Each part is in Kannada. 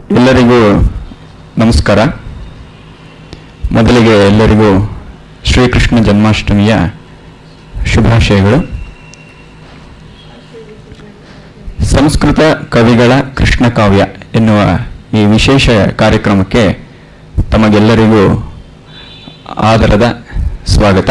ಎಲ್ಲರಿಗೂ ನಮಸ್ಕಾರ ಮೊದಲಿಗೆ ಎಲ್ಲರಿಗೂ ಶ್ರೀಕೃಷ್ಣ ಜನ್ಮಾಷ್ಟಮಿಯ ಶುಭಾಶಯಗಳು ಸಂಸ್ಕೃತ ಕವಿಗಳ ಕೃಷ್ಣ ಕಾವ್ಯ ಎನ್ನುವ ಈ ವಿಶೇಷ ಕಾರ್ಯಕ್ರಮಕ್ಕೆ ತಮಗೆಲ್ಲರಿಗೂ ಆದರದ ಸ್ವಾಗತ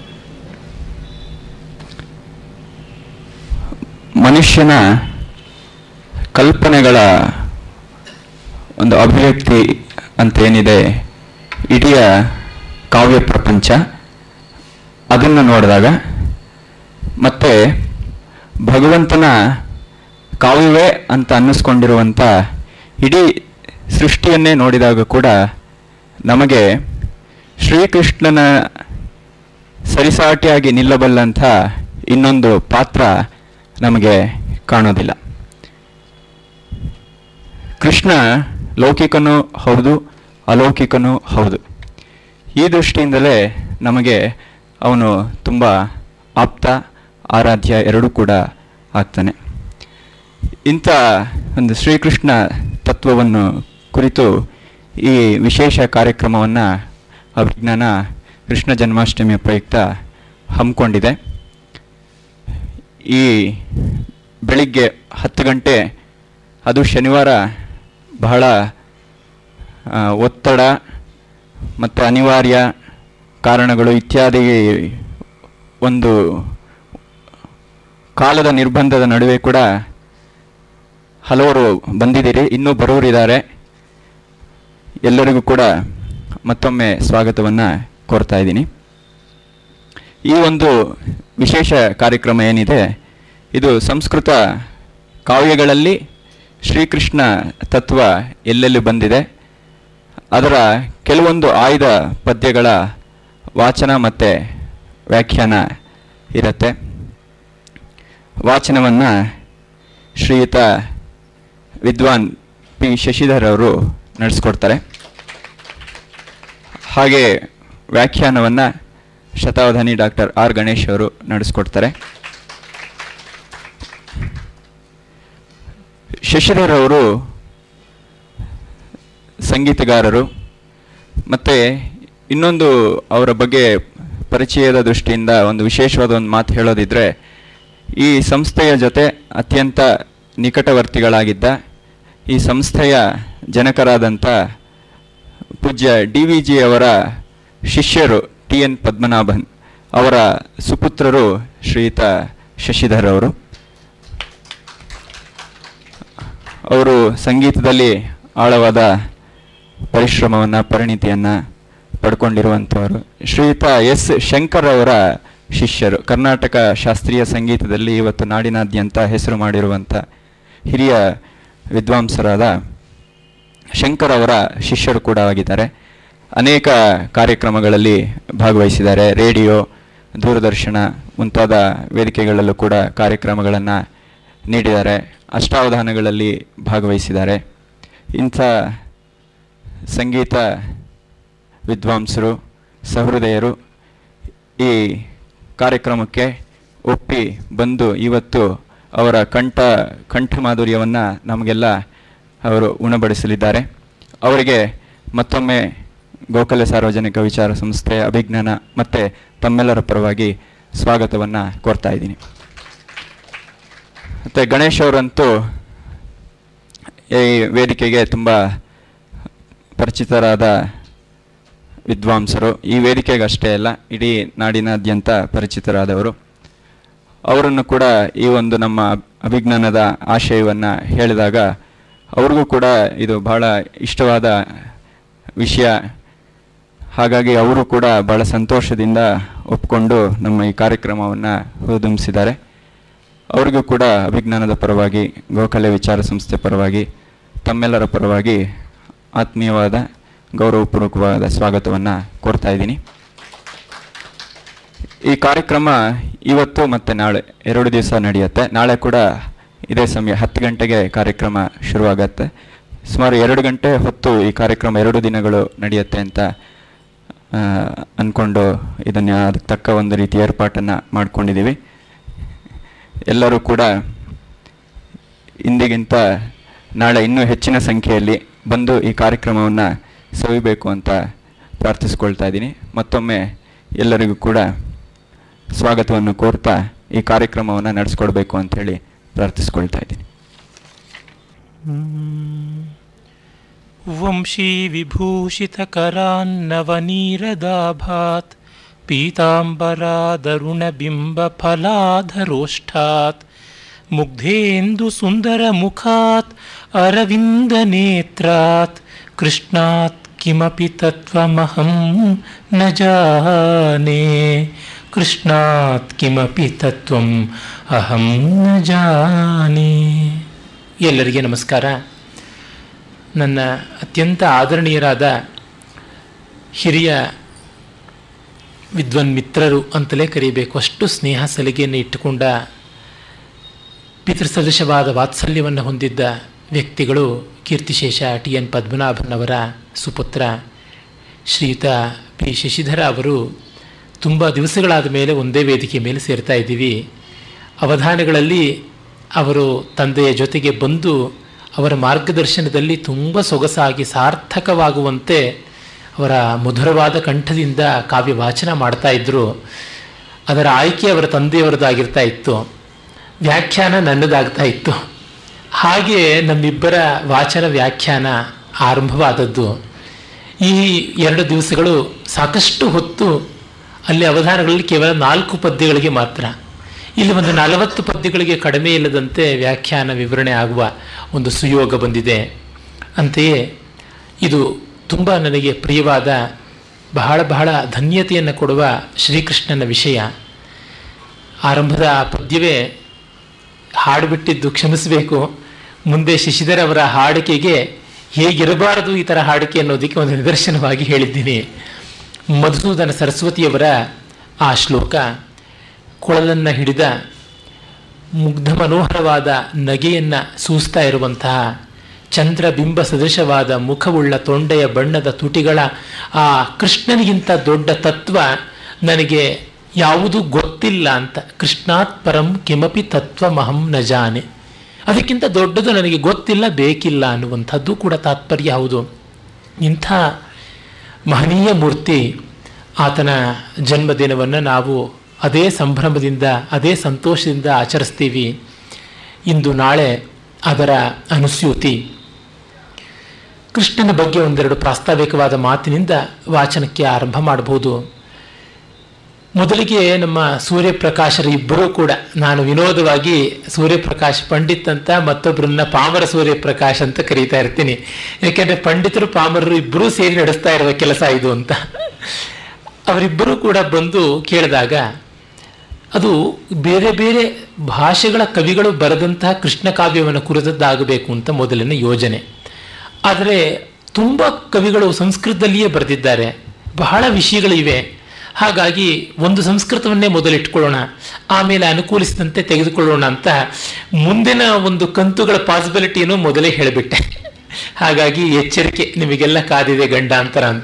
ಮನುಷ್ಯನ ಕಲ್ಪನೆಗಳ ಒಂದು ಅಭಿವ್ಯಕ್ತಿ ಅಂತ ಏನಿದೆ ಇಡೀ ಕಾವ್ಯ ಪ್ರಪಂಚ ಅದನ್ನು ನೋಡಿದಾಗ ಮತ್ತೆ ಭಗವಂತನ ಕಾವ್ಯವೇ ಅಂತ ಅನ್ನಿಸ್ಕೊಂಡಿರುವಂಥ ಇಡೀ ಸೃಷ್ಟಿಯನ್ನೇ ನೋಡಿದಾಗ ಕೂಡ ನಮಗೆ ಶ್ರೀಕೃಷ್ಣನ ಸರಿಸಾಟಿಯಾಗಿ ನಿಲ್ಲಬಲ್ಲಂಥ ಇನ್ನೊಂದು ಪಾತ್ರ ನಮಗೆ ಕಾಣೋದಿಲ್ಲ ಕೃಷ್ಣ ಲೌಕಿಕನೂ ಹೌದು ಅಲೌಕಿಕನೂ ಹೌದು ಈ ದೃಷ್ಟಿಯಿಂದಲೇ ನಮಗೆ ಅವನು ತುಂಬ ಆಪ್ತ ಆರಾಧ್ಯ ಎರಡೂ ಕೂಡ ಆಗ್ತಾನೆ ಇಂಥ ಒಂದು ಶ್ರೀಕೃಷ್ಣ ತತ್ವವನ್ನು ಕುರಿತು ಈ ವಿಶೇಷ ಕಾರ್ಯಕ್ರಮವನ್ನು ಅಭಿಜ್ಞಾನ ಕೃಷ್ಣ ಜನ್ಮಾಷ್ಟಮಿಯ ಪ್ರಯುಕ್ತ ಹಮ್ಮಿಕೊಂಡಿದೆ ಈ ಬೆಳಿಗ್ಗೆ ಹತ್ತು ಗಂಟೆ ಅದು ಶನಿವಾರ ಬಹಳ ಆ, ಒತ್ತಡ ಮತ್ತು ಅನಿವಾರ್ಯ ಕಾರಣಗಳು ಇತ್ಯಾದಿ ಒಂದು ಕಾಲದ ನಿರ್ಬಂಧದ ನಡುವೆ ಕೂಡ ಹಲವರು ಬಂದಿದ್ದೀರಿ ಇನ್ನೂ ಬರೋರಿದ್ದಾರೆ ಎಲ್ಲರಿಗೂ ಕೂಡ ಮತ್ತೊಮ್ಮೆ ಸ್ವಾಗತವನ್ನು ಕೋರ್ತಾ ಇದ್ದೀನಿ ಈ ಒಂದು ವಿಶೇಷ ಕಾರ್ಯಕ್ರಮ ಏನಿದೆ ಇದು ಸಂಸ್ಕೃತ ಕಾವ್ಯಗಳಲ್ಲಿ ಶ್ರೀಕೃಷ್ಣ ತತ್ವ ಎಲ್ಲೆಲ್ಲಿ ಬಂದಿದೆ ಅದರ ಕೆಲವೊಂದು ಆಯ್ದ ಪದ್ಯಗಳ ವಾಚನ ಮತ್ತು ವ್ಯಾಖ್ಯಾನ ಇರುತ್ತೆ ವಾಚನವನ್ನು ಶ್ರೀಯುತ ವಿದ್ವಾನ್ ಪಿ ಶಶಿಧರ್ ಅವರು ನಡೆಸ್ಕೊಡ್ತಾರೆ ಹಾಗೆ ವ್ಯಾಖ್ಯಾನವನ್ನು ಶತಾವಧಾನಿ ಡಾಕ್ಟರ್ ಆರ್ ಗಣೇಶ್ ಅವರು ನಡೆಸ್ಕೊಡ್ತಾರೆ ಶಶಿಧರ್ ಅವರು ಸಂಗೀತಗಾರರು ಮತ್ತು ಇನ್ನೊಂದು ಅವರ ಬಗ್ಗೆ ಪರಿಚಯದ ದೃಷ್ಟಿಯಿಂದ ಒಂದು ವಿಶೇಷವಾದ ಒಂದು ಮಾತು ಹೇಳೋದಿದ್ರೆ ಈ ಸಂಸ್ಥೆಯ ಜೊತೆ ಅತ್ಯಂತ ನಿಕಟವರ್ತಿಗಳಾಗಿದ್ದ ಈ ಸಂಸ್ಥೆಯ ಜನಕರಾದಂಥ ಪೂಜ್ಯ ಡಿ ವಿ ಜಿ ಅವರ ಶಿಷ್ಯರು ಟಿ ಎನ್ ಪದ್ಮನಾಭನ್ ಅವರ ಸುಪುತ್ರರು ಶ್ರೀಯುತ ಶಶಿಧರ್ ಅವರು ಅವರು ಸಂಗೀತದಲ್ಲಿ ಆಳವಾದ ಪರಿಶ್ರಮವನ್ನು ಪರಿಣಿತಿಯನ್ನು ಪಡ್ಕೊಂಡಿರುವಂಥವರು ಶ್ರೀಯುತ ಎಸ್ ಶಂಕರ್ ಅವರ ಶಿಷ್ಯರು ಕರ್ನಾಟಕ ಶಾಸ್ತ್ರೀಯ ಸಂಗೀತದಲ್ಲಿ ಇವತ್ತು ನಾಡಿನಾದ್ಯಂತ ಹೆಸರು ಮಾಡಿರುವಂಥ ಹಿರಿಯ ವಿದ್ವಾಂಸರಾದ ಶಂಕರ್ ಅವರ ಶಿಷ್ಯರು ಕೂಡ ಆಗಿದ್ದಾರೆ ಅನೇಕ ಕಾರ್ಯಕ್ರಮಗಳಲ್ಲಿ ಭಾಗವಹಿಸಿದ್ದಾರೆ ರೇಡಿಯೋ ದೂರದರ್ಶನ ಮುಂತಾದ ವೇದಿಕೆಗಳಲ್ಲೂ ಕೂಡ ಕಾರ್ಯಕ್ರಮಗಳನ್ನು ನೀಡಿದ್ದಾರೆ ಅಷ್ಟಾವಧಾನಗಳಲ್ಲಿ ಭಾಗವಹಿಸಿದ್ದಾರೆ ಇಂಥ ಸಂಗೀತ ವಿದ್ವಾಂಸರು ಸಹೃದಯರು ಈ ಕಾರ್ಯಕ್ರಮಕ್ಕೆ ಒಪ್ಪಿ ಬಂದು ಇವತ್ತು ಅವರ ಕಂಠ ಕಂಠ ಮಾಧುರ್ಯವನ್ನು ನಮಗೆಲ್ಲ ಅವರು ಉಣಬಡಿಸಲಿದ್ದಾರೆ ಅವರಿಗೆ ಮತ್ತೊಮ್ಮೆ ಗೋಕಲ ಸಾರ್ವಜನಿಕ ವಿಚಾರ ಸಂಸ್ಥೆ ಅಭಿಜ್ಞಾನ ಮತ್ತು ತಮ್ಮೆಲ್ಲರ ಪರವಾಗಿ ಸ್ವಾಗತವನ್ನು ಕೋರ್ತಾ ಇದ್ದೀನಿ ಮತ್ತು ಗಣೇಶ್ ಅವರಂತೂ ಈ ವೇದಿಕೆಗೆ ತುಂಬ ಪರಿಚಿತರಾದ ವಿದ್ವಾಂಸರು ಈ ವೇದಿಕೆಗೆ ಅಷ್ಟೇ ಅಲ್ಲ ಇಡೀ ನಾಡಿನಾದ್ಯಂತ ಪರಿಚಿತರಾದವರು ಅವರನ್ನು ಕೂಡ ಈ ಒಂದು ನಮ್ಮ ಅಭಿಜ್ಞಾನದ ಆಶಯವನ್ನು ಹೇಳಿದಾಗ ಅವ್ರಿಗೂ ಕೂಡ ಇದು ಬಹಳ ಇಷ್ಟವಾದ ವಿಷಯ ಹಾಗಾಗಿ ಅವರು ಕೂಡ ಬಹಳ ಸಂತೋಷದಿಂದ ಒಪ್ಕೊಂಡು ನಮ್ಮ ಈ ಕಾರ್ಯಕ್ರಮವನ್ನು ಹುರಿದುಂಬಿಸಿದ್ದಾರೆ ಅವರಿಗೂ ಕೂಡ ಅಭಿಜ್ಞಾನದ ಪರವಾಗಿ ಗೋಖಲೆ ವಿಚಾರ ಸಂಸ್ಥೆ ಪರವಾಗಿ ತಮ್ಮೆಲ್ಲರ ಪರವಾಗಿ ಆತ್ಮೀಯವಾದ ಗೌರವಪೂರ್ವಕವಾದ ಸ್ವಾಗತವನ್ನು ಕೋರ್ತಾ ಇದ್ದೀನಿ ಈ ಕಾರ್ಯಕ್ರಮ ಇವತ್ತು ಮತ್ತು ನಾಳೆ ಎರಡು ದಿವಸ ನಡೆಯುತ್ತೆ ನಾಳೆ ಕೂಡ ಇದೇ ಸಮಯ ಹತ್ತು ಗಂಟೆಗೆ ಕಾರ್ಯಕ್ರಮ ಶುರುವಾಗತ್ತೆ ಸುಮಾರು ಎರಡು ಗಂಟೆ ಹೊತ್ತು ಈ ಕಾರ್ಯಕ್ರಮ ಎರಡು ದಿನಗಳು ನಡೆಯುತ್ತೆ ಅಂತ ಆ, ಅಂದ್ಕೊಂಡು ಇದನ್ನು ಅದಕ್ಕೆ ತಕ್ಕ ಒಂದು ರೀತಿ ಏರ್ಪಾಟನ್ನು ಮಾಡ್ಕೊಂಡಿದ್ದೀವಿ ಎಲ್ಲರೂ ಕೂಡ ಇಂದಿಗಿಂತ ನಾಳೆ ಇನ್ನೂ ಹೆಚ್ಚಿನ ಸಂಖ್ಯೆಯಲ್ಲಿ ಬಂದು ಈ ಕಾರ್ಯಕ್ರಮವನ್ನು ಸವಿಬೇಕು ಅಂತ ಪ್ರಾರ್ಥಿಸ್ಕೊಳ್ತಾ ಇದ್ದೀನಿ ಮತ್ತೊಮ್ಮೆ ಎಲ್ಲರಿಗೂ ಕೂಡ ಸ್ವಾಗತವನ್ನು ಕೋರ್ತಾ ಈ ಕಾರ್ಯಕ್ರಮವನ್ನು ನಡೆಸ್ಕೊಡ್ಬೇಕು ಅಂಥೇಳಿ ಪ್ರಾರ್ಥಿಸ್ಕೊಳ್ತಾ ಇದ್ದೀನಿ वंशीविभूषितकरान्नवनीरदाभात् पीताम्बरादरुणबिम्बफलाधरोष्ठात् मुग्धेन्दुसुन्दरमुखात् अरविन्दनेत्रात् कृष्णात् किमपि तत्त्वमहं न जाने कृष्णात् किमपि तत्त्वम् अहं न जाने ಎಲ್ಲರಿಗೆ ನಮಸ್ಕಾರ ನನ್ನ ಅತ್ಯಂತ ಆದರಣೀಯರಾದ ಹಿರಿಯ ವಿದ್ವನ್ ಮಿತ್ರರು ಅಂತಲೇ ಕರೀಬೇಕು ಅಷ್ಟು ಸ್ನೇಹ ಸಲಿಗೆಯನ್ನು ಇಟ್ಟುಕೊಂಡ ಪಿತೃಸದೃಶವಾದ ವಾತ್ಸಲ್ಯವನ್ನು ಹೊಂದಿದ್ದ ವ್ಯಕ್ತಿಗಳು ಕೀರ್ತಿಶೇಷ ಟಿ ಎನ್ ಪದ್ಮನಾಭನ್ ಅವರ ಸುಪುತ್ರ ಶ್ರೀಯುತ ಪಿ ಶಶಿಧರ ಅವರು ತುಂಬ ದಿವಸಗಳಾದ ಮೇಲೆ ಒಂದೇ ವೇದಿಕೆ ಮೇಲೆ ಸೇರ್ತಾ ಇದ್ದೀವಿ ಅವಧಾನಗಳಲ್ಲಿ ಅವರು ತಂದೆಯ ಜೊತೆಗೆ ಬಂದು ಅವರ ಮಾರ್ಗದರ್ಶನದಲ್ಲಿ ತುಂಬ ಸೊಗಸಾಗಿ ಸಾರ್ಥಕವಾಗುವಂತೆ ಅವರ ಮಧುರವಾದ ಕಂಠದಿಂದ ಕಾವ್ಯ ವಾಚನ ಮಾಡ್ತಾ ಇದ್ದರು ಅದರ ಆಯ್ಕೆ ಅವರ ತಂದೆಯವರದಾಗಿರ್ತಾ ಇತ್ತು ವ್ಯಾಖ್ಯಾನ ನನ್ನದಾಗ್ತಾ ಇತ್ತು ಹಾಗೆ ನಮ್ಮಿಬ್ಬರ ವಾಚನ ವ್ಯಾಖ್ಯಾನ ಆರಂಭವಾದದ್ದು ಈ ಎರಡು ದಿವಸಗಳು ಸಾಕಷ್ಟು ಹೊತ್ತು ಅಲ್ಲಿ ಅವಧಾನಗಳಲ್ಲಿ ಕೇವಲ ನಾಲ್ಕು ಪದ್ಯಗಳಿಗೆ ಮಾತ್ರ ಇಲ್ಲಿ ಒಂದು ನಲವತ್ತು ಪದ್ಯಗಳಿಗೆ ಕಡಿಮೆ ಇಲ್ಲದಂತೆ ವ್ಯಾಖ್ಯಾನ ವಿವರಣೆ ಆಗುವ ಒಂದು ಸುಯೋಗ ಬಂದಿದೆ ಅಂತೆಯೇ ಇದು ತುಂಬ ನನಗೆ ಪ್ರಿಯವಾದ ಬಹಳ ಬಹಳ ಧನ್ಯತೆಯನ್ನು ಕೊಡುವ ಶ್ರೀಕೃಷ್ಣನ ವಿಷಯ ಆರಂಭದ ಆ ಪದ್ಯವೇ ಹಾಡುಬಿಟ್ಟಿದ್ದು ಕ್ಷಮಿಸಬೇಕು ಮುಂದೆ ಶಶಿಧರ್ ಅವರ ಹಾಡಿಕೆಗೆ ಹೇಗಿರಬಾರದು ಈ ಥರ ಹಾಡಿಕೆ ಅನ್ನೋದಕ್ಕೆ ಒಂದು ನಿದರ್ಶನವಾಗಿ ಹೇಳಿದ್ದೀನಿ ಮಧುಸೂದನ ಸರಸ್ವತಿಯವರ ಆ ಶ್ಲೋಕ ಕೊಳಲನ್ನು ಹಿಡಿದ ಮುಗ್ಧ ಮನೋಹರವಾದ ನಗೆಯನ್ನು ಸೂಸ್ತಾ ಇರುವಂತಹ ಚಂದ್ರಬಿಂಬ ಸದೃಶವಾದ ಮುಖವುಳ್ಳ ತೊಂಡೆಯ ಬಣ್ಣದ ತುಟಿಗಳ ಆ ಕೃಷ್ಣನಿಗಿಂತ ದೊಡ್ಡ ತತ್ವ ನನಗೆ ಯಾವುದೂ ಗೊತ್ತಿಲ್ಲ ಅಂತ ಕೃಷ್ಣಾತ್ ಪರಂ ಕಿಮಪಿ ತತ್ವಮಹಂ ನ ಜಾನೆ ಅದಕ್ಕಿಂತ ದೊಡ್ಡದು ನನಗೆ ಗೊತ್ತಿಲ್ಲ ಬೇಕಿಲ್ಲ ಅನ್ನುವಂಥದ್ದು ಕೂಡ ತಾತ್ಪರ್ಯ ಹೌದು ಇಂಥ ಮಹನೀಯ ಮೂರ್ತಿ ಆತನ ಜನ್ಮದಿನವನ್ನು ನಾವು ಅದೇ ಸಂಭ್ರಮದಿಂದ ಅದೇ ಸಂತೋಷದಿಂದ ಆಚರಿಸ್ತೀವಿ ಇಂದು ನಾಳೆ ಅದರ ಅನುಸ್ಯೂತಿ ಕೃಷ್ಣನ ಬಗ್ಗೆ ಒಂದೆರಡು ಪ್ರಾಸ್ತಾವಿಕವಾದ ಮಾತಿನಿಂದ ವಾಚನಕ್ಕೆ ಆರಂಭ ಮಾಡಬಹುದು ಮೊದಲಿಗೆ ನಮ್ಮ ಸೂರ್ಯಪ್ರಕಾಶರ ಇಬ್ಬರೂ ಕೂಡ ನಾನು ವಿನೋದವಾಗಿ ಸೂರ್ಯಪ್ರಕಾಶ್ ಪಂಡಿತ್ ಅಂತ ಮತ್ತೊಬ್ಬರನ್ನ ಪಾಮರ ಸೂರ್ಯಪ್ರಕಾಶ್ ಅಂತ ಕರೀತಾ ಇರ್ತೀನಿ ಯಾಕೆಂದ್ರೆ ಪಂಡಿತರು ಪಾಮರರು ಇಬ್ಬರೂ ಸೇರಿ ನಡೆಸ್ತಾ ಇರುವ ಕೆಲಸ ಇದು ಅಂತ ಅವರಿಬ್ಬರೂ ಕೂಡ ಬಂದು ಕೇಳಿದಾಗ ಅದು ಬೇರೆ ಬೇರೆ ಭಾಷೆಗಳ ಕವಿಗಳು ಬರೆದಂತಹ ಕೃಷ್ಣ ಕಾವ್ಯವನ್ನು ಕುರಿತದ್ದಾಗಬೇಕು ಅಂತ ಮೊದಲಿನ ಯೋಜನೆ ಆದರೆ ತುಂಬ ಕವಿಗಳು ಸಂಸ್ಕೃತದಲ್ಲಿಯೇ ಬರೆದಿದ್ದಾರೆ ಬಹಳ ವಿಷಯಗಳಿವೆ ಹಾಗಾಗಿ ಒಂದು ಸಂಸ್ಕೃತವನ್ನೇ ಮೊದಲಿಟ್ಕೊಳ್ಳೋಣ ಆಮೇಲೆ ಅನುಕೂಲಿಸಿದಂತೆ ತೆಗೆದುಕೊಳ್ಳೋಣ ಅಂತ ಮುಂದಿನ ಒಂದು ಕಂತುಗಳ ಪಾಸಿಬಿಲಿಟಿಯನ್ನು ಮೊದಲೇ ಹೇಳಿಬಿಟ್ಟೆ ಹಾಗಾಗಿ ಎಚ್ಚರಿಕೆ ನಿಮಗೆಲ್ಲ ಕಾದಿದೆ ಗಂಡಾಂತರ ಅಂತ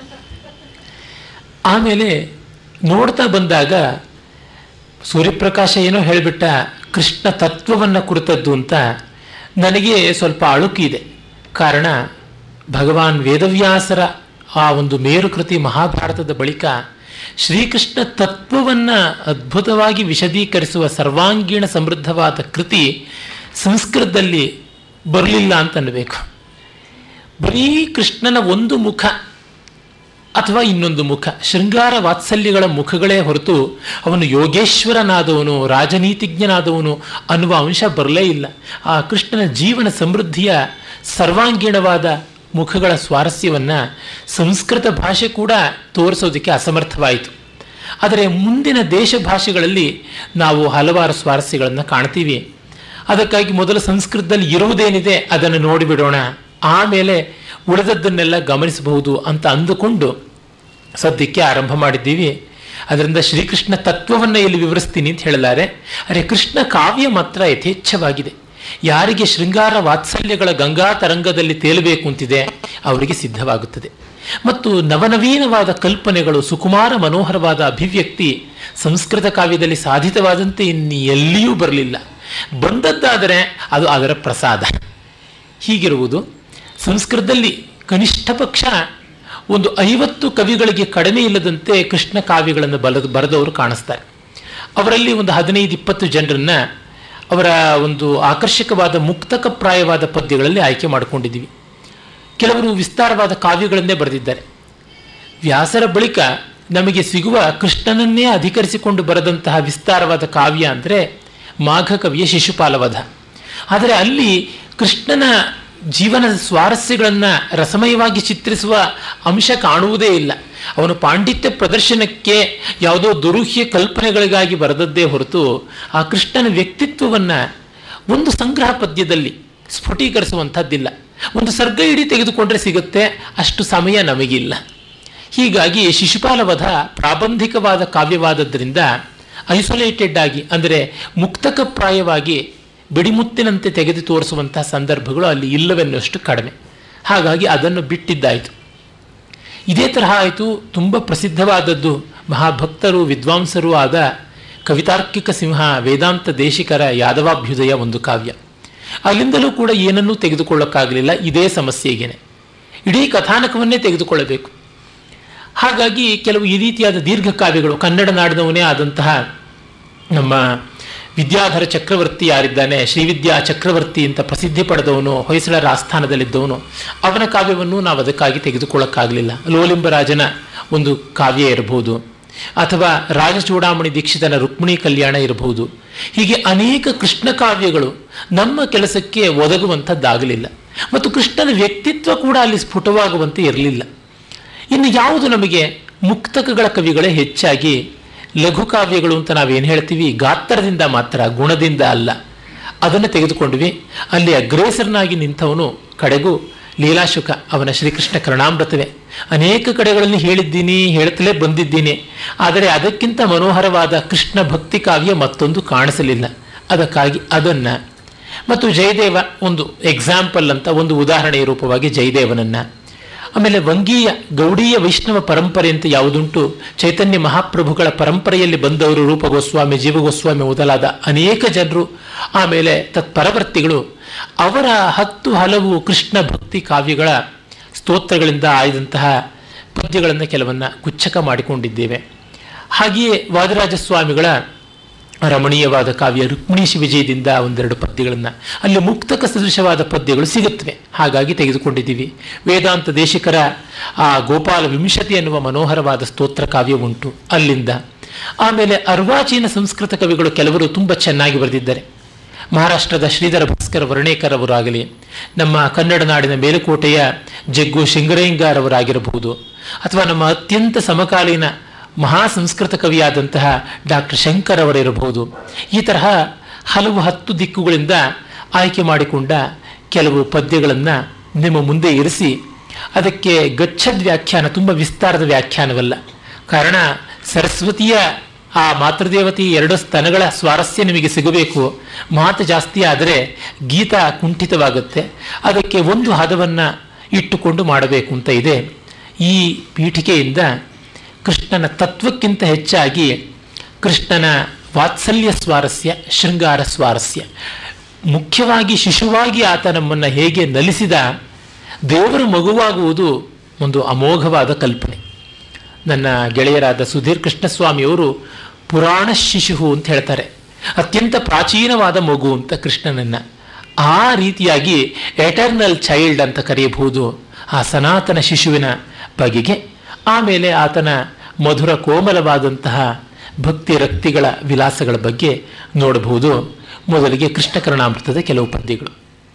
ಆಮೇಲೆ ನೋಡ್ತಾ ಬಂದಾಗ ಸೂರ್ಯಪ್ರಕಾಶ ಏನೋ ಹೇಳಿಬಿಟ್ಟ ಕೃಷ್ಣ ತತ್ವವನ್ನು ಕುರಿತದ್ದು ಅಂತ ನನಗೆ ಸ್ವಲ್ಪ ಅಳುಕಿದೆ ಕಾರಣ ಭಗವಾನ್ ವೇದವ್ಯಾಸರ ಆ ಒಂದು ಮೇರುಕೃತಿ ಮಹಾಭಾರತದ ಬಳಿಕ ಶ್ರೀಕೃಷ್ಣ ತತ್ವವನ್ನು ಅದ್ಭುತವಾಗಿ ವಿಶದೀಕರಿಸುವ ಸರ್ವಾಂಗೀಣ ಸಮೃದ್ಧವಾದ ಕೃತಿ ಸಂಸ್ಕೃತದಲ್ಲಿ ಬರಲಿಲ್ಲ ಅಂತ ಅನ್ನಬೇಕು ಬರೀ ಕೃಷ್ಣನ ಒಂದು ಮುಖ ಅಥವಾ ಇನ್ನೊಂದು ಮುಖ ಶೃಂಗಾರ ವಾತ್ಸಲ್ಯಗಳ ಮುಖಗಳೇ ಹೊರತು ಅವನು ಯೋಗೇಶ್ವರನಾದವನು ರಾಜನೀತಿಜ್ಞನಾದವನು ಅನ್ನುವ ಅಂಶ ಬರಲೇ ಇಲ್ಲ ಆ ಕೃಷ್ಣನ ಜೀವನ ಸಮೃದ್ಧಿಯ ಸರ್ವಾಂಗೀಣವಾದ ಮುಖಗಳ ಸ್ವಾರಸ್ಯವನ್ನು ಸಂಸ್ಕೃತ ಭಾಷೆ ಕೂಡ ತೋರಿಸೋದಕ್ಕೆ ಅಸಮರ್ಥವಾಯಿತು ಆದರೆ ಮುಂದಿನ ದೇಶ ಭಾಷೆಗಳಲ್ಲಿ ನಾವು ಹಲವಾರು ಸ್ವಾರಸ್ಯಗಳನ್ನು ಕಾಣ್ತೀವಿ ಅದಕ್ಕಾಗಿ ಮೊದಲು ಸಂಸ್ಕೃತದಲ್ಲಿ ಇರುವುದೇನಿದೆ ಅದನ್ನು ನೋಡಿಬಿಡೋಣ ಆಮೇಲೆ ಉಳಿದದ್ದನ್ನೆಲ್ಲ ಗಮನಿಸಬಹುದು ಅಂತ ಅಂದುಕೊಂಡು ಸದ್ಯಕ್ಕೆ ಆರಂಭ ಮಾಡಿದ್ದೀವಿ ಅದರಿಂದ ಶ್ರೀಕೃಷ್ಣ ತತ್ವವನ್ನು ಇಲ್ಲಿ ವಿವರಿಸ್ತೀನಿ ಅಂತ ಹೇಳಲಾರೆ ಅರೆ ಕೃಷ್ಣ ಕಾವ್ಯ ಮಾತ್ರ ಯಥೇಚ್ಛವಾಗಿದೆ ಯಾರಿಗೆ ಶೃಂಗಾರ ವಾತ್ಸಲ್ಯಗಳ ಗಂಗಾ ತರಂಗದಲ್ಲಿ ತೇಲಬೇಕು ಅಂತಿದೆ ಅವರಿಗೆ ಸಿದ್ಧವಾಗುತ್ತದೆ ಮತ್ತು ನವನವೀನವಾದ ಕಲ್ಪನೆಗಳು ಸುಕುಮಾರ ಮನೋಹರವಾದ ಅಭಿವ್ಯಕ್ತಿ ಸಂಸ್ಕೃತ ಕಾವ್ಯದಲ್ಲಿ ಸಾಧಿತವಾದಂತೆ ಇನ್ನು ಎಲ್ಲಿಯೂ ಬರಲಿಲ್ಲ ಬಂದದ್ದಾದರೆ ಅದು ಅದರ ಪ್ರಸಾದ ಹೀಗಿರುವುದು ಸಂಸ್ಕೃತದಲ್ಲಿ ಕನಿಷ್ಠ ಪಕ್ಷ ಒಂದು ಐವತ್ತು ಕವಿಗಳಿಗೆ ಕಡಿಮೆ ಇಲ್ಲದಂತೆ ಕೃಷ್ಣ ಕಾವ್ಯಗಳನ್ನು ಬಲದ ಬರೆದವರು ಕಾಣಿಸ್ತಾರೆ ಅವರಲ್ಲಿ ಒಂದು ಹದಿನೈದು ಇಪ್ಪತ್ತು ಜನರನ್ನ ಅವರ ಒಂದು ಆಕರ್ಷಕವಾದ ಮುಕ್ತಕಪ್ರಾಯವಾದ ಪದ್ಯಗಳಲ್ಲಿ ಆಯ್ಕೆ ಮಾಡಿಕೊಂಡಿದ್ದೀವಿ ಕೆಲವರು ವಿಸ್ತಾರವಾದ ಕಾವ್ಯಗಳನ್ನೇ ಬರೆದಿದ್ದಾರೆ ವ್ಯಾಸರ ಬಳಿಕ ನಮಗೆ ಸಿಗುವ ಕೃಷ್ಣನನ್ನೇ ಅಧಿಕರಿಸಿಕೊಂಡು ಬರೆದಂತಹ ವಿಸ್ತಾರವಾದ ಕಾವ್ಯ ಅಂದರೆ ಮಾಘ ಕವಿಯ ಶಿಶುಪಾಲವಧ ಆದರೆ ಅಲ್ಲಿ ಕೃಷ್ಣನ ಜೀವನದ ಸ್ವಾರಸ್ಯಗಳನ್ನು ರಸಮಯವಾಗಿ ಚಿತ್ರಿಸುವ ಅಂಶ ಕಾಣುವುದೇ ಇಲ್ಲ ಅವನು ಪಾಂಡಿತ್ಯ ಪ್ರದರ್ಶನಕ್ಕೆ ಯಾವುದೋ ದುರೂಹ್ಯ ಕಲ್ಪನೆಗಳಿಗಾಗಿ ಬರೆದದ್ದೇ ಹೊರತು ಆ ಕೃಷ್ಣನ ವ್ಯಕ್ತಿತ್ವವನ್ನು ಒಂದು ಸಂಗ್ರಹ ಪದ್ಯದಲ್ಲಿ ಸ್ಫುಟೀಕರಿಸುವಂಥದ್ದಿಲ್ಲ ಒಂದು ಸರ್ಗ ಇಡೀ ತೆಗೆದುಕೊಂಡ್ರೆ ಸಿಗುತ್ತೆ ಅಷ್ಟು ಸಮಯ ನಮಗಿಲ್ಲ ಹೀಗಾಗಿ ಶಿಶುಪಾಲವಧ ಪ್ರಾಬಂಧಿಕವಾದ ಕಾವ್ಯವಾದದ್ದರಿಂದ ಐಸೋಲೇಟೆಡ್ ಆಗಿ ಅಂದರೆ ಮುಕ್ತಕಪ್ರಾಯವಾಗಿ ಬಿಡಿಮುತ್ತಿನಂತೆ ತೆಗೆದು ತೋರಿಸುವಂತಹ ಸಂದರ್ಭಗಳು ಅಲ್ಲಿ ಇಲ್ಲವೆನ್ನುವಷ್ಟು ಕಡಿಮೆ ಹಾಗಾಗಿ ಅದನ್ನು ಬಿಟ್ಟಿದ್ದಾಯಿತು ಇದೇ ತರಹ ಆಯಿತು ತುಂಬ ಪ್ರಸಿದ್ಧವಾದದ್ದು ಮಹಾಭಕ್ತರು ವಿದ್ವಾಂಸರೂ ಆದ ಕವಿತಾರ್ಕಿಕ ಸಿಂಹ ವೇದಾಂತ ದೇಶಿಕರ ಯಾದವಾಭ್ಯುದಯ ಒಂದು ಕಾವ್ಯ ಅಲ್ಲಿಂದಲೂ ಕೂಡ ಏನನ್ನೂ ತೆಗೆದುಕೊಳ್ಳೋಕ್ಕಾಗಲಿಲ್ಲ ಇದೇ ಸಮಸ್ಯೆಗೇನೆ ಇಡೀ ಕಥಾನಕವನ್ನೇ ತೆಗೆದುಕೊಳ್ಳಬೇಕು ಹಾಗಾಗಿ ಕೆಲವು ಈ ರೀತಿಯಾದ ದೀರ್ಘ ಕಾವ್ಯಗಳು ಕನ್ನಡ ನಾಡಿನವನೇ ಆದಂತಹ ನಮ್ಮ ವಿದ್ಯಾಧರ ಚಕ್ರವರ್ತಿ ಯಾರಿದ್ದಾನೆ ಶ್ರೀವಿದ್ಯಾ ಚಕ್ರವರ್ತಿ ಅಂತ ಪ್ರಸಿದ್ಧಿ ಪಡೆದವನು ಹೊಯ್ಸಳರ ಆಸ್ಥಾನದಲ್ಲಿದ್ದವನು ಅವನ ಕಾವ್ಯವನ್ನು ನಾವು ಅದಕ್ಕಾಗಿ ತೆಗೆದುಕೊಳ್ಳೋಕ್ಕಾಗಲಿಲ್ಲ ಲೋಲಿಂಬರಾಜನ ಒಂದು ಕಾವ್ಯ ಇರಬಹುದು ಅಥವಾ ರಾಜಚೂಡಾಮಣಿ ದೀಕ್ಷಿತನ ರುಕ್ಮಿಣಿ ಕಲ್ಯಾಣ ಇರಬಹುದು ಹೀಗೆ ಅನೇಕ ಕೃಷ್ಣ ಕಾವ್ಯಗಳು ನಮ್ಮ ಕೆಲಸಕ್ಕೆ ಒದಗುವಂಥದ್ದಾಗಲಿಲ್ಲ ಮತ್ತು ಕೃಷ್ಣನ ವ್ಯಕ್ತಿತ್ವ ಕೂಡ ಅಲ್ಲಿ ಸ್ಫುಟವಾಗುವಂತೆ ಇರಲಿಲ್ಲ ಇನ್ನು ಯಾವುದು ನಮಗೆ ಮುಕ್ತಕಗಳ ಕವಿಗಳೇ ಹೆಚ್ಚಾಗಿ ಲಘು ಕಾವ್ಯಗಳು ಅಂತ ನಾವೇನು ಹೇಳ್ತೀವಿ ಗಾತ್ರದಿಂದ ಮಾತ್ರ ಗುಣದಿಂದ ಅಲ್ಲ ಅದನ್ನು ತೆಗೆದುಕೊಂಡ್ವಿ ಅಲ್ಲಿ ಅಗ್ರೇಸರನಾಗಿ ನಿಂತವನು ಕಡೆಗೂ ಲೀಲಾಶುಕ ಅವನ ಶ್ರೀಕೃಷ್ಣ ಕರುಣಾಮೃತವೇ ಅನೇಕ ಕಡೆಗಳಲ್ಲಿ ಹೇಳಿದ್ದೀನಿ ಹೇಳುತ್ತಲೇ ಬಂದಿದ್ದೀನಿ ಆದರೆ ಅದಕ್ಕಿಂತ ಮನೋಹರವಾದ ಕೃಷ್ಣ ಭಕ್ತಿ ಕಾವ್ಯ ಮತ್ತೊಂದು ಕಾಣಿಸಲಿಲ್ಲ ಅದಕ್ಕಾಗಿ ಅದನ್ನು ಮತ್ತು ಜಯದೇವ ಒಂದು ಎಕ್ಸಾಂಪಲ್ ಅಂತ ಒಂದು ಉದಾಹರಣೆಯ ರೂಪವಾಗಿ ಜಯದೇವನನ್ನು ಆಮೇಲೆ ವಂಗೀಯ ಗೌಡೀಯ ವೈಷ್ಣವ ಪರಂಪರೆ ಅಂತ ಯಾವುದುಂಟು ಚೈತನ್ಯ ಮಹಾಪ್ರಭುಗಳ ಪರಂಪರೆಯಲ್ಲಿ ಬಂದವರು ರೂಪಗೋಸ್ವಾಮಿ ಜೀವಗೋಸ್ವಾಮಿ ಮೊದಲಾದ ಅನೇಕ ಜನರು ಆಮೇಲೆ ತತ್ಪರವರ್ತಿಗಳು ಅವರ ಹತ್ತು ಹಲವು ಕೃಷ್ಣ ಭಕ್ತಿ ಕಾವ್ಯಗಳ ಸ್ತೋತ್ರಗಳಿಂದ ಆಯ್ದಂತಹ ಪದ್ಯಗಳನ್ನು ಕೆಲವನ್ನ ಗುಚ್ಛಕ ಮಾಡಿಕೊಂಡಿದ್ದೇವೆ ಹಾಗೆಯೇ ವಾದರಾಜ ಸ್ವಾಮಿಗಳ ರಮಣೀಯವಾದ ಕಾವ್ಯ ರುಕ್ಮಿಣೀಶಿ ವಿಜಯದಿಂದ ಒಂದೆರಡು ಪದ್ಯಗಳನ್ನು ಅಲ್ಲಿ ಮುಕ್ತಕ ಸದೃಶವಾದ ಪದ್ಯಗಳು ಸಿಗುತ್ತವೆ ಹಾಗಾಗಿ ತೆಗೆದುಕೊಂಡಿದ್ದೀವಿ ವೇದಾಂತ ದೇಶಿಕರ ಆ ಗೋಪಾಲ ವಿಂಶತಿ ಎನ್ನುವ ಮನೋಹರವಾದ ಸ್ತೋತ್ರ ಕಾವ್ಯ ಉಂಟು ಅಲ್ಲಿಂದ ಆಮೇಲೆ ಅರ್ವಾಚೀನ ಸಂಸ್ಕೃತ ಕವಿಗಳು ಕೆಲವರು ತುಂಬ ಚೆನ್ನಾಗಿ ಬರೆದಿದ್ದಾರೆ ಮಹಾರಾಷ್ಟ್ರದ ಶ್ರೀಧರ ಭಾಸ್ಕರ ವರ್ಣೇಕರ್ ಅವರಾಗಲಿ ನಮ್ಮ ಕನ್ನಡ ನಾಡಿನ ಮೇಲುಕೋಟೆಯ ಜಗ್ಗು ಶಿಂಗರಯ್ಯಂಗಾರ್ ಅವರಾಗಿರಬಹುದು ಅಥವಾ ನಮ್ಮ ಅತ್ಯಂತ ಸಮಕಾಲೀನ ಮಹಾ ಸಂಸ್ಕೃತ ಕವಿಯಾದಂತಹ ಡಾಕ್ಟರ್ ಶಂಕರ್ ಅವರಿರಬಹುದು ಈ ತರಹ ಹಲವು ಹತ್ತು ದಿಕ್ಕುಗಳಿಂದ ಆಯ್ಕೆ ಮಾಡಿಕೊಂಡ ಕೆಲವು ಪದ್ಯಗಳನ್ನು ನಿಮ್ಮ ಮುಂದೆ ಇರಿಸಿ ಅದಕ್ಕೆ ಗಚ್ಚದ್ ವ್ಯಾಖ್ಯಾನ ತುಂಬ ವಿಸ್ತಾರದ ವ್ಯಾಖ್ಯಾನವಲ್ಲ ಕಾರಣ ಸರಸ್ವತಿಯ ಆ ಮಾತೃದೇವತೆ ಎರಡು ಸ್ತನಗಳ ಸ್ವಾರಸ್ಯ ನಿಮಗೆ ಸಿಗಬೇಕು ಮಾತು ಜಾಸ್ತಿ ಆದರೆ ಗೀತ ಕುಂಠಿತವಾಗುತ್ತೆ ಅದಕ್ಕೆ ಒಂದು ಹದವನ್ನು ಇಟ್ಟುಕೊಂಡು ಮಾಡಬೇಕು ಅಂತ ಇದೆ ಈ ಪೀಠಿಕೆಯಿಂದ ಕೃಷ್ಣನ ತತ್ವಕ್ಕಿಂತ ಹೆಚ್ಚಾಗಿ ಕೃಷ್ಣನ ವಾತ್ಸಲ್ಯ ಸ್ವಾರಸ್ಯ ಶೃಂಗಾರ ಸ್ವಾರಸ್ಯ ಮುಖ್ಯವಾಗಿ ಶಿಶುವಾಗಿ ಆತ ನಮ್ಮನ್ನು ಹೇಗೆ ನಲಿಸಿದ ದೇವರು ಮಗುವಾಗುವುದು ಒಂದು ಅಮೋಘವಾದ ಕಲ್ಪನೆ ನನ್ನ ಗೆಳೆಯರಾದ ಸುಧೀರ್ ಕೃಷ್ಣಸ್ವಾಮಿಯವರು ಪುರಾಣ ಶಿಶು ಅಂತ ಹೇಳ್ತಾರೆ ಅತ್ಯಂತ ಪ್ರಾಚೀನವಾದ ಮಗು ಅಂತ ಕೃಷ್ಣನನ್ನ ಆ ರೀತಿಯಾಗಿ ಎಟರ್ನಲ್ ಚೈಲ್ಡ್ ಅಂತ ಕರೆಯಬಹುದು ಆ ಸನಾತನ ಶಿಶುವಿನ ಬಗೆಗೆ ಆಮೇಲೆ ಆತನ ಮಧುರ ಕೋಮಲವಾದಂತಹ ಭಕ್ತಿ ರಕ್ತಿಗಳ ವಿಲಾಸಗಳ ಬಗ್ಗೆ ನೋಡಬಹುದು ಮೊದಲಿಗೆ ಕೃಷ್ಣ ಕರುಣಾಮೃತದ ಕೆಲವು ಪದ್ಯಗಳು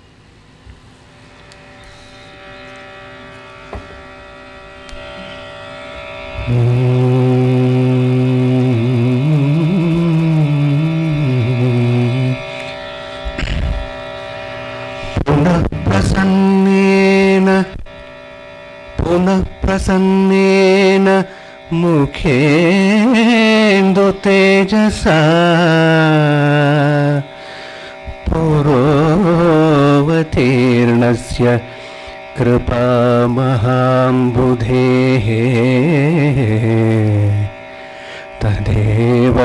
पुनः प्रसन्नेन पुनः प्रसन्नेन मुखेन्दु तेजसा पुरोवतीर्णस्य कृपामहाम्बुधेः तदेव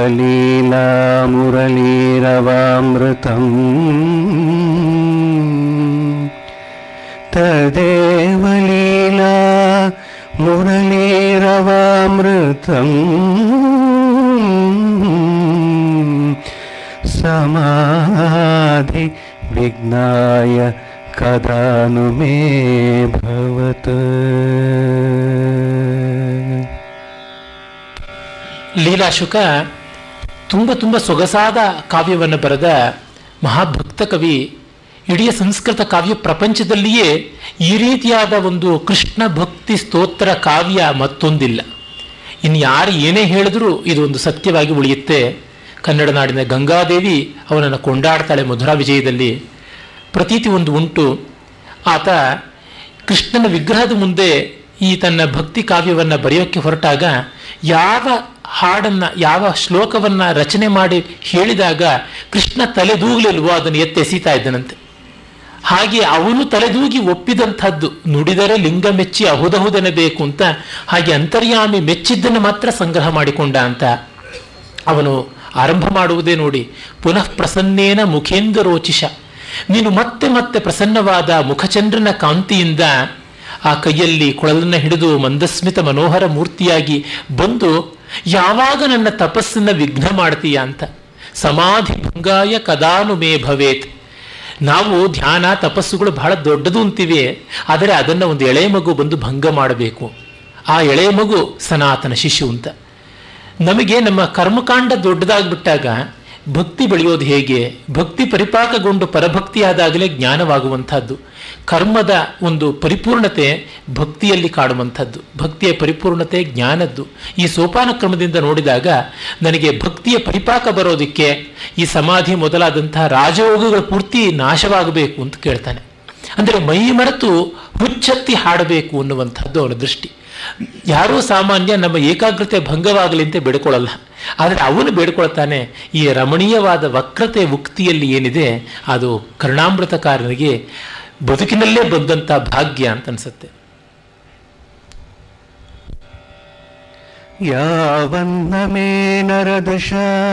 लीलामुरलीरवामृतम् तदेवलीला मुरलीरवामृतम् समाधि विघ्नाय कदा नु मे भवत् ಲೀಲಾಶುಕ ತುಂಬ ತುಂಬ ಸೊಗಸಾದ ಕಾವ್ಯವನ್ನು ಬರೆದ ಮಹಾಭಕ್ತ ಕವಿ ಇಡೀ ಸಂಸ್ಕೃತ ಕಾವ್ಯ ಪ್ರಪಂಚದಲ್ಲಿಯೇ ಈ ರೀತಿಯಾದ ಒಂದು ಕೃಷ್ಣ ಭಕ್ತಿ ಸ್ತೋತ್ರ ಕಾವ್ಯ ಮತ್ತೊಂದಿಲ್ಲ ಇನ್ನು ಯಾರು ಏನೇ ಹೇಳಿದ್ರೂ ಇದು ಒಂದು ಸತ್ಯವಾಗಿ ಉಳಿಯುತ್ತೆ ಕನ್ನಡ ನಾಡಿನ ಗಂಗಾದೇವಿ ಅವನನ್ನು ಕೊಂಡಾಡ್ತಾಳೆ ಮಧುರಾ ವಿಜಯದಲ್ಲಿ ಪ್ರತೀತಿ ಒಂದು ಉಂಟು ಆತ ಕೃಷ್ಣನ ವಿಗ್ರಹದ ಮುಂದೆ ಈ ತನ್ನ ಭಕ್ತಿ ಕಾವ್ಯವನ್ನು ಬರೆಯೋಕ್ಕೆ ಹೊರಟಾಗ ಯಾವ ಹಾಡನ್ನು ಯಾವ ಶ್ಲೋಕವನ್ನು ರಚನೆ ಮಾಡಿ ಹೇಳಿದಾಗ ಕೃಷ್ಣ ತಲೆದೂಗಲಿಲ್ವೋ ಅದನ್ನು ಎತ್ತೆಸೀತಾ ಇದ್ದನಂತೆ ಹಾಗೆ ಅವನು ತಲೆದೂಗಿ ಒಪ್ಪಿದಂಥದ್ದು ನುಡಿದರೆ ಲಿಂಗ ಮೆಚ್ಚಿ ಅಹುದಹುದೆನಬೇಕು ಅಂತ ಹಾಗೆ ಅಂತರ್ಯಾಮಿ ಮೆಚ್ಚಿದ್ದನ್ನು ಮಾತ್ರ ಸಂಗ್ರಹ ಮಾಡಿಕೊಂಡ ಅಂತ ಅವನು ಆರಂಭ ಮಾಡುವುದೇ ನೋಡಿ ಪುನಃ ಪ್ರಸನ್ನೇನ ಮುಖೇಂದ್ರ ರೋಚಿಷ ನೀನು ಮತ್ತೆ ಮತ್ತೆ ಪ್ರಸನ್ನವಾದ ಮುಖಚಂದ್ರನ ಕಾಂತಿಯಿಂದ ಆ ಕೈಯಲ್ಲಿ ಕೊಳಲನ್ನು ಹಿಡಿದು ಮಂದಸ್ಮಿತ ಮನೋಹರ ಮೂರ್ತಿಯಾಗಿ ಬಂದು ಯಾವಾಗ ನನ್ನ ತಪಸ್ಸನ್ನು ವಿಘ್ನ ಮಾಡ್ತೀಯ ಅಂತ ಸಮಾಧಿ ಭಂಗಾಯ ಕದಾನು ಮೇ ಭವೇತ್ ನಾವು ಧ್ಯಾನ ತಪಸ್ಸುಗಳು ಬಹಳ ದೊಡ್ಡದು ಅಂತೀವಿ ಆದರೆ ಅದನ್ನು ಒಂದು ಎಳೆ ಮಗು ಬಂದು ಭಂಗ ಮಾಡಬೇಕು ಆ ಎಳೆ ಮಗು ಸನಾತನ ಶಿಶು ಅಂತ ನಮಗೆ ನಮ್ಮ ಕರ್ಮಕಾಂಡ ದೊಡ್ಡದಾಗ್ಬಿಟ್ಟಾಗ ಭಕ್ತಿ ಬೆಳೆಯೋದು ಹೇಗೆ ಭಕ್ತಿ ಪರಿಪಾಕಗೊಂಡು ಪರಭಕ್ತಿಯಾದಾಗಲೇ ಜ್ಞಾನವಾಗುವಂಥದ್ದು ಕರ್ಮದ ಒಂದು ಪರಿಪೂರ್ಣತೆ ಭಕ್ತಿಯಲ್ಲಿ ಕಾಡುವಂಥದ್ದು ಭಕ್ತಿಯ ಪರಿಪೂರ್ಣತೆ ಜ್ಞಾನದ್ದು ಈ ಸೋಪಾನ ಕ್ರಮದಿಂದ ನೋಡಿದಾಗ ನನಗೆ ಭಕ್ತಿಯ ಪರಿಪಾಕ ಬರೋದಕ್ಕೆ ಈ ಸಮಾಧಿ ಮೊದಲಾದಂತಹ ರಾಜಯೋಗಗಳ ಪೂರ್ತಿ ನಾಶವಾಗಬೇಕು ಅಂತ ಕೇಳ್ತಾನೆ ಅಂದರೆ ಮೈ ಮರೆತು ಹುಚ್ಚತ್ತಿ ಹಾಡಬೇಕು ಅನ್ನುವಂಥದ್ದು ಅವನ ದೃಷ್ಟಿ ಯಾರೂ ಸಾಮಾನ್ಯ ನಮ್ಮ ಏಕಾಗ್ರತೆ ಭಂಗವಾಗಲಿ ಅಂತ ಬೇಡ್ಕೊಳ್ಳಲ್ಲ ಆದರೆ ಅವನು ಬೇಡ್ಕೊಳ್ತಾನೆ ಈ ರಮಣೀಯವಾದ ವಕ್ರತೆ ಉಕ್ತಿಯಲ್ಲಿ ಏನಿದೆ ಅದು ಕರುಣಾಮೃತಕಾರನಿಗೆ ಬದುಕಿನಲ್ಲೇ ಬಂದಂಥ ಭಾಗ್ಯ ಅಂತ ಅನ್ಸುತ್ತೆ ಯಾವನ್ನ ಮೇ ನರದಶ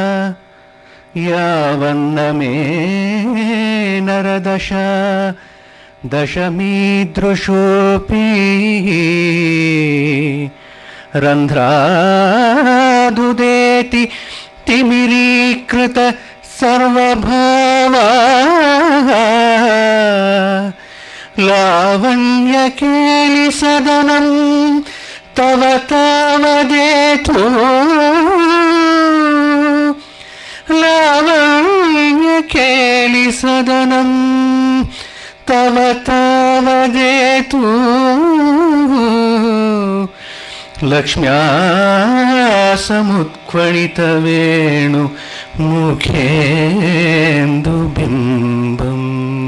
ಯಾವನ್ನ ಮೇ ನರದಶ ದಶಮೀದೃಶೋಪಿ ರಂಧ್ರಾದುದೇತಿ ತಿಮಿರೀಕೃತ ಸರ್ವಭಾವ ಲಾವಣ್ಯ ಕೇಳಿ ಸದನಂ ತವ ತಾವದೇತು ಲಾವಣ್ಯ ಕೇಳಿ ಸದನಂ ತವ ತಾವದೇತು ಲಕ್ಷ್ಮ್ಯಾ ಸಮುತ್ಕ್ವಣಿತ ವೇಣು ಮುಖೇಂದು ಬಿಂಬಂ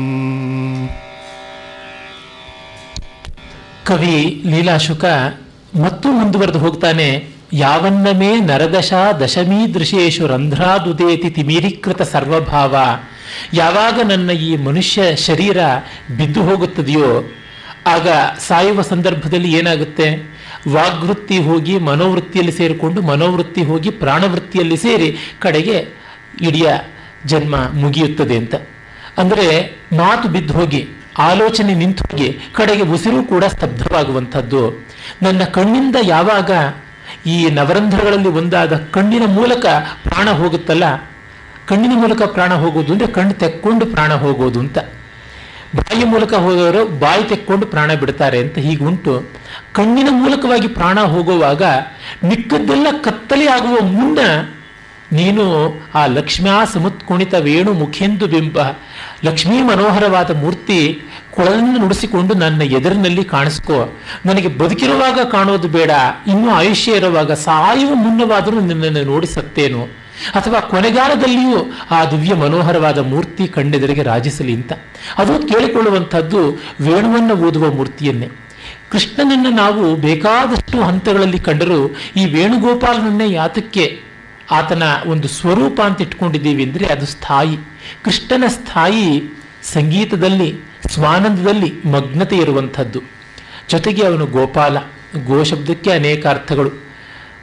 ಕವಿ ಲೀಲಾಶುಕ ಮತ್ತು ಮುಂದುವರೆದು ಹೋಗ್ತಾನೆ ಯಾವನ್ನಮೇ ನರದಶ ದಶಮೀ ದೃಶೇಶು ರಂಧ್ರಾದುದೇತಿ ತಿಮೀರೀಕೃತ ಸರ್ವಭಾವ ಯಾವಾಗ ನನ್ನ ಈ ಮನುಷ್ಯ ಶರೀರ ಬಿದ್ದು ಹೋಗುತ್ತದೆಯೋ ಆಗ ಸಾಯುವ ಸಂದರ್ಭದಲ್ಲಿ ಏನಾಗುತ್ತೆ ವಾಗ್ವೃತ್ತಿ ಹೋಗಿ ಮನೋವೃತ್ತಿಯಲ್ಲಿ ಸೇರಿಕೊಂಡು ಮನೋವೃತ್ತಿ ಹೋಗಿ ಪ್ರಾಣವೃತ್ತಿಯಲ್ಲಿ ಸೇರಿ ಕಡೆಗೆ ಇಡೀ ಜನ್ಮ ಮುಗಿಯುತ್ತದೆ ಅಂತ ಅಂದರೆ ಮಾತು ಬಿದ್ದು ಹೋಗಿ ಆಲೋಚನೆ ನಿಂತು ಹೋಗಿ ಕಡೆಗೆ ಉಸಿರು ಕೂಡ ಸ್ತಬ್ಧವಾಗುವಂಥದ್ದು ನನ್ನ ಕಣ್ಣಿಂದ ಯಾವಾಗ ಈ ನವರಂಧ್ರಗಳಲ್ಲಿ ಒಂದಾದ ಕಣ್ಣಿನ ಮೂಲಕ ಪ್ರಾಣ ಹೋಗುತ್ತಲ್ಲ ಕಣ್ಣಿನ ಮೂಲಕ ಪ್ರಾಣ ಹೋಗೋದು ಅಂದರೆ ಕಣ್ಣು ತೆಕ್ಕೊಂಡು ಪ್ರಾಣ ಹೋಗೋದು ಅಂತ ಬಾಯಿ ಮೂಲಕ ಹೋದವರು ಬಾಯಿ ತೆಕ್ಕೊಂಡು ಪ್ರಾಣ ಬಿಡ್ತಾರೆ ಅಂತ ಹೀಗುಂಟು ಕಣ್ಣಿನ ಮೂಲಕವಾಗಿ ಪ್ರಾಣ ಹೋಗುವಾಗ ಮಿಕ್ಕದ್ದೆಲ್ಲ ಕತ್ತಲೆ ಆಗುವ ಮುನ್ನ ನೀನು ಆ ಲಕ್ಷ್ಮ್ಯಾ ಸಮುತ್ಕುಣಿತ ವೇಣು ಮುಖೆಂದು ಬಿಂಬ ಲಕ್ಷ್ಮೀ ಮನೋಹರವಾದ ಮೂರ್ತಿ ಕೊಳಲನ್ನು ನುಡಿಸಿಕೊಂಡು ನನ್ನ ಎದುರಿನಲ್ಲಿ ಕಾಣಿಸ್ಕೋ ನನಗೆ ಬದುಕಿರುವಾಗ ಕಾಣೋದು ಬೇಡ ಇನ್ನೂ ಆಯುಷ್ಯ ಇರುವಾಗ ಸಾಯುವ ಮುನ್ನವಾದರೂ ನಿನ್ನನ್ನು ನೋಡಿ ಸತ್ತೇನು ಅಥವಾ ಕೊನೆಗಾಲದಲ್ಲಿಯೂ ಆ ದಿವ್ಯ ಮನೋಹರವಾದ ಮೂರ್ತಿ ಕಣ್ಣೆದುರಿಗೆ ರಾಜಿಸಲಿ ಅಂತ ಅದು ಕೇಳಿಕೊಳ್ಳುವಂಥದ್ದು ವೇಣುವನ್ನು ಓದುವ ಮೂರ್ತಿಯನ್ನೇ ಕೃಷ್ಣನನ್ನು ನಾವು ಬೇಕಾದಷ್ಟು ಹಂತಗಳಲ್ಲಿ ಕಂಡರೂ ಈ ವೇಣುಗೋಪಾಲನನ್ನೇ ಯಾತಕ್ಕೆ ಆತನ ಒಂದು ಸ್ವರೂಪ ಅಂತ ಇಟ್ಕೊಂಡಿದ್ದೀವಿ ಅಂದರೆ ಅದು ಸ್ಥಾಯಿ ಕೃಷ್ಣನ ಸ್ಥಾಯಿ ಸಂಗೀತದಲ್ಲಿ ಸ್ವಾನಂದದಲ್ಲಿ ಮಗ್ನತೆ ಇರುವಂಥದ್ದು ಜೊತೆಗೆ ಅವನು ಗೋಪಾಲ ಗೋ ಶಬ್ದಕ್ಕೆ ಅನೇಕ ಅರ್ಥಗಳು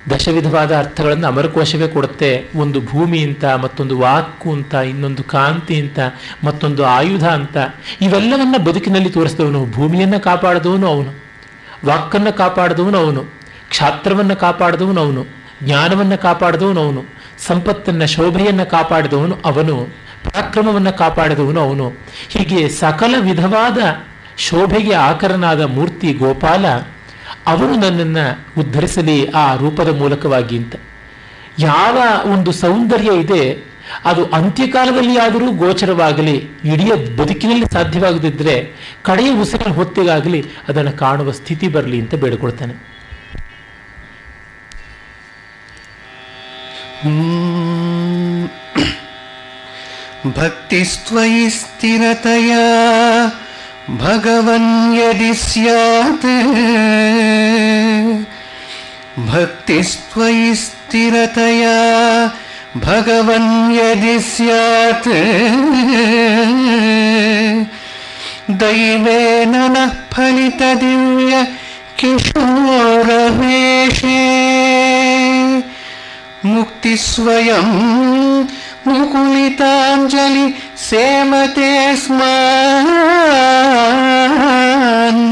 ದಶವಿಧವಾದ ಅರ್ಥಗಳನ್ನು ಅಮರಕೋಶವೇ ಕೊಡುತ್ತೆ ಒಂದು ಭೂಮಿ ಅಂತ ಮತ್ತೊಂದು ವಾಕು ಅಂತ ಇನ್ನೊಂದು ಕಾಂತಿ ಅಂತ ಮತ್ತೊಂದು ಆಯುಧ ಅಂತ ಇವೆಲ್ಲವನ್ನ ಬದುಕಿನಲ್ಲಿ ತೋರಿಸಿದವನು ಭೂಮಿಯನ್ನು ಕಾಪಾಡಿದವನು ಅವನು ವಾಕ್ಕನ್ನು ಕಾಪಾಡಿದವನು ಅವನು ಕ್ಷಾತ್ರವನ್ನು ಕಾಪಾಡಿದವನು ಅವನು ಜ್ಞಾನವನ್ನು ಕಾಪಾಡಿದವನು ಅವನು ಸಂಪತ್ತನ್ನು ಶೋಭೆಯನ್ನು ಕಾಪಾಡಿದವನು ಅವನು ಪರಾಕ್ರಮವನ್ನು ಕಾಪಾಡಿದವನು ಅವನು ಹೀಗೆ ಸಕಲ ವಿಧವಾದ ಶೋಭೆಗೆ ಆಕರನಾದ ಮೂರ್ತಿ ಗೋಪಾಲ ಅವನು ನನ್ನನ್ನು ಉದ್ಧರಿಸಲಿ ಆ ರೂಪದ ಮೂಲಕವಾಗಿ ಅಂತ ಯಾವ ಒಂದು ಸೌಂದರ್ಯ ಇದೆ ಅದು ಅಂತ್ಯಕಾಲದಲ್ಲಿ ಆದರೂ ಗೋಚರವಾಗಲಿ ಇಡೀ ಬದುಕಿನಲ್ಲಿ ಸಾಧ್ಯವಾಗದಿದ್ದರೆ ಕಡೆಯ ಉಸಿರಿನ ಹೊತ್ತಿಗಾಗಲಿ ಅದನ್ನು ಕಾಣುವ ಸ್ಥಿತಿ ಬರಲಿ ಅಂತ ಬೇಡಿಕೊಳ್ತಾನೆ भक्तिस्त्वयि स्थिरतया भगवन् यदि स्यात् भक्तिस्त्वयि स्थिरतया भगवन् यदि स्यात् दैवेन नः फलितदिव्य किशोरवेशे मुक्तिस्वयं मुकुलिताञ्जलि सेमते स्मान्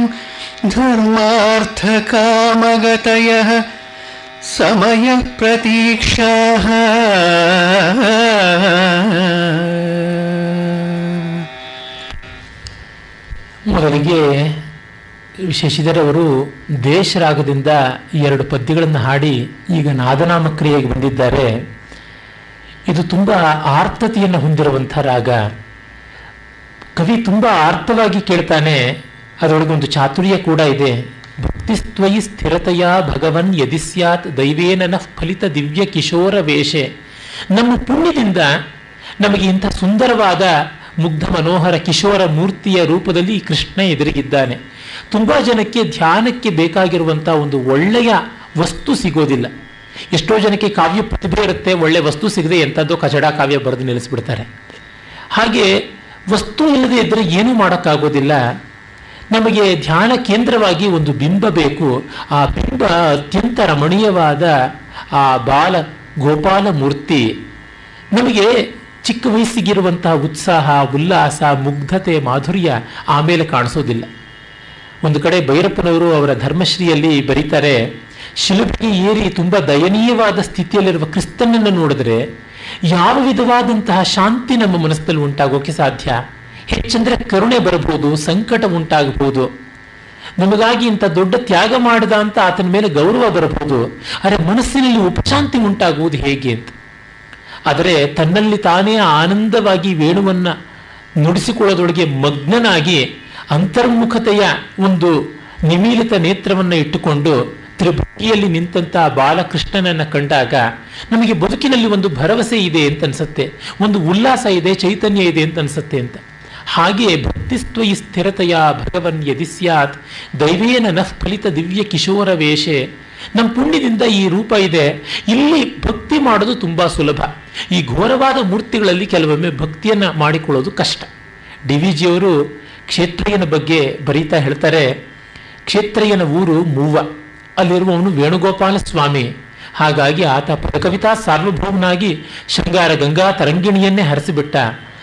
धर्मार्थकामगतयः समयः प्रतीक्षाः ಮೊದಲಿಗೆ ಶಶಿಧರ್ ದೇಶರಾಗದಿಂದ ಎರಡು ಪದ್ಯಗಳನ್ನು ಹಾಡಿ ಈಗ ನಾದನಾಮ ಕ್ರಿಯೆಗೆ ಬಂದಿದ್ದಾರೆ ಇದು ತುಂಬ ಆರ್ತತೆಯನ್ನು ಹೊಂದಿರುವಂಥ ರಾಗ ಕವಿ ತುಂಬ ಆರ್ತವಾಗಿ ಕೇಳ್ತಾನೆ ಅದರೊಳಗೆ ಒಂದು ಚಾತುರ್ಯ ಕೂಡ ಇದೆ ಭಕ್ತಿಸ್ತ್ವಯಿ ಸ್ಥಿರತೆಯ ಭಗವನ್ ಯದಿಸ್ಯಾತ್ ದೈವೇನ ನಃ ಫಲಿತ ದಿವ್ಯ ಕಿಶೋರ ವೇಷೆ ನಮ್ಮ ಪುಣ್ಯದಿಂದ ನಮಗೆ ಇಂಥ ಸುಂದರವಾದ ಮುಗ್ಧ ಮನೋಹರ ಕಿಶೋರ ಮೂರ್ತಿಯ ರೂಪದಲ್ಲಿ ಕೃಷ್ಣ ಎದುರಿಗಿದ್ದಾನೆ ತುಂಬ ಜನಕ್ಕೆ ಧ್ಯಾನಕ್ಕೆ ಬೇಕಾಗಿರುವಂಥ ಒಂದು ಒಳ್ಳೆಯ ವಸ್ತು ಸಿಗೋದಿಲ್ಲ ಎಷ್ಟೋ ಜನಕ್ಕೆ ಕಾವ್ಯ ಪ್ರತಿಭೆ ಇರುತ್ತೆ ಒಳ್ಳೆ ವಸ್ತು ಸಿಗದೆ ಎಂಥದ್ದೋ ಕಚಡ ಕಾವ್ಯ ಬರೆದು ನಿಲ್ಲಿಸ್ಬಿಡ್ತಾರೆ ಹಾಗೆ ವಸ್ತು ಇಲ್ಲದೆ ಇದ್ದರೆ ಏನೂ ಮಾಡೋಕ್ಕಾಗೋದಿಲ್ಲ ನಮಗೆ ಧ್ಯಾನ ಕೇಂದ್ರವಾಗಿ ಒಂದು ಬಿಂಬ ಬೇಕು ಆ ಬಿಂಬ ಅತ್ಯಂತ ರಮಣೀಯವಾದ ಆ ಬಾಲ ಗೋಪಾಲ ಮೂರ್ತಿ ನಮಗೆ ಚಿಕ್ಕ ವಯಸ್ಸಿಗಿರುವಂತಹ ಉತ್ಸಾಹ ಉಲ್ಲಾಸ ಮುಗ್ಧತೆ ಮಾಧುರ್ಯ ಆಮೇಲೆ ಕಾಣಿಸೋದಿಲ್ಲ ಒಂದು ಕಡೆ ಭೈರಪ್ಪನವರು ಅವರ ಧರ್ಮಶ್ರೀಯಲ್ಲಿ ಬರೀತಾರೆ ಶಿಲುಬೆಗೆ ಏರಿ ತುಂಬ ದಯನೀಯವಾದ ಸ್ಥಿತಿಯಲ್ಲಿರುವ ಕ್ರಿಸ್ತನನ್ನು ನೋಡಿದ್ರೆ ಯಾವ ವಿಧವಾದಂತಹ ಶಾಂತಿ ನಮ್ಮ ಮನಸ್ಸಲ್ಲಿ ಉಂಟಾಗೋಕೆ ಸಾಧ್ಯ ಹೆಚ್ಚಂದ್ರೆ ಕರುಣೆ ಬರಬಹುದು ಸಂಕಟ ಉಂಟಾಗಬಹುದು ನಮಗಾಗಿ ಇಂಥ ದೊಡ್ಡ ತ್ಯಾಗ ಮಾಡಿದ ಅಂತ ಆತನ ಮೇಲೆ ಗೌರವ ಬರಬಹುದು ಆದರೆ ಮನಸ್ಸಿನಲ್ಲಿ ಉಪಶಾಂತಿ ಉಂಟಾಗುವುದು ಹೇಗೆ ಅಂತ ಆದರೆ ತನ್ನಲ್ಲಿ ತಾನೇ ಆನಂದವಾಗಿ ವೇಣುವನ್ನ ನುಡಿಸಿಕೊಳ್ಳೋದೊಳಗೆ ಮಗ್ನನಾಗಿ ಅಂತರ್ಮುಖತೆಯ ಒಂದು ನಿಮೀಲಿತ ನೇತ್ರವನ್ನು ಇಟ್ಟುಕೊಂಡು ತ್ರಿಭುಟಿಯಲ್ಲಿ ನಿಂತಹ ಬಾಲಕೃಷ್ಣನನ್ನು ಕಂಡಾಗ ನಮಗೆ ಬದುಕಿನಲ್ಲಿ ಒಂದು ಭರವಸೆ ಇದೆ ಅಂತ ಅನ್ಸುತ್ತೆ ಒಂದು ಉಲ್ಲಾಸ ಇದೆ ಚೈತನ್ಯ ಇದೆ ಅಂತ ಅನ್ಸುತ್ತೆ ಅಂತ ಹಾಗೆ ಭಕ್ತಿಸ್ತ್ವಯಿ ಸ್ಥಿರತೆಯ ಭಗವನ್ ಯದಿ ಸ್ಯಾತ್ ದೈವೇನ ನಃ ಫಲಿತ ದಿವ್ಯ ಕಿಶೋರ ವೇಷೆ ನಮ್ಮ ಪುಣ್ಯದಿಂದ ಈ ರೂಪ ಇದೆ ಇಲ್ಲಿ ಭಕ್ತಿ ಮಾಡೋದು ತುಂಬಾ ಸುಲಭ ಈ ಘೋರವಾದ ಮೂರ್ತಿಗಳಲ್ಲಿ ಕೆಲವೊಮ್ಮೆ ಭಕ್ತಿಯನ್ನ ಮಾಡಿಕೊಳ್ಳೋದು ಕಷ್ಟ ಡಿ ವಿ ಜಿಯವರು ಕ್ಷೇತ್ರಯ್ಯನ ಬಗ್ಗೆ ಬರೀತಾ ಹೇಳ್ತಾರೆ ಕ್ಷೇತ್ರಯ್ಯನ ಊರು ಮೂವ ಅಲ್ಲಿರುವವನು ವೇಣುಗೋಪಾಲ ಸ್ವಾಮಿ ಹಾಗಾಗಿ ಆತ ಪದಕವಿತಾ ಸಾರ್ವಭೌಮನಾಗಿ ಶೃಂಗಾರ ಗಂಗಾ ತರಂಗಿಣಿಯನ್ನೇ ಹರಿಸಿಬಿಟ್ಟ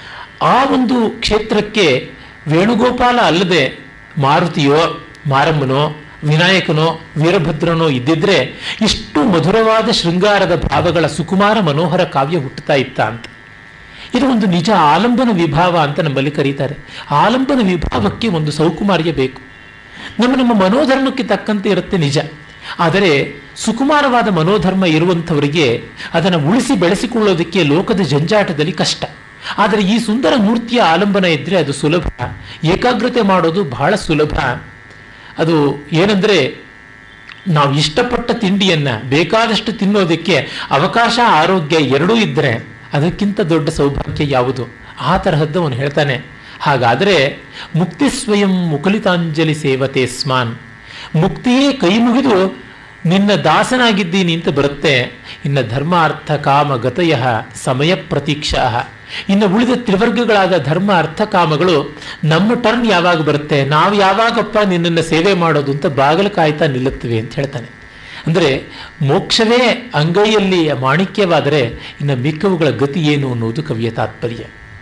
ಆ ಒಂದು ಕ್ಷೇತ್ರಕ್ಕೆ ವೇಣುಗೋಪಾಲ ಅಲ್ಲದೆ ಮಾರುತಿಯೋ ಮಾರಮ್ಮನೋ ವಿನಾಯಕನೋ ವೀರಭದ್ರನೋ ಇದ್ದಿದ್ರೆ ಇಷ್ಟು ಮಧುರವಾದ ಶೃಂಗಾರದ ಭಾವಗಳ ಸುಕುಮಾರ ಮನೋಹರ ಕಾವ್ಯ ಹುಟ್ಟುತ್ತಾ ಇತ್ತ ಅಂತ ಇದು ಒಂದು ನಿಜ ಆಲಂಬನ ವಿಭಾವ ಅಂತ ನಮ್ಮಲ್ಲಿ ಕರೀತಾರೆ ಆಲಂಬನ ವಿಭಾವಕ್ಕೆ ಒಂದು ಸೌಕುಮಾರ್ಯ ಬೇಕು ನಮ್ಮ ನಮ್ಮ ಮನೋಧರ್ಮಕ್ಕೆ ತಕ್ಕಂತೆ ಇರುತ್ತೆ ನಿಜ ಆದರೆ ಸುಕುಮಾರವಾದ ಮನೋಧರ್ಮ ಇರುವಂಥವರಿಗೆ ಅದನ್ನು ಉಳಿಸಿ ಬೆಳೆಸಿಕೊಳ್ಳೋದಕ್ಕೆ ಲೋಕದ ಜಂಜಾಟದಲ್ಲಿ ಕಷ್ಟ ಆದರೆ ಈ ಸುಂದರ ಮೂರ್ತಿಯ ಆಲಂಬನ ಇದ್ದರೆ ಅದು ಸುಲಭ ಏಕಾಗ್ರತೆ ಮಾಡೋದು ಬಹಳ ಸುಲಭ ಅದು ಏನಂದ್ರೆ ನಾವು ಇಷ್ಟಪಟ್ಟ ತಿಂಡಿಯನ್ನ ಬೇಕಾದಷ್ಟು ತಿನ್ನೋದಕ್ಕೆ ಅವಕಾಶ ಆರೋಗ್ಯ ಎರಡೂ ಇದ್ದರೆ ಅದಕ್ಕಿಂತ ದೊಡ್ಡ ಸೌಭಾಗ್ಯ ಯಾವುದು ಆ ತರಹದ್ದು ಅವನು ಹೇಳ್ತಾನೆ ಹಾಗಾದರೆ ಮುಕ್ತಿ ಸ್ವಯಂ ಮುಕುಲಿತಾಂಜಲಿ ಸೇವತೆ ಸ್ಮಾನ್ ಮುಕ್ತಿಯೇ ಕೈ ಮುಗಿದು ನಿನ್ನ ದಾಸನಾಗಿದ್ದೀನಿ ಅಂತ ಬರುತ್ತೆ ಇನ್ನು ಧರ್ಮ ಅರ್ಥ ಕಾಮ ಗತಯ ಸಮಯ ಪ್ರತೀಕ್ಷಾ ಇನ್ನು ಉಳಿದ ತ್ರಿವರ್ಗಗಳಾದ ಧರ್ಮ ಅರ್ಥ ಕಾಮಗಳು ನಮ್ಮ ಟರ್ನ್ ಯಾವಾಗ ಬರುತ್ತೆ ನಾವು ಯಾವಾಗಪ್ಪ ನಿನ್ನನ್ನು ಸೇವೆ ಮಾಡೋದು ಅಂತ ಬಾಗಿಲು ಕಾಯ್ತಾ ನಿಲ್ಲುತ್ತವೆ ಅಂತ ಹೇಳ್ತಾನೆ ಅಂದರೆ ಮೋಕ್ಷವೇ ಅಂಗೈಯಲ್ಲಿ ಮಾಣಿಕ್ಯವಾದರೆ ಇನ್ನು ಮಿಕ್ಕವುಗಳ ಗತಿ ಏನು ಅನ್ನುವುದು ಕವಿಯ ತಾತ್ಪರ್ಯ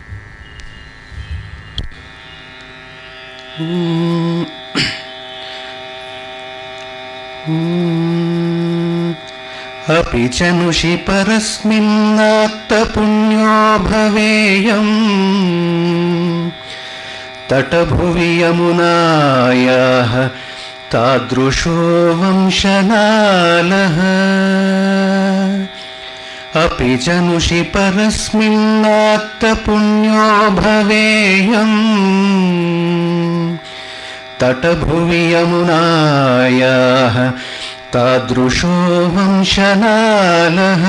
अपि च नुषि परस्मिन्नात्तपुण्यो भवेयम् तटभुवि यमुनायाः तादृशो वंशनालः अपि च नुषि परस्मिन्नात्तपुण्यो भवेयम् तटभुवि यमुनायाः तादृशो वंशनालः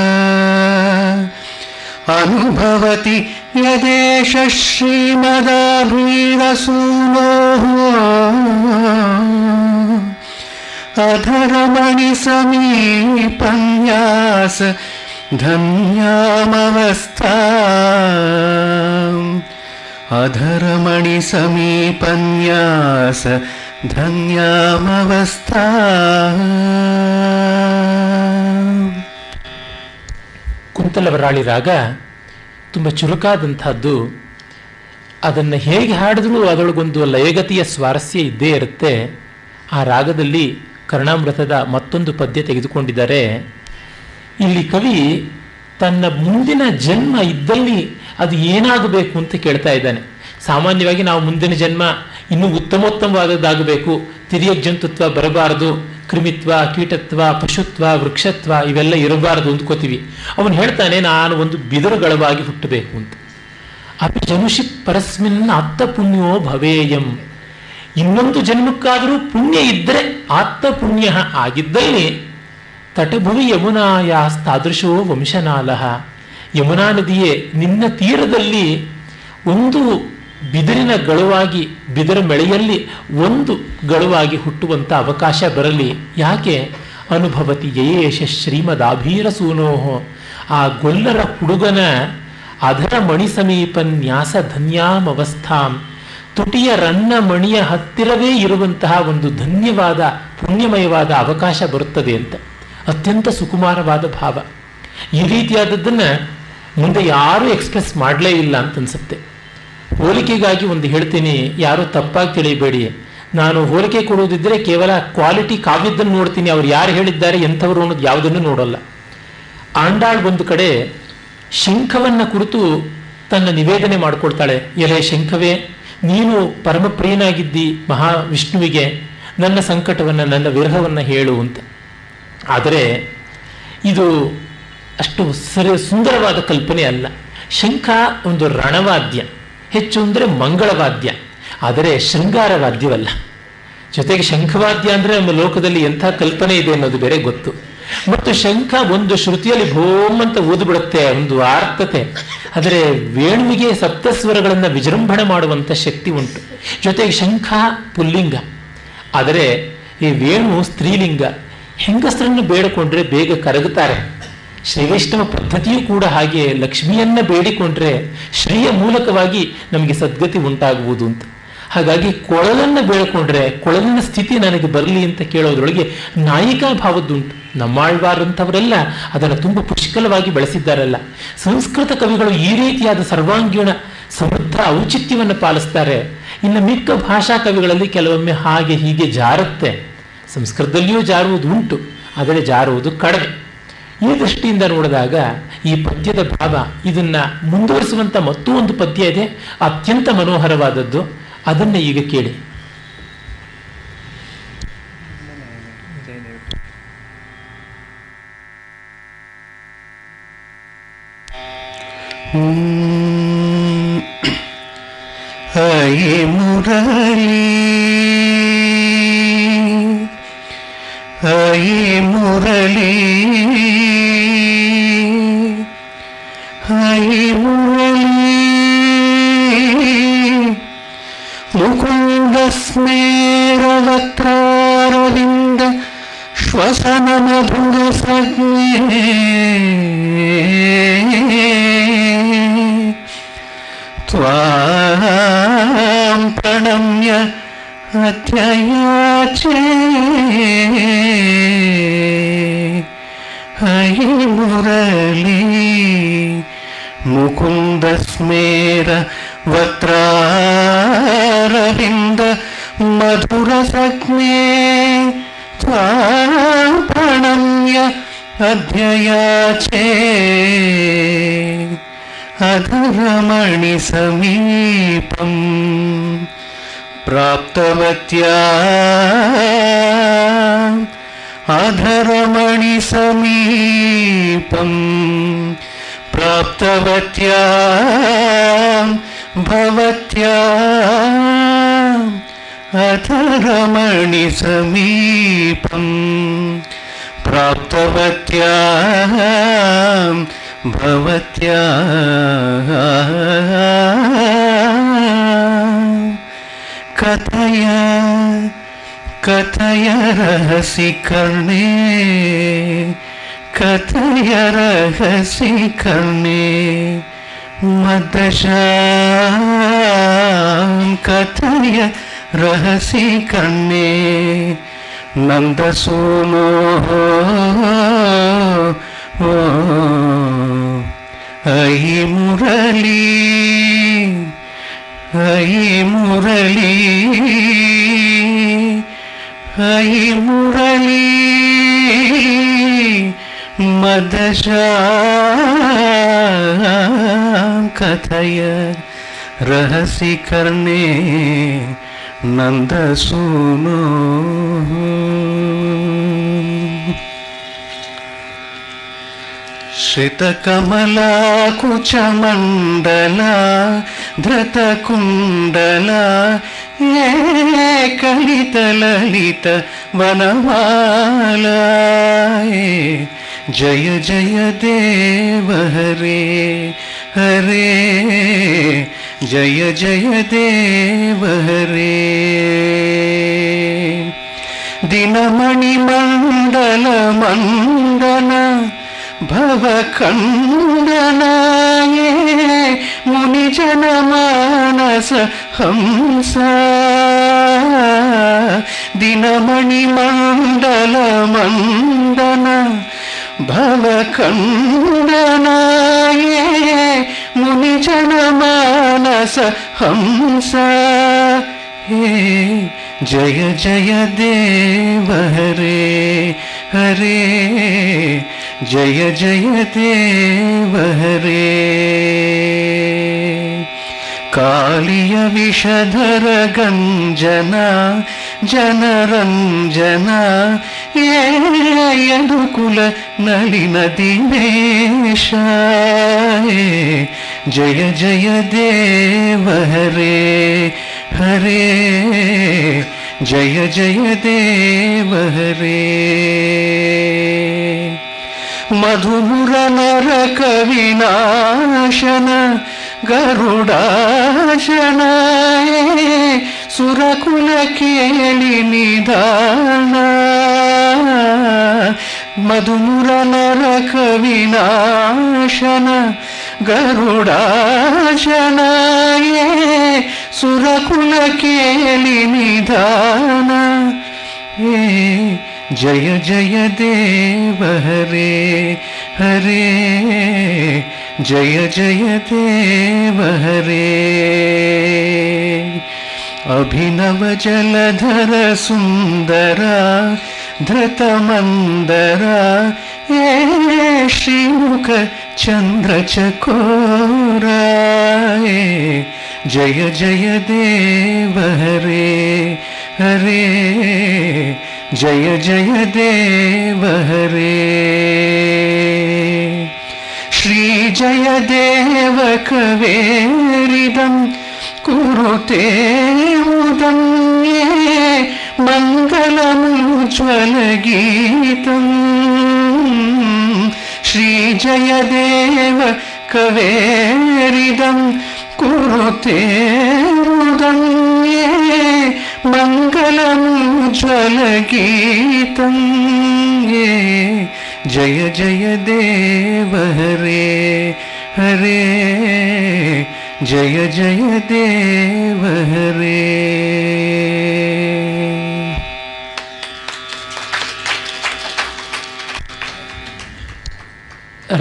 अनुभवति यदेष श्रीमदाभीरसूनोः अधरमणिसमीपन्यास धन्यामवस्था अधरमणिसमीपन्यास धन्यामवस्था ಕುಂತಲವರಾಳಿ ರಾಗ ತುಂಬ ಚುರುಕಾದಂತಹದ್ದು ಅದನ್ನು ಹೇಗೆ ಹಾಡಿದ್ರೂ ಅದರೊಳಗೊಂದು ಲಯಗತಿಯ ಸ್ವಾರಸ್ಯ ಇದ್ದೇ ಇರುತ್ತೆ ಆ ರಾಗದಲ್ಲಿ ಕರ್ಣಾಮೃತದ ಮತ್ತೊಂದು ಪದ್ಯ ತೆಗೆದುಕೊಂಡಿದ್ದಾರೆ ಇಲ್ಲಿ ಕವಿ ತನ್ನ ಮುಂದಿನ ಜನ್ಮ ಇದ್ದಲ್ಲಿ ಅದು ಏನಾಗಬೇಕು ಅಂತ ಕೇಳ್ತಾ ಇದ್ದಾನೆ ಸಾಮಾನ್ಯವಾಗಿ ನಾವು ಮುಂದಿನ ಜನ್ಮ ಇನ್ನೂ ಉತ್ತಮೋತ್ತಮವಾದದ್ದಾಗಬೇಕು ತಿರಿಯ ಜಂತುತ್ವ ಬರಬಾರದು ಕ್ರಿಮಿತ್ವ ಕೀಟತ್ವ ಪಶುತ್ವ ವೃಕ್ಷತ್ವ ಇವೆಲ್ಲ ಇರಬಾರದು ಅಂದ್ಕೋತೀವಿ ಅವನು ಹೇಳ್ತಾನೆ ನಾನು ಒಂದು ಬಿದರುಗಳವಾಗಿ ಹುಟ್ಟಬೇಕು ಅಂತ ಅಪಿ ಜನುಷಿ ಪರಸ್ಮಿನ್ ಆತ್ತ ಪುಣ್ಯೋ ಭವೇಯಂ ಇನ್ನೊಂದು ಜನ್ಮಕ್ಕಾದರೂ ಪುಣ್ಯ ಇದ್ದರೆ ಆತ್ತ ಪುಣ್ಯ ಆಗಿದ್ದಲ್ಲಿ ತಟಭುವಿ ಯಮುನಾಯಾಸ್ತಾದೃಶೋ ವಂಶನಾಲಹ ಯಮುನಾ ನದಿಯೇ ನಿನ್ನ ತೀರದಲ್ಲಿ ಒಂದು ಬಿದಿರಿನ ಗಳುವಾಗಿ ಬಿದಿರ ಮೆಳೆಯಲ್ಲಿ ಒಂದು ಗಳುವಾಗಿ ಹುಟ್ಟುವಂಥ ಅವಕಾಶ ಬರಲಿ ಯಾಕೆ ಅನುಭವತಿ ಯಯೇಶ ಶ್ರೀಮದಾಭೀರ ಸೂನೋಹೋ ಆ ಗೊಲ್ಲರ ಹುಡುಗನ ಅಧರ ಮಣಿ ಸಮೀಪ ನ್ಯಾಸ ಧನ್ಯಾಮವಸ್ಥಾಂ ತುಟಿಯ ರನ್ನ ಮಣಿಯ ಹತ್ತಿರವೇ ಇರುವಂತಹ ಒಂದು ಧನ್ಯವಾದ ಪುಣ್ಯಮಯವಾದ ಅವಕಾಶ ಬರುತ್ತದೆ ಅಂತ ಅತ್ಯಂತ ಸುಕುಮಾರವಾದ ಭಾವ ಈ ರೀತಿಯಾದದ್ದನ್ನು ಮುಂದೆ ಯಾರೂ ಎಕ್ಸ್ಪ್ರೆಸ್ ಮಾಡಲೇ ಇಲ್ಲ ಅಂತ ಅನ್ಸುತ್ತೆ ಹೋಲಿಕೆಗಾಗಿ ಒಂದು ಹೇಳ್ತೀನಿ ಯಾರೂ ತಪ್ಪಾಗಿ ತಿಳಿಯಬೇಡಿ ನಾನು ಹೋಲಿಕೆ ಕೊಡುವುದಿದ್ದರೆ ಕೇವಲ ಕ್ವಾಲಿಟಿ ಕಾವ್ಯದ್ದನ್ನು ನೋಡ್ತೀನಿ ಅವ್ರು ಯಾರು ಹೇಳಿದ್ದಾರೆ ಎಂಥವ್ರು ಅನ್ನೋದು ಯಾವುದನ್ನು ನೋಡೋಲ್ಲ ಆಂಡಾಳ್ ಒಂದು ಕಡೆ ಶಂಖವನ್ನ ಕುರಿತು ತನ್ನ ನಿವೇದನೆ ಮಾಡಿಕೊಳ್ತಾಳೆ ಎಲೆ ಶಂಖವೇ ನೀನು ಪರಮಪ್ರಿಯನಾಗಿದ್ದಿ ಮಹಾವಿಷ್ಣುವಿಗೆ ನನ್ನ ಸಂಕಟವನ್ನು ನನ್ನ ವಿರಹವನ್ನು ಹೇಳು ಅಂತ ಆದರೆ ಇದು ಅಷ್ಟು ಸರಿ ಸುಂದರವಾದ ಕಲ್ಪನೆ ಅಲ್ಲ ಶಂಖ ಒಂದು ರಣವಾದ್ಯ ಹೆಚ್ಚು ಅಂದರೆ ಮಂಗಳವಾದ್ಯ ಆದರೆ ಶೃಂಗಾರವಾದ್ಯವಲ್ಲ ಜೊತೆಗೆ ಶಂಖವಾದ್ಯ ಅಂದರೆ ನಮ್ಮ ಲೋಕದಲ್ಲಿ ಎಂಥ ಕಲ್ಪನೆ ಇದೆ ಅನ್ನೋದು ಬೇರೆ ಗೊತ್ತು ಮತ್ತು ಶಂಖ ಒಂದು ಶ್ರುತಿಯಲ್ಲಿ ಭೋಮ್ ಅಂತ ಊದ್ಬಿಡುತ್ತೆ ಒಂದು ಆರ್ತತೆ ಆದರೆ ವೇಣುವಿಗೆ ಸಪ್ತಸ್ವರಗಳನ್ನು ವಿಜೃಂಭಣೆ ಮಾಡುವಂಥ ಶಕ್ತಿ ಉಂಟು ಜೊತೆಗೆ ಶಂಖ ಪುಲ್ಲಿಂಗ ಆದರೆ ಈ ವೇಣು ಸ್ತ್ರೀಲಿಂಗ ಹೆಂಗಸರನ್ನು ಬೇಡಿಕೊಂಡ್ರೆ ಬೇಗ ಕರಗುತ್ತಾರೆ ಶ್ರೀವೈಷ್ಣವ ಪದ್ಧತಿಯೂ ಕೂಡ ಹಾಗೆ ಲಕ್ಷ್ಮಿಯನ್ನ ಬೇಡಿಕೊಂಡ್ರೆ ಶ್ರೀಯ ಮೂಲಕವಾಗಿ ನಮಗೆ ಸದ್ಗತಿ ಉಂಟಾಗುವುದು ಅಂತ ಹಾಗಾಗಿ ಕೊಳಲನ್ನು ಬೇಡಿಕೊಂಡ್ರೆ ಕೊಳಲಿನ ಸ್ಥಿತಿ ನನಗೆ ಬರಲಿ ಅಂತ ಕೇಳೋದ್ರೊಳಗೆ ನಾಯಿಕಾ ಭಾವದ್ದುಂಟು ನಮ್ಮಾಳ್ವಾರಂಥವರೆಲ್ಲ ಅದನ್ನು ತುಂಬ ಪುಷ್ಕಲವಾಗಿ ಬಳಸಿದ್ದಾರಲ್ಲ ಸಂಸ್ಕೃತ ಕವಿಗಳು ಈ ರೀತಿಯಾದ ಸರ್ವಾಂಗೀಣ ಸಮೃದ್ಧ ಔಚಿತ್ಯವನ್ನು ಪಾಲಿಸ್ತಾರೆ ಇನ್ನು ಮಿಕ್ಕ ಭಾಷಾ ಕವಿಗಳಲ್ಲಿ ಕೆಲವೊಮ್ಮೆ ಹಾಗೆ ಹೀಗೆ ಜಾರುತ್ತೆ ಸಂಸ್ಕೃತದಲ್ಲಿಯೂ ಜಾರುವುದು ಉಂಟು ಆದರೆ ಜಾರುವುದು ಕಡಿಮೆ ಈ ದೃಷ್ಟಿಯಿಂದ ನೋಡಿದಾಗ ಈ ಪದ್ಯದ ಭಾವ ಇದನ್ನ ಮುಂದುವರಿಸುವಂತ ಮತ್ತೂ ಒಂದು ಪದ್ಯ ಇದೆ ಅತ್ಯಂತ ಮನೋಹರವಾದದ್ದು ಅದನ್ನ ಈಗ ಕೇಳಿ ಹೈ ಮುರಳಿ ಹೈ ಮುರಳಿ ಹೈ ಮುರಳಿ ಮುಕುಂದ ಸ್ಮೇರವಕ್ರಾರವಿಂದ ಶ್ವಸನ ಮಧುರ ಸಂಜ್ಞೆ त्वां प्रणम्य अध्ययाचे ಹೈ ಮುರಳಿ ಮುಕುಂದ ಸ್ಮೇರ ವಕ್ರಾರವಿಂದ ಮಧುರ ಸಜ್ಞೆ ಪ್ರಣಮ್ಯ ಅಧ್ಯಯಾಚೆ ಅಧರಮಣಿ ಸಮೀಪಂ ಪ್ರಾಪ್ತವತ್ಯಾ अधरमणि समीपम् प्राप्तवत्या भवत्या अधरमणि समीपम् प्राप्तवत्या भवत्या कथय कथय रहसि कर्णे कथय रहसि कर्णे मदशा कथय रहसि कर्णे नन्दसूनो अयि मुरली हई मुरली हई मुरली मदशा कथय रहसि कर्णे नन्द सुनो श्रितकमलाकुचमण्डला धृतकुण्डला ये कलितललित वनमाला ये जय जय देव हरे हरे जय जय देव हरे दिनमणिमण्डल मण्डन भवखण्डनाये मुनिजनमानस हंस दिनमणिमण्डल मण्डन भवखण्डनाये मुनिजनमानस हंस हे जय जय देव हरे हरे जय जय देव हरे कालिय विषधर गञ्जना जनरञ्जना ये यदुकुल नलिन दिनेशाय जय जय देव हरे हरे जय जय देव हरे मधुमुर नरक विनाशन गरुडाशनाये सुरकुल केळि निधान मधुमुर नरक विनाशन गरुडाशनाये सुरकुल केळि निधान हे जय जय देव हरे हरे जय जय देव हरे अभिनव जलधर सुन्दरा धृतमन्दरा ये श्रीमुख चन्द्रचकोराये जय जय देव हरे हरे जय जय देव हरे श्री जय देव कवेरिदं कुरुते मुदं ये मङ्गलमुज्ज्वलगीतम् श्री जय देव कवेरिदं कुरुते रुदं ये मङ्गलमुज्ज्वलगीतं ये जय जय देव हरे हरे जय जय देव हरे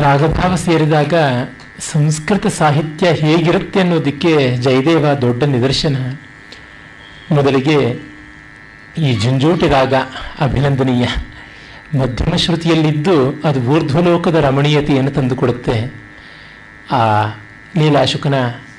ರಾಗಭಾವ ಸೇರಿದಾಗ ಸಂಸ್ಕೃತ ಸಾಹಿತ್ಯ ಹೇಗಿರುತ್ತೆ ಅನ್ನೋದಕ್ಕೆ ಜಯದೇವ ದೊಡ್ಡ ನಿದರ್ಶನ ಮೊದಲಿಗೆ ಈ ಜುಂಜೋಟಿ ರಾಗ ಅಭಿನಂದನೀಯ ಮಧ್ಯಮ ಶ್ರುತಿಯಲ್ಲಿದ್ದು ಅದು ಊರ್ಧ್ವಲೋಕದ ರಮಣೀಯತೆಯನ್ನು ತಂದುಕೊಡುತ್ತೆ ಆ ಲೀಲಾಶುಕನ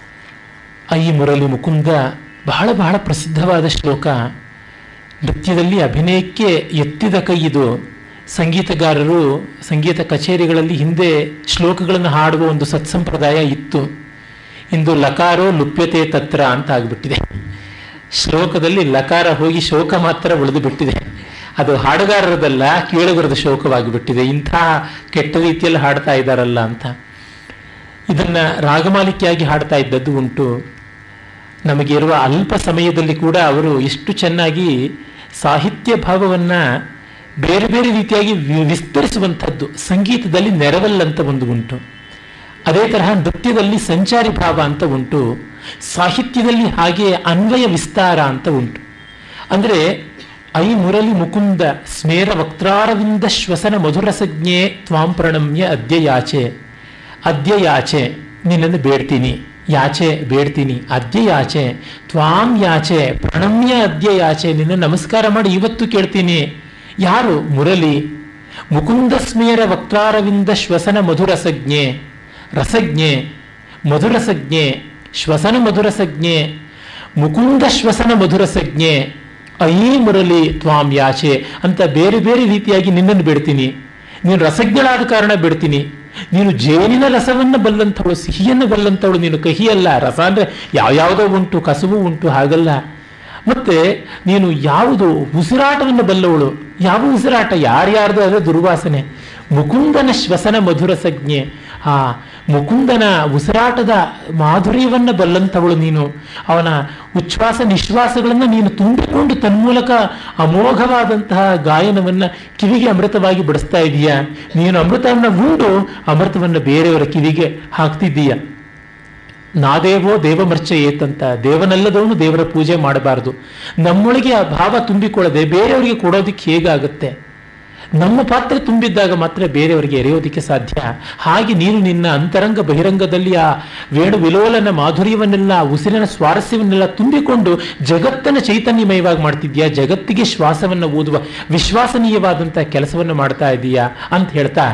ಐ ಮುರಳಿ ಮುಕುಂದ ಬಹಳ ಬಹಳ ಪ್ರಸಿದ್ಧವಾದ ಶ್ಲೋಕ ನೃತ್ಯದಲ್ಲಿ ಅಭಿನಯಕ್ಕೆ ಎತ್ತಿದ ಕೈ ಇದು ಸಂಗೀತಗಾರರು ಸಂಗೀತ ಕಚೇರಿಗಳಲ್ಲಿ ಹಿಂದೆ ಶ್ಲೋಕಗಳನ್ನು ಹಾಡುವ ಒಂದು ಸತ್ಸಂಪ್ರದಾಯ ಇತ್ತು ಇಂದು ಲಕಾರೋ ಲುಪ್ಯತೆ ತತ್ರ ಅಂತ ಆಗಿಬಿಟ್ಟಿದೆ ಶ್ಲೋಕದಲ್ಲಿ ಲಕಾರ ಹೋಗಿ ಶೋಕ ಮಾತ್ರ ಉಳಿದು ಬಿಟ್ಟಿದೆ ಅದು ಹಾಡುಗಾರರದಲ್ಲ ಕೇಳುಗರದ ಶೋಕವಾಗಿಬಿಟ್ಟಿದೆ ಇಂಥ ಕೆಟ್ಟ ರೀತಿಯಲ್ಲಿ ಹಾಡ್ತಾ ಇದ್ದಾರಲ್ಲ ಅಂತ ಇದನ್ನ ರಾಗಮಾಲಿಕೆಯಾಗಿ ಹಾಡ್ತಾ ಇದ್ದದ್ದು ಉಂಟು ನಮಗೆ ಇರುವ ಅಲ್ಪ ಸಮಯದಲ್ಲಿ ಕೂಡ ಅವರು ಎಷ್ಟು ಚೆನ್ನಾಗಿ ಸಾಹಿತ್ಯ ಭಾವವನ್ನು ಬೇರೆ ಬೇರೆ ರೀತಿಯಾಗಿ ವಿ- ವಿಸ್ತರಿಸುವಂಥದ್ದು ಸಂಗೀತದಲ್ಲಿ ನೆರವಲ್ಲಂತ ಒಂದು ಉಂಟು ಅದೇ ತರಹ ನೃತ್ಯದಲ್ಲಿ ಸಂಚಾರಿ ಭಾವ ಅಂತ ಉಂಟು ಸಾಹಿತ್ಯದಲ್ಲಿ ಹಾಗೆ ಅನ್ವಯ ವಿಸ್ತಾರ ಅಂತ ಉಂಟು ಅಂದರೆ ಐ ಮುರಳಿ ಮುಕುಂದ ಸ್ಮೇರ ವಕ್ತಾರವಿಂದ ಶ್ವಸನ ಮಧುರ ಸಂಜ್ಞೆ ತ್ವಾಂ ಪ್ರಣಮ್ಯ ಅದ್ಯ ಯಾಚೆ ಅದ್ಯ ಯಾಚೆ ನಿನ್ನನ್ನು ಬೇಡ್ತೀನಿ ಯಾಚೆ ಬೇಡ್ತೀನಿ ಅದ್ಯ ಯಾಚೆ ತ್ವಾಂ ಯಾಚೆ ಪ್ರಣಮ್ಯ ಅದ್ಯ ಯಾಚೆ ನಿನ್ನ ನಮಸ್ಕಾರ ಮಾಡಿ ಇವತ್ತು ಕೇಳ್ತೀನಿ ಯಾರು ಮುರಳಿ ಮುಕುಂದ ಸ್ಮೇರ ವಕ್ತಾರವಿಂದ ಶ್ವಸನ ಮಧುರ ಸಂಜ್ಞೆ ರಸಜ್ಞೆ ಮಧುರ ಸಂಜ್ಞೆ ಶ್ವಸನ ಮಧುರ ಸಂಜ್ಞೆ ಮುಕುಂದ ಶ್ವಸನ ಮಧುರ ಸಂಜ್ಞೆ ಐ ಮುರಳಿ ತ್ವಾಂ ಯಾಚೆ ಅಂತ ಬೇರೆ ಬೇರೆ ರೀತಿಯಾಗಿ ನಿನ್ನನ್ನು ಬಿಡ್ತೀನಿ ನೀನು ರಸಜ್ಞಳಾದ ಕಾರಣ ಬಿಡ್ತೀನಿ ನೀನು ಜೇನಿನ ರಸವನ್ನು ಬಲ್ಲಂಥವಳು ಸಿಹಿಯನ್ನು ಬಲ್ಲಂಥವಳು ನೀನು ಕಹಿಯಲ್ಲ ರಸ ಅಂದರೆ ಯಾವ್ಯಾವುದೋ ಉಂಟು ಕಸುವು ಉಂಟು ಹಾಗಲ್ಲ ಮತ್ತೆ ನೀನು ಯಾವುದು ಉಸಿರಾಟವನ್ನು ಬಲ್ಲವಳು ಯಾವ ಉಸಿರಾಟ ಯಾರ್ಯಾರ್ದು ಅದೇ ದುರ್ವಾಸನೆ ಮುಕುಂದನ ಶ್ವಸನ ಮಧುರ ಸಂಜ್ಞೆ ಆ ಮುಕುಂದನ ಉಸಿರಾಟದ ಮಾಧುರ್ಯವನ್ನು ಬಲ್ಲಂಥವಳು ನೀನು ಅವನ ಉಚ್ಛ್ವಾಸ ನಿಶ್ವಾಸಗಳನ್ನು ನೀನು ತುಂಬಿಕೊಂಡು ತನ್ಮೂಲಕ ಅಮೋಘವಾದಂತಹ ಗಾಯನವನ್ನು ಕಿವಿಗೆ ಅಮೃತವಾಗಿ ಬಿಡಿಸ್ತಾ ಇದೀಯಾ ನೀನು ಅಮೃತವನ್ನು ಉಂಡು ಅಮೃತವನ್ನು ಬೇರೆಯವರ ಕಿವಿಗೆ ಹಾಕ್ತಿದ್ದೀಯ ನಾದೇವೋ ದೇವಮರ್ಚಯೇತ್ ಅಂತ ದೇವನಲ್ಲದವನು ದೇವರ ಪೂಜೆ ಮಾಡಬಾರದು ನಮ್ಮೊಳಗೆ ಆ ಭಾವ ತುಂಬಿಕೊಳ್ಳದೆ ಬೇರೆಯವರಿಗೆ ಕೊಡೋದಕ್ಕೆ ಹೇಗಾಗುತ್ತೆ ನಮ್ಮ ಪಾತ್ರೆ ತುಂಬಿದ್ದಾಗ ಮಾತ್ರ ಬೇರೆಯವರಿಗೆ ಎರೆಯೋದಕ್ಕೆ ಸಾಧ್ಯ ಹಾಗೆ ನೀನು ನಿನ್ನ ಅಂತರಂಗ ಬಹಿರಂಗದಲ್ಲಿ ಆ ವೇಣು ವಿಲೋಲನ ಮಾಧುರ್ಯವನ್ನೆಲ್ಲ ಉಸಿರಿನ ಸ್ವಾರಸ್ಯವನ್ನೆಲ್ಲ ತುಂಬಿಕೊಂಡು ಜಗತ್ತನ್ನು ಚೈತನ್ಯಮಯವಾಗಿ ಮಾಡ್ತಿದ್ಯಾ ಜಗತ್ತಿಗೆ ಶ್ವಾಸವನ್ನು ಓದುವ ವಿಶ್ವಾಸನೀಯವಾದಂಥ ಕೆಲಸವನ್ನು ಮಾಡ್ತಾ ಇದೀಯಾ ಅಂತ ಹೇಳ್ತಾ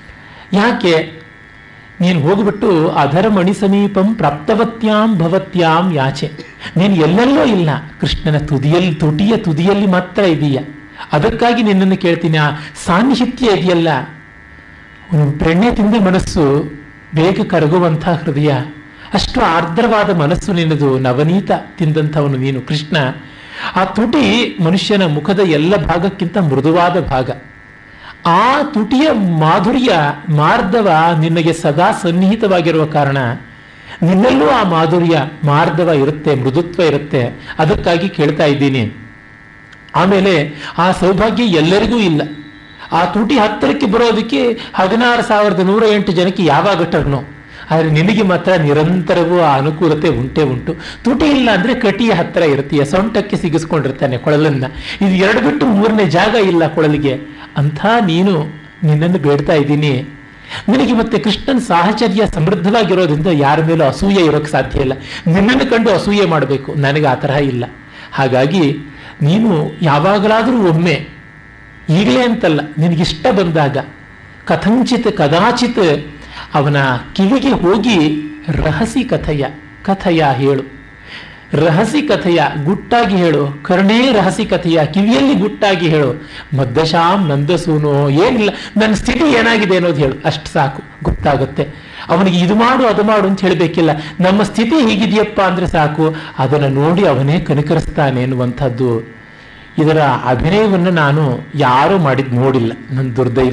ಯಾಕೆ ನೀನು ಹೋಗ್ಬಿಟ್ಟು ಅಧರ ಮಣಿ ಸಮೀಪಂ ಪ್ರಾಪ್ತವತ್ಯಾಂ ಭವತ್ಯಾಂ ಯಾಚೆ ನೀನು ಎಲ್ಲೆಲ್ಲೋ ಇಲ್ಲ ಕೃಷ್ಣನ ತುದಿಯಲ್ಲಿ ತುಟಿಯ ತುದಿಯಲ್ಲಿ ಮಾತ್ರ ಇದೀಯ ಅದಕ್ಕಾಗಿ ನಿನ್ನನ್ನು ಕೇಳ್ತೀನಿ ಆ ಸಾನ್ನಿಹಿತ್ಯ ಇದೆಯಲ್ಲ ಒಂದು ಬೆಣ್ಣೆ ತಿಂದ ಮನಸ್ಸು ಬೇಗ ಕರಗುವಂಥ ಹೃದಯ ಅಷ್ಟು ಆರ್ದ್ರವಾದ ಮನಸ್ಸು ನಿನ್ನದು ನವನೀತ ತಿಂದಂಥವನು ನೀನು ಕೃಷ್ಣ ಆ ತುಟಿ ಮನುಷ್ಯನ ಮುಖದ ಎಲ್ಲ ಭಾಗಕ್ಕಿಂತ ಮೃದುವಾದ ಭಾಗ ಆ ತುಟಿಯ ಮಾಧುರ್ಯ ಮಾರ್ಧವ ನಿನಗೆ ಸದಾ ಸನ್ನಿಹಿತವಾಗಿರುವ ಕಾರಣ ನಿನ್ನಲ್ಲೂ ಆ ಮಾಧುರ್ಯ ಮಾರ್ಧವ ಇರುತ್ತೆ ಮೃದುತ್ವ ಇರುತ್ತೆ ಅದಕ್ಕಾಗಿ ಕೇಳ್ತಾ ಇದ್ದೀನಿ ಆಮೇಲೆ ಆ ಸೌಭಾಗ್ಯ ಎಲ್ಲರಿಗೂ ಇಲ್ಲ ಆ ತುಟಿ ಹತ್ತಿರಕ್ಕೆ ಬರೋದಕ್ಕೆ ಹದಿನಾರು ಸಾವಿರದ ನೂರ ಎಂಟು ಜನಕ್ಕೆ ಯಾವಾಗ ಟರ್ನು ಆದರೆ ನಿನಗೆ ಮಾತ್ರ ನಿರಂತರವೂ ಆ ಅನುಕೂಲತೆ ಉಂಟೇ ಉಂಟು ತುಟಿ ಇಲ್ಲ ಅಂದರೆ ಕಟಿಯ ಹತ್ತಿರ ಇರ್ತೀಯ ಸೊಂಟಕ್ಕೆ ಸಿಗಿಸ್ಕೊಂಡಿರ್ತಾನೆ ಕೊಳಲನ್ನ ಇದು ಎರಡು ಬಿಟ್ಟು ಮೂರನೇ ಜಾಗ ಇಲ್ಲ ಕೊಳಲಿಗೆ ಅಂಥ ನೀನು ನಿನ್ನನ್ನು ಬೇಡ್ತಾ ಇದ್ದೀನಿ ನಿನಗೆ ಮತ್ತೆ ಕೃಷ್ಣನ್ ಸಾಹಚರ್ಯ ಸಮೃದ್ಧವಾಗಿರೋದ್ರಿಂದ ಯಾರ ಮೇಲೂ ಅಸೂಯೆ ಇರೋಕ್ಕೆ ಸಾಧ್ಯ ಇಲ್ಲ ನಿನ್ನನ್ನು ಕಂಡು ಅಸೂಯೆ ಮಾಡಬೇಕು ನನಗೆ ಆ ತರಹ ಇಲ್ಲ ಹಾಗಾಗಿ ನೀನು ಯಾವಾಗಲಾದರೂ ಒಮ್ಮೆ ಈಗಲೇ ಅಂತಲ್ಲ ನಿನಗಿಷ್ಟ ಬಂದಾಗ ಕಥಂಚಿತ್ ಕದಾಚಿತ್ ಅವನ ಕಿವಿಗೆ ಹೋಗಿ ರಹಸಿ ಕಥೆಯ ಕಥೆಯ ಹೇಳು ರಹಸಿ ಕಥೆಯ ಗುಟ್ಟಾಗಿ ಹೇಳು ಕರ್ಣೇ ರಹಸಿ ಕಥೆಯ ಕಿವಿಯಲ್ಲಿ ಗುಟ್ಟಾಗಿ ಹೇಳು ಮದ್ದಶಾಂ ನಂದಸೂನು ಏನಿಲ್ಲ ನನ್ನ ಸ್ಥಿತಿ ಏನಾಗಿದೆ ಅನ್ನೋದು ಹೇಳು ಅಷ್ಟು ಸಾಕು ಗೊತ್ತಾಗುತ್ತೆ ಅವನಿಗೆ ಇದು ಮಾಡು ಅದು ಮಾಡು ಅಂತ ಹೇಳಬೇಕಿಲ್ಲ ನಮ್ಮ ಸ್ಥಿತಿ ಹೀಗಿದೆಯಪ್ಪ ಅಂದರೆ ಸಾಕು ಅದನ್ನು ನೋಡಿ ಅವನೇ ಕನಿಕರಿಸ್ತಾನೆ ಎನ್ನುವಂಥದ್ದು ಇದರ ಅಭಿನಯವನ್ನು ನಾನು ಯಾರೂ ಮಾಡಿದ್ ನೋಡಿಲ್ಲ ನನ್ನ ದುರ್ದೈವ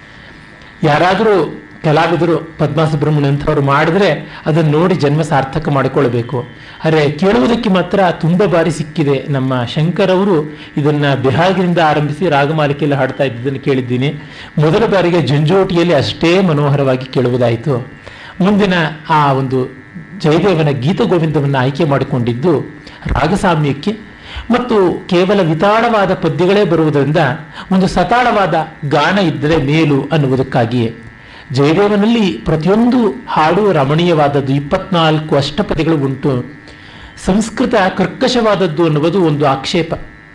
ಯಾರಾದರೂ ಕಲಾವಿದರು ಪದ್ಮಾ ಸುಬ್ರಹ್ಮಣ್ಯ ಅಂಥವ್ರು ಮಾಡಿದ್ರೆ ಅದನ್ನು ನೋಡಿ ಜನ್ಮ ಸಾರ್ಥಕ ಮಾಡಿಕೊಳ್ಬೇಕು ಆದರೆ ಕೇಳುವುದಕ್ಕೆ ಮಾತ್ರ ತುಂಬ ಬಾರಿ ಸಿಕ್ಕಿದೆ ನಮ್ಮ ಶಂಕರ್ ಅವರು ಇದನ್ನ ಬಿಹಾಗಿನಿಂದ ಆರಂಭಿಸಿ ರಾಗಮಾಲಿಕೆಯಲ್ಲಿ ಹಾಡ್ತಾ ಇದ್ದದನ್ನು ಕೇಳಿದ್ದೀನಿ ಮೊದಲ ಬಾರಿಗೆ ಜಂಜೋಟಿಯಲ್ಲಿ ಅಷ್ಟೇ ಮನೋಹರವಾಗಿ ಕೇಳುವುದಾಯಿತು ಮುಂದಿನ ಆ ಒಂದು ಜಯದೇವನ ಗೀತ ಗೋವಿಂದವನ್ನು ಆಯ್ಕೆ ಮಾಡಿಕೊಂಡಿದ್ದು ರಾಗಸಾಮ್ಯಕ್ಕೆ ಮತ್ತು ಕೇವಲ ವಿತಾಳವಾದ ಪದ್ಯಗಳೇ ಬರುವುದರಿಂದ ಒಂದು ಸತಾಳವಾದ ಗಾನ ಇದ್ದರೆ ಮೇಲು ಅನ್ನುವುದಕ್ಕಾಗಿಯೇ ಜಯದೇವನಲ್ಲಿ ಪ್ರತಿಯೊಂದು ಹಾಡು ರಮಣೀಯವಾದದ್ದು ಇಪ್ಪತ್ನಾಲ್ಕು ಅಷ್ಟಪದಿಗಳು ಉಂಟು ಸಂಸ್ಕೃತ ಕರ್ಕಶವಾದದ್ದು ಅನ್ನುವುದು ಒಂದು ಆಕ್ಷೇಪ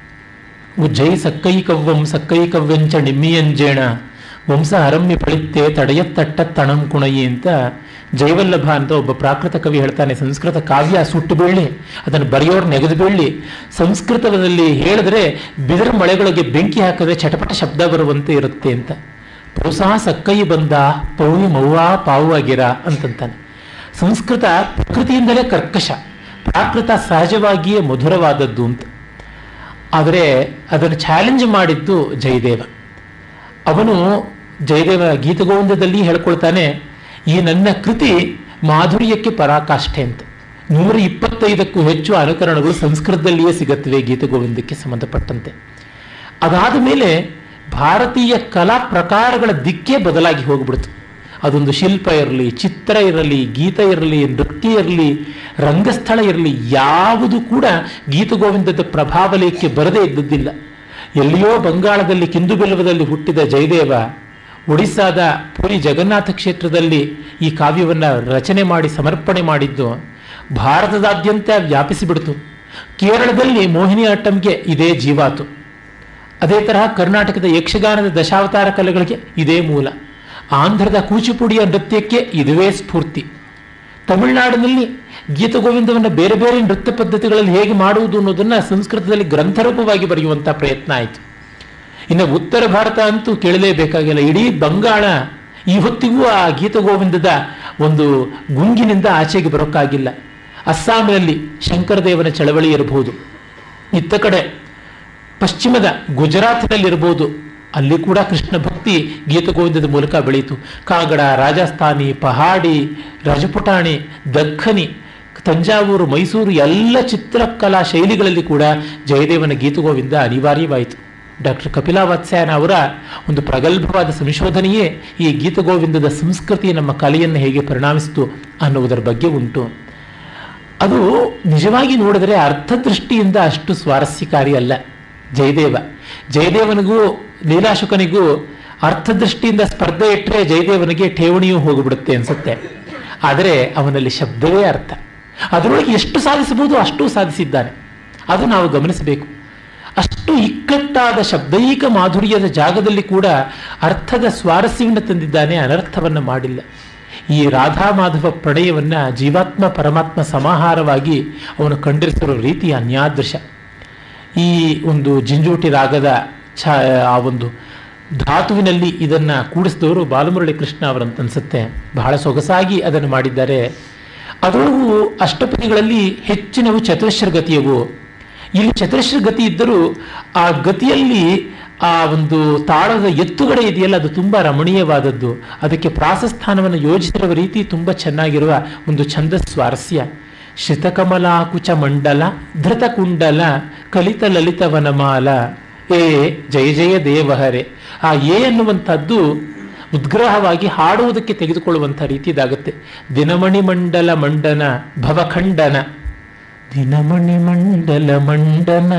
ಉಜ್ಜೈ ಸಕ್ಕೈಕವ್ವಂ ಸಕ್ಕೈಕವ್ಯಂಚ ನಿಮ್ಮಿಯಂಜೇಣ ವಂಶ ಹರಮ್ಯ ಫಳಿತ್ತೆ ತಡೆಯತ್ತಟ್ಟ ತಣಂ ಕುಣಯಿ ಅಂತ ಜಯವಲ್ಲಭ ಅಂತ ಒಬ್ಬ ಪ್ರಾಕೃತ ಕವಿ ಹೇಳ್ತಾನೆ ಸಂಸ್ಕೃತ ಕಾವ್ಯ ಸುಟ್ಟು ಬೀಳಿ ಅದನ್ನು ಬರೆಯೋರು ನೆಗೆದು ಬೀಳಿ ಸಂಸ್ಕೃತದಲ್ಲಿ ಹೇಳಿದ್ರೆ ಬಿದಿರ ಮಳೆಗಳಿಗೆ ಬೆಂಕಿ ಹಾಕಿದ್ರೆ ಚಟಪಟ ಶಬ್ದ ಬರುವಂತೆ ಇರುತ್ತೆ ಅಂತ ಪೌಸಾ ಸಕ್ಕೈ ಬಂದ ಪೌವಿ ಮೌವಾ ಪಾವಾಗಿರ ಅಂತಂತಾನೆ ಸಂಸ್ಕೃತ ಪ್ರಕೃತಿಯಿಂದಲೇ ಕರ್ಕಶ ಪ್ರಾಕೃತ ಸಹಜವಾಗಿಯೇ ಮಧುರವಾದದ್ದು ಅಂತ ಆದರೆ ಅದನ್ನು ಚಾಲೆಂಜ್ ಮಾಡಿದ್ದು ಜಯದೇವ ಅವನು ಜಯದೇವ ಗೀತಗೋವಿಂದದಲ್ಲಿ ಹೇಳ್ಕೊಳ್ತಾನೆ ಈ ನನ್ನ ಕೃತಿ ಮಾಧುರ್ಯಕ್ಕೆ ಪರಾಕಾಷ್ಠೆ ಅಂತ ನೂರ ಇಪ್ಪತ್ತೈದಕ್ಕೂ ಹೆಚ್ಚು ಅನುಕರಣಗಳು ಸಂಸ್ಕೃತದಲ್ಲಿಯೇ ಸಿಗುತ್ತವೆ ಗೀತಗೋವಿಂದಕ್ಕೆ ಸಂಬಂಧಪಟ್ಟಂತೆ ಅದಾದ ಮೇಲೆ ಭಾರತೀಯ ಕಲಾ ಪ್ರಕಾರಗಳ ದಿಕ್ಕೇ ಬದಲಾಗಿ ಹೋಗ್ಬಿಡ್ತು ಅದೊಂದು ಶಿಲ್ಪ ಇರಲಿ ಚಿತ್ರ ಇರಲಿ ಗೀತ ಇರಲಿ ನೃತ್ಯ ಇರಲಿ ರಂಗಸ್ಥಳ ಇರಲಿ ಯಾವುದು ಕೂಡ ಗೀತಗೋವಿಂದದ ಪ್ರಭಾವಲಯಕ್ಕೆ ಬರದೇ ಇದ್ದದ್ದಿಲ್ಲ ಎಲ್ಲಿಯೋ ಬಂಗಾಳದಲ್ಲಿ ಕಿಂದು ಬೆಲವದಲ್ಲಿ ಹುಟ್ಟಿದ ಜಯದೇವ ಒಡಿಸ್ಸಾದ ಪುರಿ ಜಗನ್ನಾಥ ಕ್ಷೇತ್ರದಲ್ಲಿ ಈ ಕಾವ್ಯವನ್ನು ರಚನೆ ಮಾಡಿ ಸಮರ್ಪಣೆ ಮಾಡಿದ್ದು ಭಾರತದಾದ್ಯಂತ ವ್ಯಾಪಿಸಿಬಿಡ್ತು ಕೇರಳದಲ್ಲಿ ಮೋಹಿನಿ ಆಟ್ಟಂಗೆ ಇದೇ ಜೀವಾತು ಅದೇ ತರಹ ಕರ್ನಾಟಕದ ಯಕ್ಷಗಾನದ ದಶಾವತಾರ ಕಲೆಗಳಿಗೆ ಇದೇ ಮೂಲ ಆಂಧ್ರದ ಕೂಚಿಪುಡಿಯ ನೃತ್ಯಕ್ಕೆ ಇದುವೇ ಸ್ಫೂರ್ತಿ ತಮಿಳುನಾಡಿನಲ್ಲಿ ಗೀತಗೋವಿಂದವನ್ನು ಬೇರೆ ಬೇರೆ ನೃತ್ಯ ಪದ್ಧತಿಗಳಲ್ಲಿ ಹೇಗೆ ಮಾಡುವುದು ಅನ್ನೋದನ್ನು ಸಂಸ್ಕೃತದಲ್ಲಿ ಗ್ರಂಥರೂಪವಾಗಿ ಬರೆಯುವಂಥ ಪ್ರಯತ್ನ ಆಯಿತು ಇನ್ನು ಉತ್ತರ ಭಾರತ ಅಂತೂ ಕೇಳಲೇಬೇಕಾಗಿಲ್ಲ ಇಡೀ ಬಂಗಾಳ ಈ ಹೊತ್ತಿಗೂ ಆ ಗೀತಗೋವಿಂದದ ಒಂದು ಗುಂಗಿನಿಂದ ಆಚೆಗೆ ಬರೋಕ್ಕಾಗಿಲ್ಲ ಅಸ್ಸಾಮಿನಲ್ಲಿ ಶಂಕರದೇವನ ಚಳವಳಿ ಇರಬಹುದು ಇತ್ತ ಕಡೆ ಪಶ್ಚಿಮದ ಗುಜರಾತ್ನಲ್ಲಿರ್ಬೋದು ಅಲ್ಲಿ ಕೂಡ ಕೃಷ್ಣ ಭಕ್ತಿ ಗೀತಗೋವಿಂದದ ಮೂಲಕ ಬೆಳೀತು ಕಾಗಡ ರಾಜಸ್ಥಾನಿ ಪಹಾಡಿ ರಾಜಪುಟಾಣಿ ದಕ್ಕನಿ ತಂಜಾವೂರು ಮೈಸೂರು ಎಲ್ಲ ಚಿತ್ರಕಲಾ ಶೈಲಿಗಳಲ್ಲಿ ಕೂಡ ಜಯದೇವನ ಗೀತಗೋವಿಂದ ಅನಿವಾರ್ಯವಾಯಿತು ಡಾಕ್ಟರ್ ಕಪಿಲಾವತ್ಸ್ಯಾನ ಅವರ ಒಂದು ಪ್ರಗಲ್ಭವಾದ ಸಂಶೋಧನೆಯೇ ಈ ಗೀತಗೋವಿಂದದ ಸಂಸ್ಕೃತಿ ನಮ್ಮ ಕಲೆಯನ್ನು ಹೇಗೆ ಪರಿಣಾಮಿಸಿತು ಅನ್ನುವುದರ ಬಗ್ಗೆ ಉಂಟು ಅದು ನಿಜವಾಗಿ ನೋಡಿದರೆ ಅರ್ಥದೃಷ್ಟಿಯಿಂದ ಅಷ್ಟು ಸ್ವಾರಸ್ಯಕಾರಿ ಅಲ್ಲ ಜಯದೇವ ಜಯದೇವನಿಗೂ ಲೀಲಾಶುಕನಿಗೂ ಅರ್ಥದೃಷ್ಟಿಯಿಂದ ಸ್ಪರ್ಧೆ ಇಟ್ಟರೆ ಜಯದೇವನಿಗೆ ಠೇವಣಿಯೂ ಹೋಗಿಬಿಡುತ್ತೆ ಅನ್ಸುತ್ತೆ ಆದರೆ ಅವನಲ್ಲಿ ಶಬ್ದವೇ ಅರ್ಥ ಅದರೊಳಗೆ ಎಷ್ಟು ಸಾಧಿಸಬಹುದು ಅಷ್ಟು ಸಾಧಿಸಿದ್ದಾನೆ ಅದು ನಾವು ಗಮನಿಸಬೇಕು ಅಷ್ಟು ಇಕ್ಕಟ್ಟಾದ ಶಬ್ದೈಕ ಮಾಧುರ್ಯದ ಜಾಗದಲ್ಲಿ ಕೂಡ ಅರ್ಥದ ಸ್ವಾರಸ್ಯವನ್ನು ತಂದಿದ್ದಾನೆ ಅನರ್ಥವನ್ನು ಮಾಡಿಲ್ಲ ಈ ರಾಧಾ ಮಾಧವ ಪ್ರಣಯವನ್ನು ಜೀವಾತ್ಮ ಪರಮಾತ್ಮ ಸಮಾಹಾರವಾಗಿ ಅವನು ಕಂಡಿರಿಸಿರೋ ರೀತಿ ಅನ್ಯಾದೃಶ ಈ ಒಂದು ಜಿಂಜೂಟಿ ರಾಗದ ಛ ಆ ಒಂದು ಧಾತುವಿನಲ್ಲಿ ಇದನ್ನು ಕೂಡಿಸಿದವರು ಬಾಲಮುರಳಿ ಕೃಷ್ಣ ಅವರಂತ ಅನ್ಸುತ್ತೆ ಬಹಳ ಸೊಗಸಾಗಿ ಅದನ್ನು ಮಾಡಿದ್ದಾರೆ ಅದರೊಳಗೂ ಅಷ್ಟಪದಿಗಳಲ್ಲಿ ಹೆಚ್ಚಿನವು ಚತುರಶ್ರ ಗತಿಯವು ಇಲ್ಲಿ ಚತುರಶ್ರ ಗತಿ ಇದ್ದರೂ ಆ ಗತಿಯಲ್ಲಿ ಆ ಒಂದು ತಾಳದ ಎತ್ತುಗಡೆ ಇದೆಯಲ್ಲ ಅದು ತುಂಬ ರಮಣೀಯವಾದದ್ದು ಅದಕ್ಕೆ ಪ್ರಾಸಸ್ಥಾನವನ್ನು ಯೋಜಿಸಿರುವ ರೀತಿ ತುಂಬ ಚೆನ್ನಾಗಿರುವ ಒಂದು ಛಂದ ಸ್ವಾರಸ್ಯ ಶ್ರಿತಕಮಲಾಕುಚ ಮಂಡಲ ಧೃತಕುಂಡಲ ಕಲಿತ ಲಲಿತ ವನಮಾಲ ಏ ಜಯ ಜಯ ದೇವಹರೆ ಆ ಎ ಅನ್ನುವಂಥದ್ದು ಉದ್ಗ್ರಹವಾಗಿ ಹಾಡುವುದಕ್ಕೆ ತೆಗೆದುಕೊಳ್ಳುವಂಥ ರೀತಿಯದಾಗುತ್ತೆ ದಿನಮಣಿ ಮಂಡಲ ಮಂಡನ ಭವಖಂಡನ ದಿನಮಣಿ ಮಂಡಲ ಮಂಡನ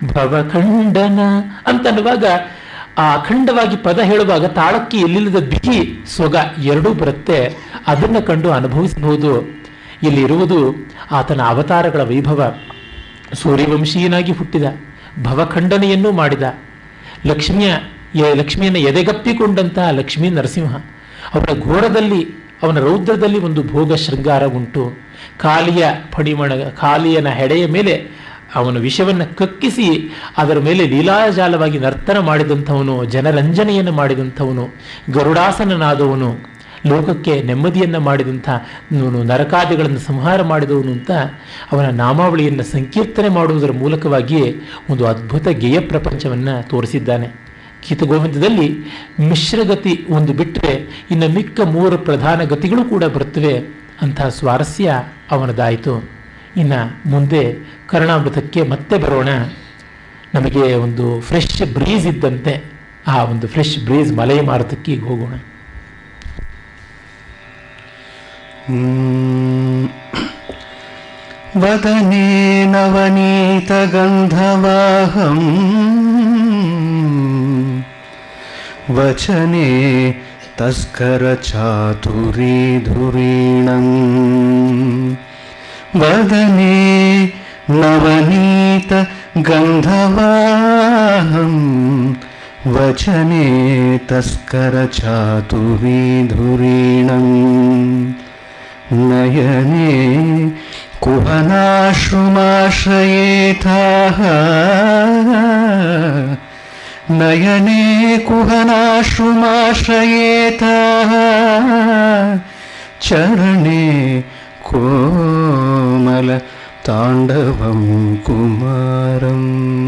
ಭವಖಂಡನ ಅಂತನ್ನುವಾಗ ಆ ಅಖಂಡವಾಗಿ ಪದ ಹೇಳುವಾಗ ತಾಳಕ್ಕೆ ಎಲ್ಲಿಲ್ಲದ ಬಿಗಿ ಸೊಗ ಎರಡೂ ಬರುತ್ತೆ ಅದನ್ನು ಕಂಡು ಅನುಭವಿಸಬಹುದು ಇಲ್ಲಿ ಇರುವುದು ಆತನ ಅವತಾರಗಳ ವೈಭವ ಸೂರ್ಯವಂಶೀಯನಾಗಿ ಹುಟ್ಟಿದ ಭವಖಂಡನೆಯನ್ನೂ ಮಾಡಿದ ಲಕ್ಷ್ಮಿಯ ಎ- ಲಕ್ಷ್ಮಿಯನ್ನು ಎದೆಗಪ್ಪಿಕೊಂಡಂತಹ ಲಕ್ಷ್ಮೀ ನರಸಿಂಹ ಅವನ ಘೋರದಲ್ಲಿ ಅವನ ರೌದ್ರದಲ್ಲಿ ಒಂದು ಭೋಗ ಶೃಂಗಾರ ಉಂಟು ಕಾಲಿಯ ಪಡಿಮಣ ಕಾಲಿಯನ ಹೆಡೆಯ ಮೇಲೆ ಅವನ ವಿಷವನ್ನು ಕಕ್ಕಿಸಿ ಅದರ ಮೇಲೆ ಲೀಲಾಜಾಲವಾಗಿ ನರ್ತನ ಮಾಡಿದಂಥವನು ಜನರಂಜನೆಯನ್ನು ಮಾಡಿದಂಥವನು ಗರುಡಾಸನನಾದವನು ಲೋಕಕ್ಕೆ ನೆಮ್ಮದಿಯನ್ನು ಮಾಡಿದಂಥ ಇವನು ನರಕಾದಿಗಳನ್ನು ಸಂಹಾರ ಮಾಡಿದವನು ಅಂತ ಅವನ ನಾಮಾವಳಿಯನ್ನು ಸಂಕೀರ್ತನೆ ಮಾಡುವುದರ ಮೂಲಕವಾಗಿಯೇ ಒಂದು ಅದ್ಭುತ ಗೇಯ ಪ್ರಪಂಚವನ್ನು ತೋರಿಸಿದ್ದಾನೆ ಗೀತಗೋವಿಂದದಲ್ಲಿ ಮಿಶ್ರಗತಿ ಒಂದು ಬಿಟ್ಟರೆ ಇನ್ನು ಮಿಕ್ಕ ಮೂರು ಪ್ರಧಾನ ಗತಿಗಳು ಕೂಡ ಬರುತ್ತವೆ ಅಂತಹ ಸ್ವಾರಸ್ಯ ಅವನದಾಯಿತು ಇನ್ನು ಮುಂದೆ ಕರ್ಣಾಮೃತಕ್ಕೆ ಮತ್ತೆ ಬರೋಣ ನಮಗೆ ಒಂದು ಫ್ರೆಶ್ ಬ್ರೀಸ್ ಇದ್ದಂತೆ ಆ ಒಂದು ಫ್ರೆಶ್ ಬ್ರೀಸ್ ಮಲೈ ಮಾರುತಕ್ಕೆ ಈಗ ಹೋಗೋಣ ವದನೆ ನವನೀತಗಂಧವಾಹಂ ವಚನೆ तस्करचातुरीधुरीणम् वदने नवनीतगन्धवाहम् वचने तस्करचातुरीधुरीणम् नयने कुहनाश्रुमाश्रयेथाः नयने कुहनाश्रुमाश्रयेथाः चरणे कोमल ताण्डवं कुमारम्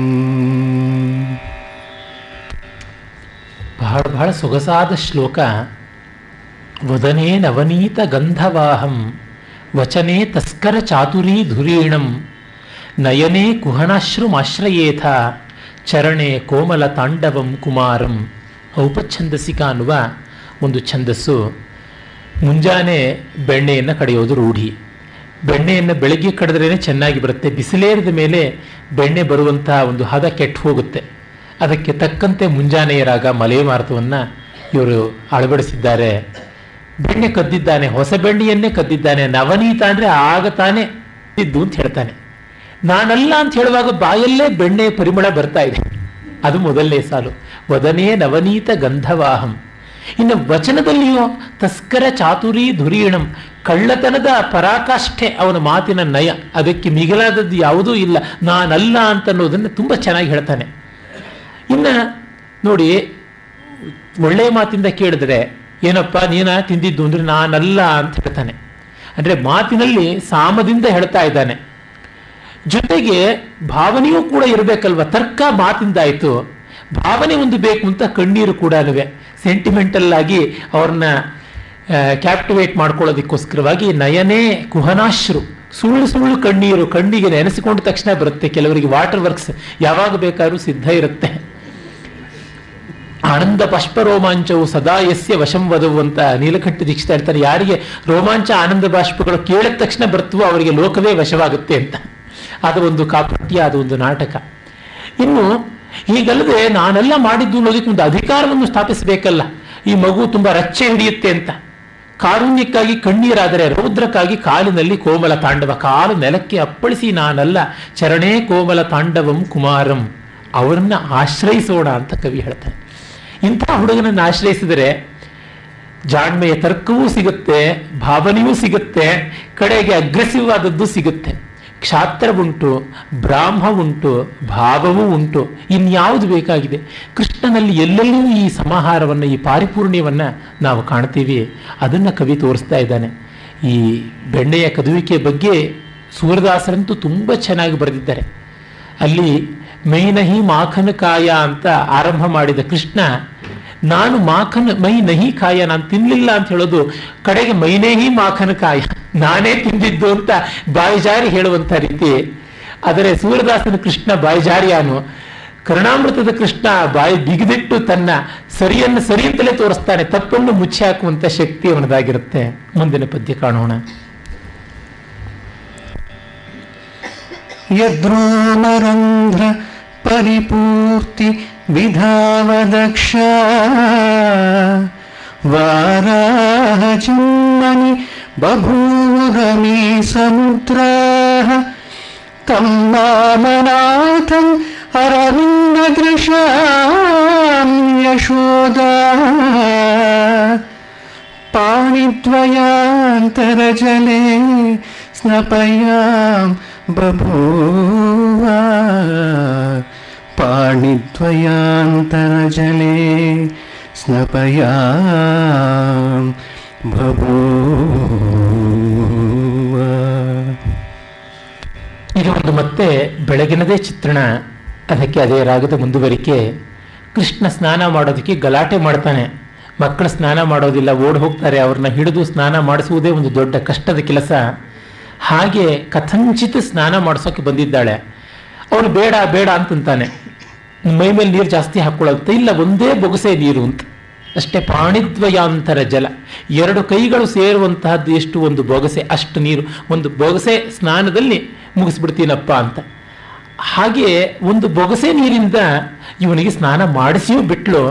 ಬಹಳ ಬಹಳ ಸೊಗಸಾದ ಶ್ಲೋಕ ವದನೇ ನವನೀತ ಗಂಧವಾಹಂ ವಚನೆ ತಸ್ಕರ ಚಾತುರೀ ಧುರೀಣಂ ನಯನೆ ಕುಹನಾಶ್ರುಮಾಶ್ರಯೇಥ ಚರಣೆ ಕೋಮಲ ತಾಂಡವಂ ಕುಮಾರಂ ಔಪಛಂದಸಿಕ ಅನ್ನುವ ಒಂದು ಛಂದಸ್ಸು ಮುಂಜಾನೆ ಬೆಣ್ಣೆಯನ್ನು ಕಡೆಯೋದು ರೂಢಿ ಬೆಣ್ಣೆಯನ್ನು ಬೆಳಗ್ಗೆ ಕಡಿದ್ರೇ ಚೆನ್ನಾಗಿ ಬರುತ್ತೆ ಬಿಸಿಲೇರಿದ ಮೇಲೆ ಬೆಣ್ಣೆ ಬರುವಂತಹ ಒಂದು ಹದ ಕೆಟ್ಟು ಹೋಗುತ್ತೆ ಅದಕ್ಕೆ ತಕ್ಕಂತೆ ಮುಂಜಾನೆಯ ರಾಗ ಮಲೆ ಮಾರುತವನ್ನು ಇವರು ಅಳವಡಿಸಿದ್ದಾರೆ ಬೆಣ್ಣೆ ಕದ್ದಿದ್ದಾನೆ ಹೊಸ ಬೆಣ್ಣೆಯನ್ನೇ ಕದ್ದಿದ್ದಾನೆ ನವನೀತ ಅಂದರೆ ಆಗ ತಾನೇ ಇದ್ದು ಅಂತ ಹೇಳ್ತಾನೆ ನಾನಲ್ಲ ಅಂತ ಹೇಳುವಾಗ ಬಾಯಲ್ಲೇ ಬೆಣ್ಣೆ ಪರಿಮಳ ಬರ್ತಾ ಇದೆ ಅದು ಮೊದಲನೇ ಸಾಲು ವದನೇ ನವನೀತ ಗಂಧವಾಹಂ ಇನ್ನು ವಚನದಲ್ಲಿಯೋ ತಸ್ಕರ ಚಾತುರಿ ಧುರೀಣಂ ಕಳ್ಳತನದ ಪರಾಕಾಷ್ಠೆ ಅವನ ಮಾತಿನ ನಯ ಅದಕ್ಕೆ ಮಿಗಿಲಾದದ್ದು ಯಾವುದೂ ಇಲ್ಲ ನಾನಲ್ಲ ಅಂತ ಅನ್ನೋದನ್ನು ತುಂಬ ಚೆನ್ನಾಗಿ ಹೇಳ್ತಾನೆ ಇನ್ನು ನೋಡಿ ಒಳ್ಳೆಯ ಮಾತಿಂದ ಕೇಳಿದ್ರೆ ಏನಪ್ಪ ನೀನ ತಿಂದಿದ್ದು ಅಂದರೆ ನಾನಲ್ಲ ಅಂತ ಹೇಳ್ತಾನೆ ಅಂದರೆ ಮಾತಿನಲ್ಲಿ ಸಾಮದಿಂದ ಹೇಳ್ತಾ ಇದ್ದಾನೆ ಜೊತೆಗೆ ಭಾವನೆಯೂ ಕೂಡ ಇರಬೇಕಲ್ವ ತರ್ಕ ಮಾತಿಂದಾಯಿತು ಭಾವನೆ ಒಂದು ಬೇಕು ಅಂತ ಕಣ್ಣೀರು ಕೂಡ ಸೆಂಟಿಮೆಂಟಲ್ ಆಗಿ ಅವ್ರನ್ನ ಕ್ಯಾಪ್ಟಿವೇಟ್ ಮಾಡ್ಕೊಳ್ಳೋದಕ್ಕೋಸ್ಕರವಾಗಿ ನಯನೇ ಕುಹನಾಶ್ರು ಸುಳ್ಳು ಸುಳ್ಳು ಕಣ್ಣೀರು ಕಣ್ಣಿಗೆ ನೆನೆಸಿಕೊಂಡ ತಕ್ಷಣ ಬರುತ್ತೆ ಕೆಲವರಿಗೆ ವಾಟರ್ ವರ್ಕ್ಸ್ ಯಾವಾಗ ಬೇಕಾದ್ರೂ ಸಿದ್ಧ ಇರುತ್ತೆ ಆನಂದ ಬಾಷ್ಪ ರೋಮಾಂಚವು ಸದಾ ಯಸ್ಯ ವಶಂ ವಧವು ಅಂತ ನೀಲಕಂಠ ದೀಕ್ಷಿತ ಹೇಳ್ತಾರೆ ಯಾರಿಗೆ ರೋಮಾಂಚ ಆನಂದ ಬಾಷ್ಪಗಳು ಕೇಳಿದ ತಕ್ಷಣ ಬರ್ತವೋ ಅವರಿಗೆ ಲೋಕವೇ ವಶವಾಗುತ್ತೆ ಅಂತ ಅದು ಒಂದು ಕಾಪಟ್ಯ ಅದು ಒಂದು ನಾಟಕ ಇನ್ನು ಹೀಗಲ್ಲದೆ ನಾನೆಲ್ಲ ಮಾಡಿದ್ದು ಅನ್ನೋದಕ್ಕೆ ಒಂದು ಅಧಿಕಾರವನ್ನು ಸ್ಥಾಪಿಸಬೇಕಲ್ಲ ಈ ಮಗು ತುಂಬ ರಚ್ಚೆ ಹಿಡಿಯುತ್ತೆ ಅಂತ ಕಾರುಣ್ಯಕ್ಕಾಗಿ ಕಣ್ಣೀರಾದರೆ ರೌದ್ರಕ್ಕಾಗಿ ಕಾಲಿನಲ್ಲಿ ಕೋಮಲ ತಾಂಡವ ಕಾಲು ನೆಲಕ್ಕೆ ಅಪ್ಪಳಿಸಿ ನಾನಲ್ಲ ಚರಣೇ ಕೋಮಲ ತಾಂಡವಂ ಕುಮಾರಂ ಅವರನ್ನ ಆಶ್ರಯಿಸೋಣ ಅಂತ ಕವಿ ಹೇಳ್ತಾನೆ ಇಂಥ ಹುಡುಗನನ್ನು ಆಶ್ರಯಿಸಿದರೆ ಜಾಣ್ಮೆಯ ತರ್ಕವೂ ಸಿಗುತ್ತೆ ಭಾವನೆಯೂ ಸಿಗುತ್ತೆ ಕಡೆಗೆ ಅಗ್ರೆಸಿವ್ ಆದದ್ದು ಸಿಗುತ್ತೆ ಕ್ಷಾತ್ರ ಉಂಟು ಬ್ರಾಹ್ಮ ಉಂಟು ಭಾವವೂ ಉಂಟು ಇನ್ಯಾವುದು ಬೇಕಾಗಿದೆ ಕೃಷ್ಣನಲ್ಲಿ ಎಲ್ಲೆಲ್ಲೂ ಈ ಸಮಾಹಾರವನ್ನು ಈ ಪಾರಿಪೂರ್ಣ್ಯವನ್ನು ನಾವು ಕಾಣ್ತೀವಿ ಅದನ್ನು ಕವಿ ತೋರಿಸ್ತಾ ಇದ್ದಾನೆ ಈ ಬೆಣ್ಣೆಯ ಕದುವಿಕೆ ಬಗ್ಗೆ ಸೂರದಾಸರಂತೂ ತುಂಬ ಚೆನ್ನಾಗಿ ಬರೆದಿದ್ದಾರೆ ಅಲ್ಲಿ ಮೈನಹಿ ಮಾಖನ ಕಾಯ ಅಂತ ಆರಂಭ ಮಾಡಿದ ಕೃಷ್ಣ ನಾನು ಮಾಖನ ಮೈ ನಹಿ ಕಾಯ ನಾನು ತಿನ್ನಲಿಲ್ಲ ಅಂತ ಹೇಳೋದು ಕಡೆಗೆ ಮೈನೇಹಿ ಮಾಖನ ಕಾಯ ನಾನೇ ತಿಂದಿದ್ದು ಅಂತ ಬಾಯಿಜಾರಿ ಹೇಳುವಂಥ ರೀತಿ ಆದರೆ ಸೂರ್ಯದಾಸನ ಕೃಷ್ಣ ಬಾಯಿಜಾರಿಯಾನು ಕರುಣಾಮೃತದ ಕೃಷ್ಣ ಬಾಯಿ ಬಿಗಿದಿಟ್ಟು ತನ್ನ ಸರಿಯನ್ನು ಸರಿ ಅಂತಲೇ ತೋರಿಸ್ತಾನೆ ತಪ್ಪನ್ನು ಮುಚ್ಚಿ ಹಾಕುವಂಥ ಶಕ್ತಿ ಅವನದಾಗಿರುತ್ತೆ ಮುಂದಿನ ಪದ್ಯ ಕಾಣೋಣ यद्रोमरन्ध्र परिपूर्ति विधावदक्ष वाराजन्मनि बभूवमी समुद्राः तं नामनाथम् अरविन्ददृशां यशोदा पाणिद्वयान्तरजले स्नपयां बभूव पाणिद्वयान्तरजले स्नपयां बभूव ಇದು ಒಂದು ಮತ್ತೆ ಬೆಳಗಿನದೇ ಚಿತ್ರಣ ಅದಕ್ಕೆ ಅದೇ ರಾಗದ ಮುಂದುವರಿಕೆ ಕೃಷ್ಣ ಸ್ನಾನ ಮಾಡೋದಕ್ಕೆ ಗಲಾಟೆ ಮಾಡ್ತಾನೆ ಮಕ್ಕಳು ಸ್ನಾನ ಮಾಡೋದಿಲ್ಲ ಓಡ್ ಹೋಗ್ತಾರೆ ಅವ್ರನ್ನ ಹಿಡಿದು ಸ್ನಾನ ಮಾಡಿಸುವುದೇ ಒಂದು ದೊಡ್ಡ ಕಷ್ಟದ ಕೆಲಸ ಹಾಗೆ ಕಥಂಚಿತ ಸ್ನಾನ ಮಾಡಿಸೋಕೆ ಬಂದಿದ್ದಾಳೆ ಅವನು ಬೇಡ ಬೇಡ ಅಂತಂತಾನೆ ಮೈ ಮೇಲೆ ನೀರು ಜಾಸ್ತಿ ಹಾಕೊಳ್ಳುತ್ತೆ ಇಲ್ಲ ಒಂದೇ ಬೊಗಸೆ ನೀರು ಅಂತ ಅಷ್ಟೇ ಪಾಣಿದ್ವಯಾಂತರ ಜಲ ಎರಡು ಕೈಗಳು ಸೇರುವಂತಹದ್ದು ಎಷ್ಟು ಒಂದು ಬೊಗಸೆ ಅಷ್ಟು ನೀರು ಒಂದು ಬೊಗಸೆ ಸ್ನಾನದಲ್ಲಿ ಮುಗಿಸ್ಬಿಡ್ತೀನಪ್ಪ ಅಂತ ಹಾಗೆ ಒಂದು ಬೊಗಸೆ ನೀರಿಂದ ಇವನಿಗೆ ಸ್ನಾನ ಮಾಡಿಸಿಯೂ ಬಿಟ್ಲು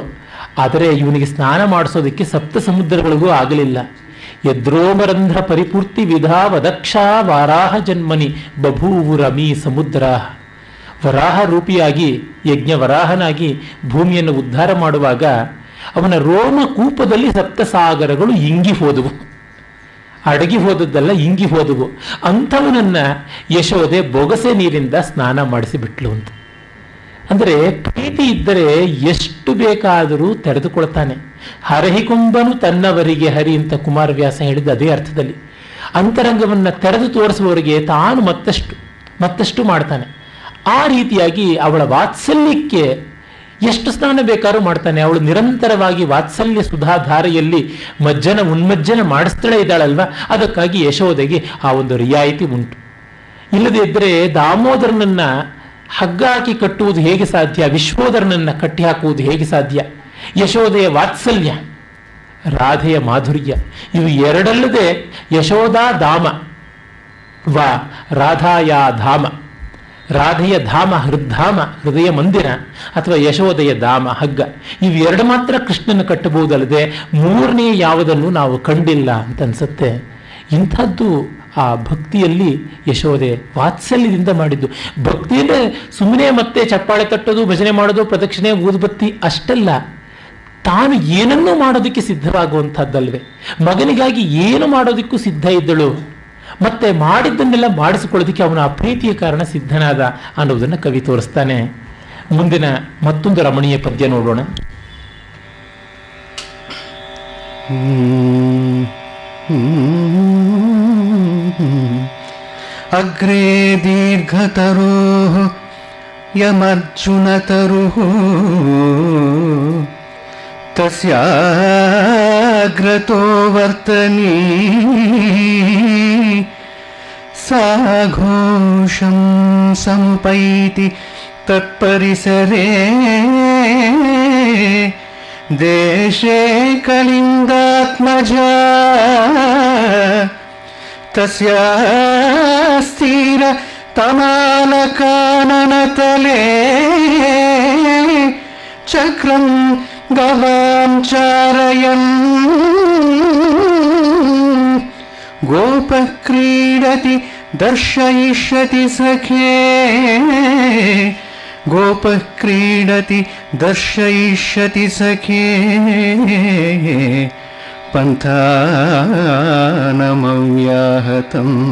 ಆದರೆ ಇವನಿಗೆ ಸ್ನಾನ ಮಾಡಿಸೋದಕ್ಕೆ ಸಪ್ತ ಸಮುದ್ರಗಳಿಗೂ ಆಗಲಿಲ್ಲ ಯದ್ರೋಮರಂಧ್ರ ಪರಿಪೂರ್ತಿ ವಿಧಾ ವದಕ್ಷ ವಾರಾಹ ಜನ್ಮನಿ ಬಭೂವು ರಮಿ ಸಮುದ್ರ ವರಾಹ ರೂಪಿಯಾಗಿ ಯಜ್ಞ ವರಾಹನಾಗಿ ಭೂಮಿಯನ್ನು ಉದ್ಧಾರ ಮಾಡುವಾಗ ಅವನ ರೋಮ ಕೂಪದಲ್ಲಿ ಸಪ್ತಸಾಗರಗಳು ಇಂಗಿ ಹೋದವು ಅಡಗಿ ಹೋದದ್ದಲ್ಲ ಇಂಗಿ ಹೋದವು ಅಂಥವನನ್ನ ಯಶೋದೆ ಬೊಗಸೆ ನೀರಿಂದ ಸ್ನಾನ ಮಾಡಿಸಿಬಿಟ್ಲು ಅಂತ ಅಂದರೆ ಪ್ರೀತಿ ಇದ್ದರೆ ಎಷ್ಟು ಬೇಕಾದರೂ ತೆರೆದುಕೊಳ್ತಾನೆ ಹರಹಿಕೊಂಬನು ತನ್ನವರಿಗೆ ಹರಿ ಅಂತ ಕುಮಾರವ್ಯಾಸ ಹೇಳಿದ ಅದೇ ಅರ್ಥದಲ್ಲಿ ಅಂತರಂಗವನ್ನು ತೆರೆದು ತೋರಿಸುವವರಿಗೆ ತಾನು ಮತ್ತಷ್ಟು ಮತ್ತಷ್ಟು ಮಾಡ್ತಾನೆ ಆ ರೀತಿಯಾಗಿ ಅವಳ ವಾತ್ಸಲ್ಯಕ್ಕೆ ಎಷ್ಟು ಸ್ನಾನ ಬೇಕಾದ್ರೂ ಮಾಡ್ತಾನೆ ಅವಳು ನಿರಂತರವಾಗಿ ವಾತ್ಸಲ್ಯ ಸುಧಾಧಾರೆಯಲ್ಲಿ ಮಜ್ಜನ ಉನ್ಮಜ್ಜನ ಮಾಡಿಸ್ತಾಳೆ ಇದ್ದಾಳಲ್ವ ಅದಕ್ಕಾಗಿ ಯಶೋದೆಗೆ ಆ ಒಂದು ರಿಯಾಯಿತಿ ಉಂಟು ಇಲ್ಲದೇ ಇದ್ದರೆ ದಾಮೋದರನನ್ನ ಹಗ್ಗ ಹಾಕಿ ಕಟ್ಟುವುದು ಹೇಗೆ ಸಾಧ್ಯ ವಿಶ್ವೋದರನನ್ನ ಕಟ್ಟಿ ಹಾಕುವುದು ಹೇಗೆ ಸಾಧ್ಯ ಯಶೋದೆಯ ವಾತ್ಸಲ್ಯ ರಾಧೆಯ ಮಾಧುರ್ಯ ಇವು ಎರಡಲ್ಲದೆ ಯಶೋದಾ ಧಾಮ ವಾ ರಾಧಾಯ ಧಾಮ ರಾಧೆಯ ಧಾಮ ಹೃದ್ಧಾಮ ಹೃದಯ ಮಂದಿರ ಅಥವಾ ಯಶೋದೆಯ ಧಾಮ ಹಗ್ಗ ಇವೆರಡು ಮಾತ್ರ ಕೃಷ್ಣನ ಕಟ್ಟಬಹುದಲ್ಲದೆ ಮೂರನೇ ಯಾವುದನ್ನು ನಾವು ಕಂಡಿಲ್ಲ ಅಂತ ಅನ್ಸುತ್ತೆ ಇಂಥದ್ದು ಆ ಭಕ್ತಿಯಲ್ಲಿ ಯಶೋದೆ ವಾತ್ಸಲ್ಯದಿಂದ ಮಾಡಿದ್ದು ಭಕ್ತಿ ಅಂದರೆ ಸುಮ್ಮನೆ ಮತ್ತೆ ಚಪ್ಪಾಳೆ ತಟ್ಟೋದು ಭಜನೆ ಮಾಡೋದು ಪ್ರದಕ್ಷಿಣೆ ಊದುಬತ್ತಿ ಅಷ್ಟಲ್ಲ ತಾನು ಏನನ್ನೂ ಮಾಡೋದಕ್ಕೆ ಸಿದ್ಧವಾಗುವಂಥದ್ದಲ್ವೇ ಮಗನಿಗಾಗಿ ಏನು ಮಾಡೋದಕ್ಕೂ ಸಿದ್ಧ ಇದ್ದಳು ಮತ್ತೆ ಮಾಡಿದ್ದನ್ನೆಲ್ಲ ಮಾಡಿಸಿಕೊಳ್ಳೋದಕ್ಕೆ ಅವನ ಆ ಪ್ರೀತಿಯ ಕಾರಣ ಸಿದ್ಧನಾದ ಅನ್ನೋದನ್ನು ಕವಿ ತೋರಿಸ್ತಾನೆ ಮುಂದಿನ ಮತ್ತೊಂದು ರಮಣೀಯ ಪದ್ಯ ನೋಡೋಣ अग्रे दीर्घतरोः यमर्जुनतरुः तस्याग्रतो वर्तनी सा घोषं समुपैति तत्परिसरे देशे कलिङ्गात्मजा तस्य स्थिर तमालकाननतले चक्रं गवां चारयन् गोपः क्रीडति दर्शयिष्यति सखे गोपः क्रीडति दर्शयिष्यति सखे पन्थानमव्याहतम्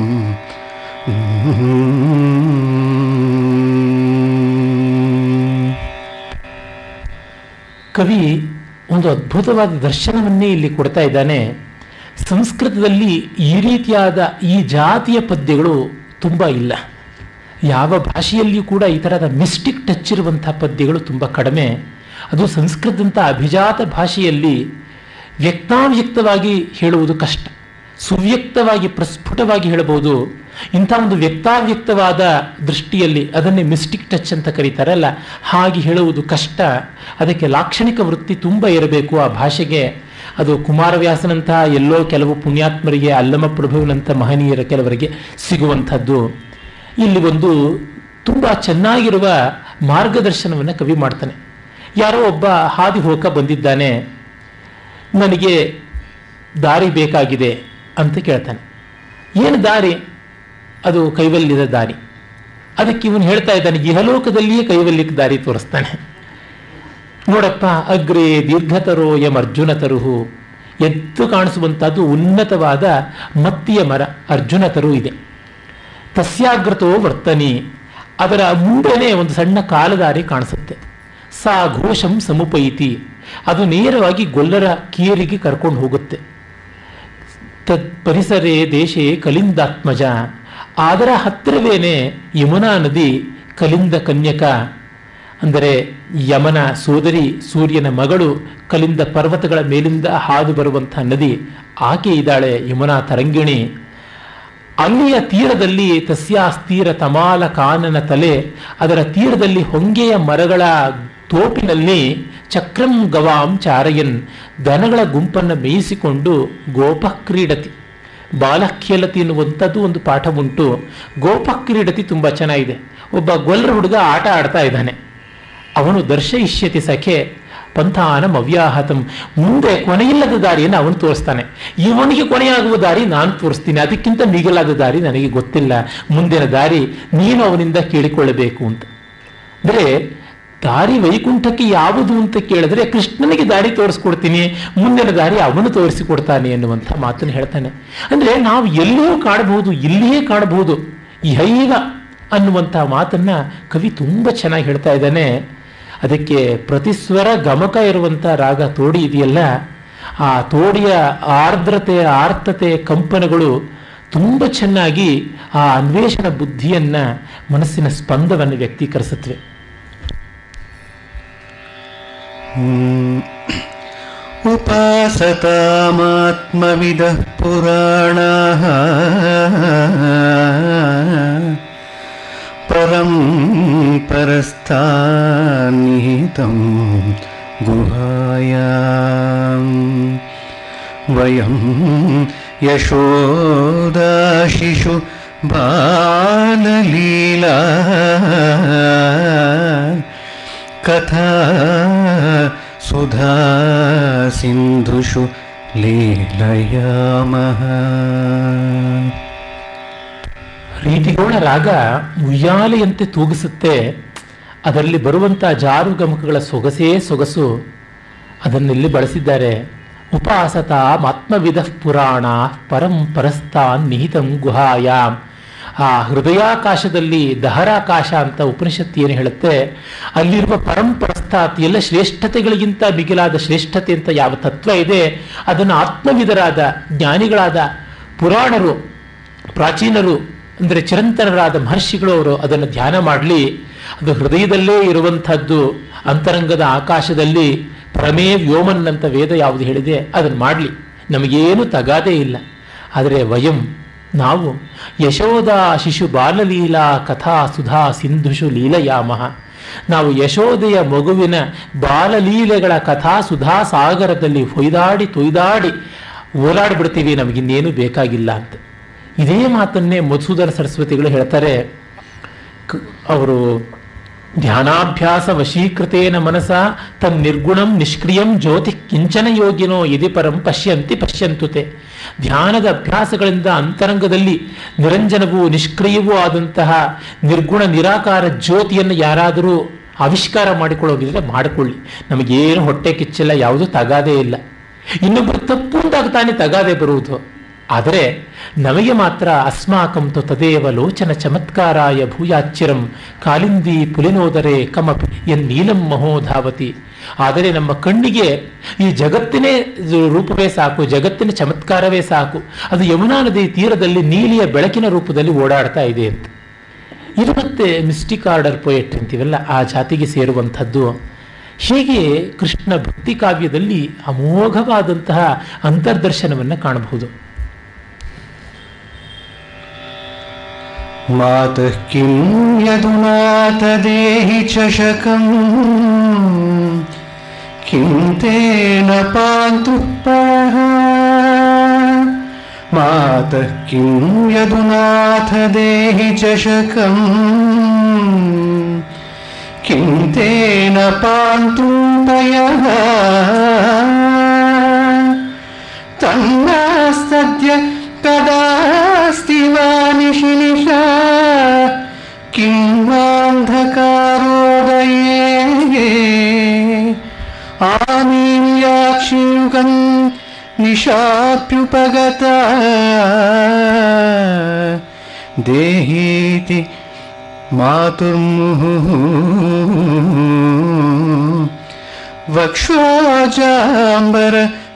ಕವಿ ಒಂದು ಅದ್ಭುತವಾದ ದರ್ಶನವನ್ನೇ ಇಲ್ಲಿ ಕೊಡ್ತಾ ಇದ್ದಾನೆ ಸಂಸ್ಕೃತದಲ್ಲಿ ಈ ರೀತಿಯಾದ ಈ ಜಾತಿಯ ಪದ್ಯಗಳು ತುಂಬ ಇಲ್ಲ ಯಾವ ಭಾಷೆಯಲ್ಲಿಯೂ ಕೂಡ ಈ ಥರದ ಮಿಸ್ಟಿಕ್ ಟಚ್ ಇರುವಂಥ ಪದ್ಯಗಳು ತುಂಬ ಕಡಿಮೆ ಅದು ಸಂಸ್ಕೃತದಂಥ ಅಭಿಜಾತ ಭಾಷೆಯಲ್ಲಿ ವ್ಯಕ್ತಾವ್ಯಕ್ತವಾಗಿ ಹೇಳುವುದು ಕಷ್ಟ ಸುವ್ಯಕ್ತವಾಗಿ ಪ್ರಸ್ಫುಟವಾಗಿ ಹೇಳಬಹುದು ಇಂಥ ಒಂದು ವ್ಯಕ್ತಾವ್ಯಕ್ತವಾದ ದೃಷ್ಟಿಯಲ್ಲಿ ಅದನ್ನೇ ಮಿಸ್ಟಿಕ್ ಟಚ್ ಅಂತ ಕರೀತಾರಲ್ಲ ಹಾಗೆ ಹೇಳುವುದು ಕಷ್ಟ ಅದಕ್ಕೆ ಲಾಕ್ಷಣಿಕ ವೃತ್ತಿ ತುಂಬ ಇರಬೇಕು ಆ ಭಾಷೆಗೆ ಅದು ಕುಮಾರವ್ಯಾಸನಂತಹ ಎಲ್ಲೋ ಕೆಲವು ಪುಣ್ಯಾತ್ಮರಿಗೆ ಅಲ್ಲಮ ಪ್ರಭುವಿನಂಥ ಮಹನೀಯರ ಕೆಲವರಿಗೆ ಸಿಗುವಂಥದ್ದು ಇಲ್ಲಿ ಒಂದು ತುಂಬ ಚೆನ್ನಾಗಿರುವ ಮಾರ್ಗದರ್ಶನವನ್ನು ಕವಿ ಮಾಡ್ತಾನೆ ಯಾರೋ ಒಬ್ಬ ಹಾದಿ ಹೋಕ ಬಂದಿದ್ದಾನೆ ನನಗೆ ದಾರಿ ಬೇಕಾಗಿದೆ ಅಂತ ಕೇಳ್ತಾನೆ ಏನು ದಾರಿ ಅದು ಕೈವಲ್ಯದ ದಾರಿ ಅದಕ್ಕೆ ಇವನು ಹೇಳ್ತಾ ಇದ್ದಾನೆ ಇಹಲೋಕದಲ್ಲಿಯೇ ಕೈವಲ್ಯಕ್ಕೆ ದಾರಿ ತೋರಿಸ್ತಾನೆ ನೋಡಪ್ಪ ಅಗ್ರೇ ದೀರ್ಘತರೋ ಎಂ ಅರ್ಜುನ ತರುಹು ಎದ್ದು ಕಾಣಿಸುವಂಥದ್ದು ಉನ್ನತವಾದ ಮತ್ತಿಯ ಮರ ಅರ್ಜುನ ತರು ಇದೆ ತಸ್ಯಾಗ್ರತೋ ವರ್ತನಿ ಅದರ ಮುಂದೆನೇ ಒಂದು ಸಣ್ಣ ಕಾಲದಾರಿ ಕಾಣಿಸುತ್ತೆ ಸಾ ಘೋಷಂ ಸಮುಪೈತಿ ಅದು ನೇರವಾಗಿ ಗೊಲ್ಲರ ಕೀರಿಗೆ ಕರ್ಕೊಂಡು ಹೋಗುತ್ತೆ ತದ್ ಪರಿಸರೇ ದೇಶೇ ಕಲಿಂದಾತ್ಮಜ ಅದರ ಹತ್ತಿರವೇನೆ ಯಮುನಾ ನದಿ ಕಲಿಂದ ಕನ್ಯಕ ಅಂದರೆ ಯಮನ ಸೋದರಿ ಸೂರ್ಯನ ಮಗಳು ಕಲಿಂದ ಪರ್ವತಗಳ ಮೇಲಿಂದ ಹಾದು ಬರುವಂಥ ನದಿ ಆಕೆ ಇದ್ದಾಳೆ ಯಮುನಾ ತರಂಗಿಣಿ ಅಲ್ಲಿಯ ತೀರದಲ್ಲಿ ತಸ್ಯಾಸ್ತೀರ ತಮಾಲ ಕಾನನ ತಲೆ ಅದರ ತೀರದಲ್ಲಿ ಹೊಂಗೆಯ ಮರಗಳ ತೋಪಿನಲ್ಲಿ ಚಕ್ರಂ ಗವಾಂ ಚಾರಯನ್ ದನಗಳ ಗುಂಪನ್ನು ಮೇಯಿಸಿಕೊಂಡು ಗೋಪ ಕ್ರೀಡತಿ ಬಾಲಖ್ಯಲತಿ ಎನ್ನುವಂಥದ್ದು ಒಂದು ಪಾಠ ಉಂಟು ಗೋಪ ಕ್ರೀಡತಿ ತುಂಬ ಚೆನ್ನಾಗಿದೆ ಒಬ್ಬ ಗೊಲ್ಲರ ಹುಡುಗ ಆಟ ಆಡ್ತಾ ಇದ್ದಾನೆ ಅವನು ದರ್ಶಯಿಷ್ಯತಿ ಸಖೆ ಪಂಥಾನಂ ಅವ್ಯಾಹತಂ ಮುಂದೆ ಕೊನೆಯಿಲ್ಲದ ದಾರಿಯನ್ನು ಅವನು ತೋರಿಸ್ತಾನೆ ಇವನಿಗೆ ಕೊನೆಯಾಗುವ ದಾರಿ ನಾನು ತೋರಿಸ್ತೀನಿ ಅದಕ್ಕಿಂತ ಮಿಗಿಲಾದ ದಾರಿ ನನಗೆ ಗೊತ್ತಿಲ್ಲ ಮುಂದಿನ ದಾರಿ ನೀನು ಅವನಿಂದ ಕೇಳಿಕೊಳ್ಳಬೇಕು ಅಂತ ಅಂದರೆ ದಾರಿ ವೈಕುಂಠಕ್ಕೆ ಯಾವುದು ಅಂತ ಕೇಳಿದ್ರೆ ಕೃಷ್ಣನಿಗೆ ದಾರಿ ತೋರಿಸ್ಕೊಡ್ತೀನಿ ಮುಂದಿನ ದಾರಿ ಅವನು ತೋರಿಸಿಕೊಡ್ತಾನೆ ಎನ್ನುವಂಥ ಮಾತನ್ನು ಹೇಳ್ತಾನೆ ಅಂದರೆ ನಾವು ಎಲ್ಲಿಯೂ ಕಾಣಬಹುದು ಇಲ್ಲಿಯೇ ಕಾಣಬಹುದು ಇಹೈವ ಅನ್ನುವಂಥ ಮಾತನ್ನ ಕವಿ ತುಂಬ ಚೆನ್ನಾಗಿ ಹೇಳ್ತಾ ಇದ್ದಾನೆ ಅದಕ್ಕೆ ಪ್ರತಿಸ್ವರ ಗಮಕ ಇರುವಂಥ ರಾಗ ತೋಡಿ ಇದೆಯಲ್ಲ ಆ ತೋಡಿಯ ಆರ್ದ್ರತೆ ಆರ್ತತೆ ಕಂಪನಗಳು ತುಂಬ ಚೆನ್ನಾಗಿ ಆ ಅನ್ವೇಷಣ ಬುದ್ಧಿಯನ್ನ ಮನಸ್ಸಿನ ಸ್ಪಂದವನ್ನು ವ್ಯಕ್ತೀಕರಿಸುತ್ತವೆ उपासतामात्मविदः पुराणाः परं परस्थान्निहितं गुहायाम् वयं यशोदाशिषु बाललीला कथा सुधा सिन्धुषु लीलयामः ರೀತಿಗೋಳ ರಾಗ ಉಯ್ಯಾಲೆಯಂತೆ ತೂಗಿಸುತ್ತೆ ಅದರಲ್ಲಿ ಬರುವಂಥ ಜಾರು ಗಮಕಗಳ ಸೊಗಸೇ ಸೊಗಸು ಅದನ್ನೆಲ್ಲಿ ಬಳಸಿದ್ದಾರೆ ಉಪಾಸತ ಆತ್ಮವಿಧ ಪುರಾಣ ಪರಂ ಪರಸ್ತಾನ್ ನಿಹಿತಂ ಗುಹಾಯಾಮ್ ಆ ಹೃದಯಾಕಾಶದಲ್ಲಿ ದಹರಾಕಾಶ ಅಂತ ಉಪನಿಷತ್ತು ಏನು ಹೇಳುತ್ತೆ ಅಲ್ಲಿರುವ ಪರಂಪರಸ್ಥಾತ್ ಎಲ್ಲ ಶ್ರೇಷ್ಠತೆಗಳಿಗಿಂತ ಮಿಗಿಲಾದ ಶ್ರೇಷ್ಠತೆ ಅಂತ ಯಾವ ತತ್ವ ಇದೆ ಅದನ್ನು ಆತ್ಮವಿಧರಾದ ಜ್ಞಾನಿಗಳಾದ ಪುರಾಣರು ಪ್ರಾಚೀನರು ಅಂದರೆ ಚಿರಂತನರಾದ ಮಹರ್ಷಿಗಳು ಅವರು ಅದನ್ನು ಧ್ಯಾನ ಮಾಡಲಿ ಅದು ಹೃದಯದಲ್ಲೇ ಇರುವಂಥದ್ದು ಅಂತರಂಗದ ಆಕಾಶದಲ್ಲಿ ಪರಮೇ ವ್ಯೋಮನ್ ಅಂತ ವೇದ ಯಾವುದು ಹೇಳಿದೆ ಅದನ್ನು ಮಾಡಲಿ ನಮಗೇನು ತಗಾದೇ ಇಲ್ಲ ಆದರೆ ವಯಂ ನಾವು ಯಶೋದ ಶಿಶು ಬಾಲಲೀಲಾ ಕಥಾ ಸುಧಾ ಸಿಂಧುಷು ಲೀಲಯಾಮಹ ನಾವು ಯಶೋದೆಯ ಮಗುವಿನ ಬಾಲಲೀಲೆಗಳ ಕಥಾ ಸುಧಾ ಸಾಗರದಲ್ಲಿ ಹೊಯ್ದಾಡಿ ತೊಯ್ದಾಡಿ ಓಲಾಡ್ಬಿಡ್ತೀವಿ ನಮಗಿನ್ನೇನು ಬೇಕಾಗಿಲ್ಲ ಅಂತ ಇದೇ ಮಾತನ್ನೇ ಮಧುಸೂದನ ಸರಸ್ವತಿಗಳು ಹೇಳ್ತಾರೆ ಕ- ಅವರು ಧ್ಯಾನಾಭ್ಯಾಸ ವಶೀಕೃತೇನ ಮನಸ ತನ್ ನಿರ್ಗುಣಂ ನಿಷ್ಕ್ರಿಯಂ ಜ್ಯೋತಿ ಕಿಂಚನ ಯೋಗಿನೋ ಯದಿ ಪರಂ ಪಶ್ಯಂತಿ ಪಶ್ಯಂತುತೆ ಧ್ಯಾನದ ಅಭ್ಯಾಸಗಳಿಂದ ಅಂತರಂಗದಲ್ಲಿ ನಿರಂಜನವೂ ನಿಷ್ಕ್ರಿಯವೂ ಆದಂತಹ ನಿರ್ಗುಣ ನಿರಾಕಾರ ಜ್ಯೋತಿಯನ್ನು ಯಾರಾದರೂ ಆವಿಷ್ಕಾರ ಮಾಡಿಕೊಳ್ಳೋದಿದ್ರೆ ಮಾಡಿಕೊಳ್ಳಿ ನಮಗೇನು ಹೊಟ್ಟೆ ಕಿಚ್ಚಿಲ್ಲ ಯಾವುದೂ ತಗಾದೇ ಇಲ್ಲ ಇನ್ನೊಬ್ಬರು ತಪ್ಪು ಅಂದಾಗ ತಾನೇ ತಗಾದೆ ಬರುವುದು ಆದರೆ ನಮಗೆ ಮಾತ್ರ ಅಸ್ಮಾಕಂತು ತದೇವ ಲೋಚನ ಚಮತ್ಕಾರಾಯ ಭೂಯಾಚ್ಚಿರಂ ಕಾಲಿಂದಿ ಪುಲಿನೋದರೆ ಕಮಪಿ ಎನ್ ನೀಲಂ ಮಹೋಧಾವತಿ ಆದರೆ ನಮ್ಮ ಕಣ್ಣಿಗೆ ಈ ಜಗತ್ತಿನೇ ರೂಪವೇ ಸಾಕು ಜಗತ್ತಿನ ಚಮತ್ಕಾರವೇ ಸಾಕು ಅದು ಯಮುನಾ ನದಿ ತೀರದಲ್ಲಿ ನೀಲಿಯ ಬೆಳಕಿನ ರೂಪದಲ್ಲಿ ಓಡಾಡ್ತಾ ಇದೆ ಅಂತ ಇದು ಮತ್ತೆ ಮಿಸ್ಟಿಕ್ ಆರ್ಡರ್ ಪೊಯೆಟ್ ಅಂತೀವಲ್ಲ ಆ ಜಾತಿಗೆ ಸೇರುವಂಥದ್ದು ಹೀಗೆ ಕೃಷ್ಣ ಭಕ್ತಿ ಕಾವ್ಯದಲ್ಲಿ ಅಮೋಘವಾದಂತಹ ಅಂತರ್ದರ್ಶನವನ್ನು ಕಾಣಬಹುದು मातः किं यदुनाथ देहि चषकम् किं तेन पान्तुः परः मातः किं यदुनाथ देहि चषकम् किं तेन पान्तुं पयः तन्नास्तद्य कदास्ति वा निशिनिशा किं वान्धकारोदये आमीयाक्षियुगं निशाप्युपगता देहीति मातुर्मुहुः वक्षोजाम्बर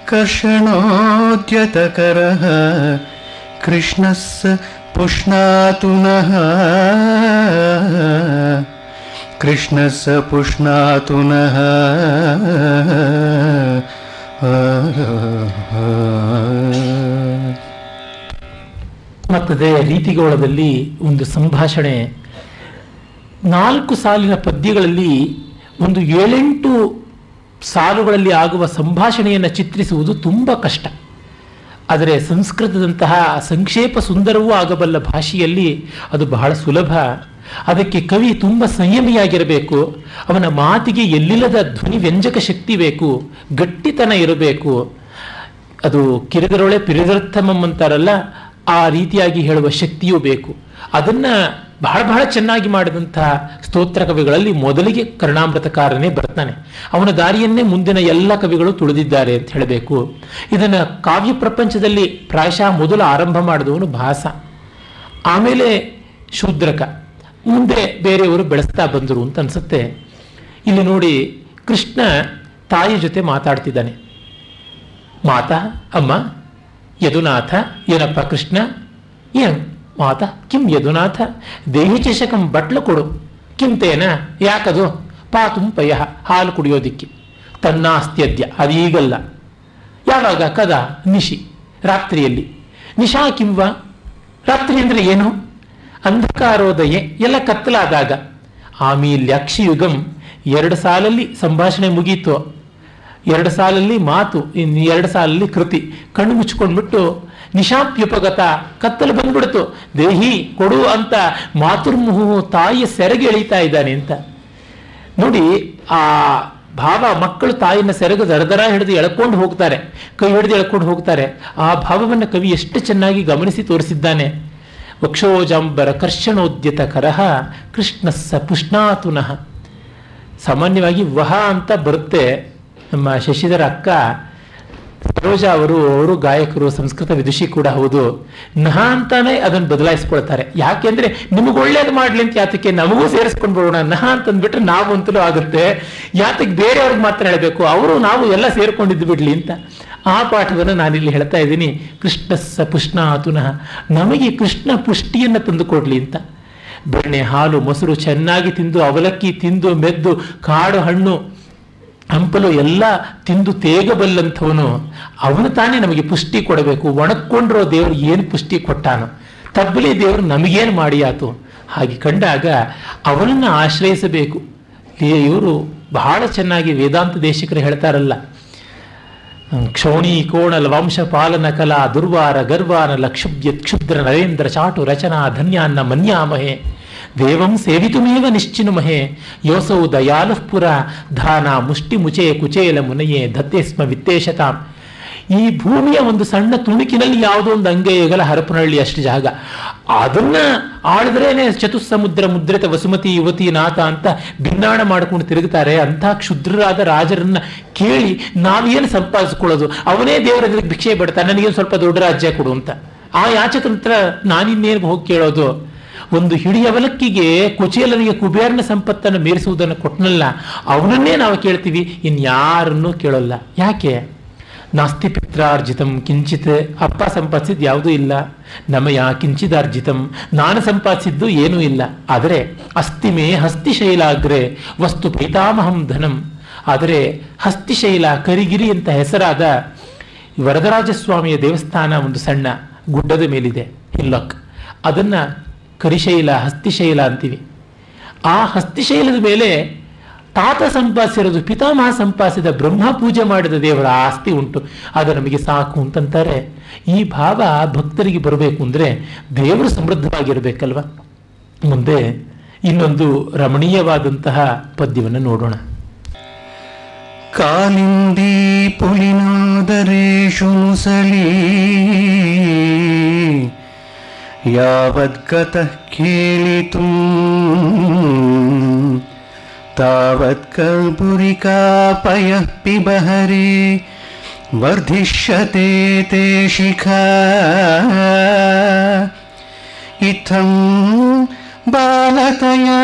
कर्षणोद्यतकरः कृष्णः स पुष्णातु नः कृष्णः स पुष्णातु नः ಮತ್ತದೆ ರೀತಿಗೋಳದಲ್ಲಿ ಒಂದು ಸಂಭಾಷಣೆ ನಾಲ್ಕು ಸಾಲಿನ ಪದ್ಯಗಳಲ್ಲಿ ಒಂದು ಏಳೆಂಟು ಸಾಲುಗಳಲ್ಲಿ ಆಗುವ ಸಂಭಾಷಣೆಯನ್ನು ಚಿತ್ರಿಸುವುದು ತುಂಬ ಕಷ್ಟ ಆದರೆ ಸಂಸ್ಕೃತದಂತಹ ಸಂಕ್ಷೇಪ ಸುಂದರವೂ ಆಗಬಲ್ಲ ಭಾಷೆಯಲ್ಲಿ ಅದು ಬಹಳ ಸುಲಭ ಅದಕ್ಕೆ ಕವಿ ತುಂಬ ಸಂಯಮಿಯಾಗಿರಬೇಕು ಅವನ ಮಾತಿಗೆ ಎಲ್ಲಿಲ್ಲದ ಧ್ವನಿ ವ್ಯಂಜಕ ಶಕ್ತಿ ಬೇಕು ಗಟ್ಟಿತನ ಇರಬೇಕು ಅದು ಕಿರಿದರೊಳೆ ಪಿರಿದರ್ಥಮಂ ಅಂತಾರಲ್ಲ ಆ ರೀತಿಯಾಗಿ ಹೇಳುವ ಶಕ್ತಿಯೂ ಬೇಕು ಅದನ್ನ ಬಹಳ ಬಹಳ ಚೆನ್ನಾಗಿ ಮಾಡಿದಂತಹ ಸ್ತೋತ್ರ ಕವಿಗಳಲ್ಲಿ ಮೊದಲಿಗೆ ಕರುಣಾಮೃತಕಾರನೇ ಬರ್ತಾನೆ ಅವನ ದಾರಿಯನ್ನೇ ಮುಂದಿನ ಎಲ್ಲ ಕವಿಗಳು ತುಳಿದಿದ್ದಾರೆ ಅಂತ ಹೇಳಬೇಕು ಇದನ್ನ ಕಾವ್ಯ ಪ್ರಪಂಚದಲ್ಲಿ ಪ್ರಾಯಶಃ ಮೊದಲು ಆರಂಭ ಮಾಡಿದವನು ಭಾಸ ಆಮೇಲೆ ಶೂದ್ರಕ ಮುಂದೆ ಬೇರೆಯವರು ಬೆಳೆಸ್ತಾ ಬಂದರು ಅಂತ ಅನ್ಸುತ್ತೆ ಇಲ್ಲಿ ನೋಡಿ ಕೃಷ್ಣ ತಾಯಿ ಜೊತೆ ಮಾತಾಡ್ತಿದ್ದಾನೆ ಮಾತಾ ಅಮ್ಮ ಯದುನಾಥ ಏನಪ್ಪ ಕೃಷ್ಣ ಏನ್ ಮಾತಾ ಕಿಂ ಯದುನಾಥ ದೇಹಿ ಚಷಕಂ ಬಟ್ಲು ಕೊಡು ಕಿಂ ತೇನ ಯಾಕದು ಪಾತುಂ ಪಯ ಹಾಲು ಕುಡಿಯೋದಿಕ್ಕೆ ತನ್ನಾಸ್ತ್ಯದ್ಯ ಅದೀಗಲ್ಲ ಯಾವಾಗ ಕದ ನಿಶಿ ರಾತ್ರಿಯಲ್ಲಿ ನಿಶಾ ಕಿಂವ ರಾತ್ರಿ ಅಂದ್ರೆ ಏನು ಅಂಧಕಾರೋದಯ ಎಲ್ಲ ಕತ್ತಲಾದಾಗ ಆಮೇಲೆ ಅಕ್ಷಿಯುಗಂ ಎರಡು ಸಾಲಲ್ಲಿ ಸಂಭಾಷಣೆ ಮುಗೀತು ಎರಡು ಸಾಲಲ್ಲಿ ಮಾತು ಇನ್ನು ಎರಡು ಸಾಲಲ್ಲಿ ಕೃತಿ ಕಣ್ಣು ಮುಚ್ಕೊಂಡ್ಬಿಟ್ಟು ನಿಶಾಪ್ಯುಪಗತ ಕತ್ತಲು ಬಂದ್ಬಿಡ್ತು ದೇಹಿ ಕೊಡು ಅಂತ ಮಾತೃಮುಹು ತಾಯಿಯ ಸೆರಗೆ ಎಳೀತಾ ಇದ್ದಾನೆ ಅಂತ ನೋಡಿ ಆ ಭಾವ ಮಕ್ಕಳು ತಾಯಿನ ಸೆರಗು ದರದರ ಹಿಡಿದು ಎಳ್ಕೊಂಡು ಹೋಗ್ತಾರೆ ಕೈ ಹಿಡಿದು ಎಳ್ಕೊಂಡು ಹೋಗ್ತಾರೆ ಆ ಭಾವವನ್ನು ಕವಿ ಎಷ್ಟು ಚೆನ್ನಾಗಿ ಗಮನಿಸಿ ತೋರಿಸಿದ್ದಾನೆ ವಕ್ಷೋಜಾಂಬರ ಕರ್ಷಣೋದ್ಯತ ಕರಹ ಕೃಷ್ಣಸ್ಸ ಪುಷ್ಣಾತುನಃ ಸಾಮಾನ್ಯವಾಗಿ ವಹ ಅಂತ ಬರುತ್ತೆ ನಮ್ಮ ಶಶಿಧರ ಅಕ್ಕ ಸರೋಜಾ ಅವರು ಅವರು ಗಾಯಕರು ಸಂಸ್ಕೃತ ವಿದುಷಿ ಕೂಡ ಹೌದು ನಹ ಅಂತಾನೆ ಅದನ್ನು ಬದಲಾಯಿಸ್ಕೊಳ್ತಾರೆ ಯಾಕೆಂದ್ರೆ ನಿಮಗೆ ಒಳ್ಳೇದು ಮಾಡ್ಲಿ ಅಂತ ಯಾತಕ್ಕೆ ನಮಗೂ ಸೇರಿಸ್ಕೊಂಡು ಬರೋಣ ನಹ ಅಂತಂದ್ಬಿಟ್ರೆ ನಾವು ಅಂತಲೂ ಆಗುತ್ತೆ ಯಾತಕ್ಕೆ ಬೇರೆಯವ್ರಿಗೆ ಮಾತ್ರ ಹೇಳಬೇಕು ಅವರು ನಾವು ಎಲ್ಲ ಸೇರ್ಕೊಂಡಿದ್ದು ಬಿಡ್ಲಿ ಅಂತ ಆ ಪಾಠವನ್ನು ನಾನಿಲ್ಲಿ ಹೇಳ್ತಾ ಇದ್ದೀನಿ ಕೃಷ್ಣಸ್ಸ ಪುಷ್ಣಾತುನಃ ನಮಗೆ ಕೃಷ್ಣ ಪುಷ್ಟಿಯನ್ನು ತಂದುಕೊಡ್ಲಿ ಅಂತ ಬೆಣ್ಣೆ ಹಾಲು ಮೊಸರು ಚೆನ್ನಾಗಿ ತಿಂದು ಅವಲಕ್ಕಿ ತಿಂದು ಮೆದ್ದು ಕಾಡು ಹಣ್ಣು ಹಂಪಲು ಎಲ್ಲ ತಿಂದು ತೇಗಬಲ್ಲಂಥವನು ಅವನು ತಾನೇ ನಮಗೆ ಪುಷ್ಟಿ ಕೊಡಬೇಕು ಒಣಕ್ಕೊಂಡಿರೋ ದೇವರು ಏನು ಪುಷ್ಟಿ ಕೊಟ್ಟಾನು ತಬ್ಬಲಿ ದೇವರು ನಮಗೇನು ಮಾಡಿಯಾತು ಹಾಗೆ ಕಂಡಾಗ ಅವನನ್ನು ಆಶ್ರಯಿಸಬೇಕು ಇವರು ಬಹಳ ಚೆನ್ನಾಗಿ ವೇದಾಂತ ದೇಶಿಕರು ಹೇಳ್ತಾರಲ್ಲ ಕ್ಷೋಣಿ ಕೋಣ ಲವಂಶ ಪಾಲನ ಕಲಾ ದುರ್ವಾರ ಗರ್ವಾನ ಲಕ್ಷುಭ್ಯ ಕ್ಷುದ್ರ ನರೇಂದ್ರ ಚಾಟು ರಚನಾ ಧನ್ಯಾನ್ನ ಮನ್ಯಾಮಹೆ ದೇವಂ ಸೇವಿತುಮೇವ ನಿಶ್ಚಿನುಮಹೆ ಯೋಸೌ ದಯಾಲುಃ ಪುರ ಧಾನ ಮುಷ್ಟಿ ಮುಚೆ ಕುಚೇಲ ಮುನಯೇ ಧತ್ತೆ ಸ್ಮ ವಿತ್ತೇಶತಾಂ ಈ ಭೂಮಿಯ ಒಂದು ಸಣ್ಣ ತುಣುಕಿನಲ್ಲಿ ಯಾವುದೋ ಒಂದು ಅಂಗೈಗಳ ಹರಪನಹಳ್ಳಿ ಅಷ್ಟು ಜಾಗ ಅದನ್ನ ಆಳಿದ್ರೇನೆ ಚತುಸ್ಸಮುದ್ರ ಮುದ್ರಿತ ವಸುಮತಿ ಯುವತಿ ನಾಥ ಅಂತ ಭಿನ್ನಾಣ ಮಾಡ್ಕೊಂಡು ತಿರುಗುತ್ತಾರೆ ಅಂಥ ಕ್ಷುದ್ರರಾದ ರಾಜರನ್ನ ಕೇಳಿ ನಾವೇನು ಸಂಪಾದಿಸ್ಕೊಳ್ಳೋದು ಅವನೇ ದೇವರ ಎದುರಿಗೆ ಭಿಕ್ಷೆ ಬಿಡ್ತಾನೆ ನನಗೇನು ಸ್ವಲ್ಪ ದೊಡ್ಡ ರಾಜ್ಯ ಕೊಡು ಅಂತ ಆ ಯಾಚಕನ ಹತ್ರ ನಾನಿನ್ನೇನು ಹೋಗಿ ಕೇಳೋದು ಒಂದು ಹಿಡಿ ಅವಲಕ್ಕಿಗೆ ಕುಚೇಲನಿಗೆ ಕುಬೇರನ ಸಂಪತ್ತನ್ನು ಮೀರಿಸುವುದನ್ನು ಕೊಟ್ಟನಲ್ಲ ಅವನನ್ನೇ ನಾವು ಕೇಳ್ತೀವಿ ಇನ್ಯಾರನ್ನೂ ಕೇಳೋಲ್ಲ ಯಾಕೆ ನಾಸ್ತಿ ಪಿತ್ರಾರ್ಜಿತಂ ಕಿಂಚಿತ್ ಅಪ್ಪ ಸಂಪಾದಿಸಿದ್ದು ಯಾವುದೂ ಇಲ್ಲ ನಮಯ ಕಿಂಚಿದಾರ್ಜಿತಂ ನಾನು ಸಂಪಾದಿಸಿದ್ದು ಏನೂ ಇಲ್ಲ ಆದರೆ ಅಸ್ತಿಮೇ ಹಸ್ತಿಶೈಲಾಗ್ರೆ ವಸ್ತು ಪೈತಾಮಹಂ ಧನಂ ಆದರೆ ಹಸ್ತಿಶೈಲ ಕರಿಗಿರಿ ಅಂತ ಹೆಸರಾದ ವರದರಾಜಸ್ವಾಮಿಯ ದೇವಸ್ಥಾನ ಒಂದು ಸಣ್ಣ ಗುಡ್ಡದ ಮೇಲಿದೆ ಹಿಲ್ಲಕ್ ಅದನ್ನ ಕರಿಶೈಲ ಹಸ್ತಿಶೈಲ ಅಂತೀವಿ ಆ ಹಸ್ತಿಶೈಲದ ಮೇಲೆ ತಾತ ಸಂಪಾದಿಸಿರೋದು ಪಿತಾಮಹ ಸಂಪಾದಿಸಿದ ಬ್ರಹ್ಮ ಪೂಜೆ ಮಾಡಿದ ದೇವರ ಆಸ್ತಿ ಉಂಟು ಅದು ನಮಗೆ ಸಾಕು ಅಂತಂತಾರೆ ಈ ಭಾವ ಭಕ್ತರಿಗೆ ಬರಬೇಕು ಅಂದರೆ ದೇವರು ಸಮೃದ್ಧವಾಗಿರಬೇಕಲ್ವ ಮುಂದೆ ಇನ್ನೊಂದು ರಮಣೀಯವಾದಂತಹ ಪದ್ಯವನ್ನು ನೋಡೋಣ ಕಾಲಿಂದಿ ಪುಲಿನಾದರೇಷು ಮುಸಲಿ ಯಾವದ್ಗತಃ ಕೇಳಿತು ತಾವತ್ ಕಲ್ಪುರಿಕಾಪಯಃ ಪಿಬಹರಿ ವರ್ಧಿಷ್ಯತೆ ತೇ ಶಿಖಾ ಇತ್ತಂ ಬಾಲತಯ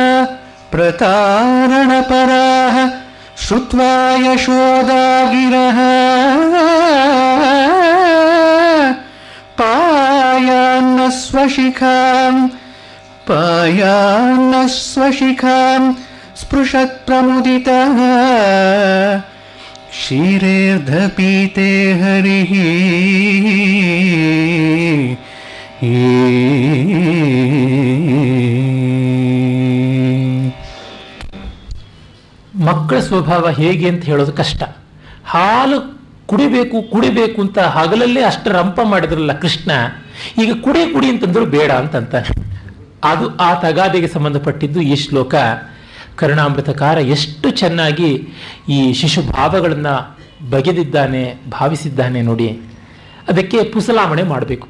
ಪ್ರತಾರಣಪರಾः श्रुत्वा यशोदागिरः पायान्न स्वशिखां पायान्न स्वशिखां स्पृशत्प्रमुदितः क्षीरेर्धपीते हरिः ಮಕ್ಕಳ ಸ್ವಭಾವ ಹೇಗೆ ಅಂತ ಹೇಳೋದು ಕಷ್ಟ ಹಾಲು ಕುಡಿಬೇಕು ಕುಡಿಬೇಕು ಅಂತ ಹಗಲಲ್ಲೇ ಅಷ್ಟು ರಂಪ ಮಾಡಿದ್ರಲ್ಲ ಕೃಷ್ಣ ಈಗ ಕುಡಿ ಕುಡಿ ಅಂತಂದ್ರು ಬೇಡ ಅಂತಂತಾನೆ ಅದು ಆ ತಗಾದೆಗೆ ಸಂಬಂಧಪಟ್ಟಿದ್ದು ಈ ಶ್ಲೋಕ ಕರುಣಾಮೃತಕಾರ ಎಷ್ಟು ಚೆನ್ನಾಗಿ ಈ ಶಿಶು ಭಾವಗಳನ್ನು ಬಗೆದಿದ್ದಾನೆ ಭಾವಿಸಿದ್ದಾನೆ ನೋಡಿ ಅದಕ್ಕೆ ಪುಸಲಾಮಣೆ ಮಾಡಬೇಕು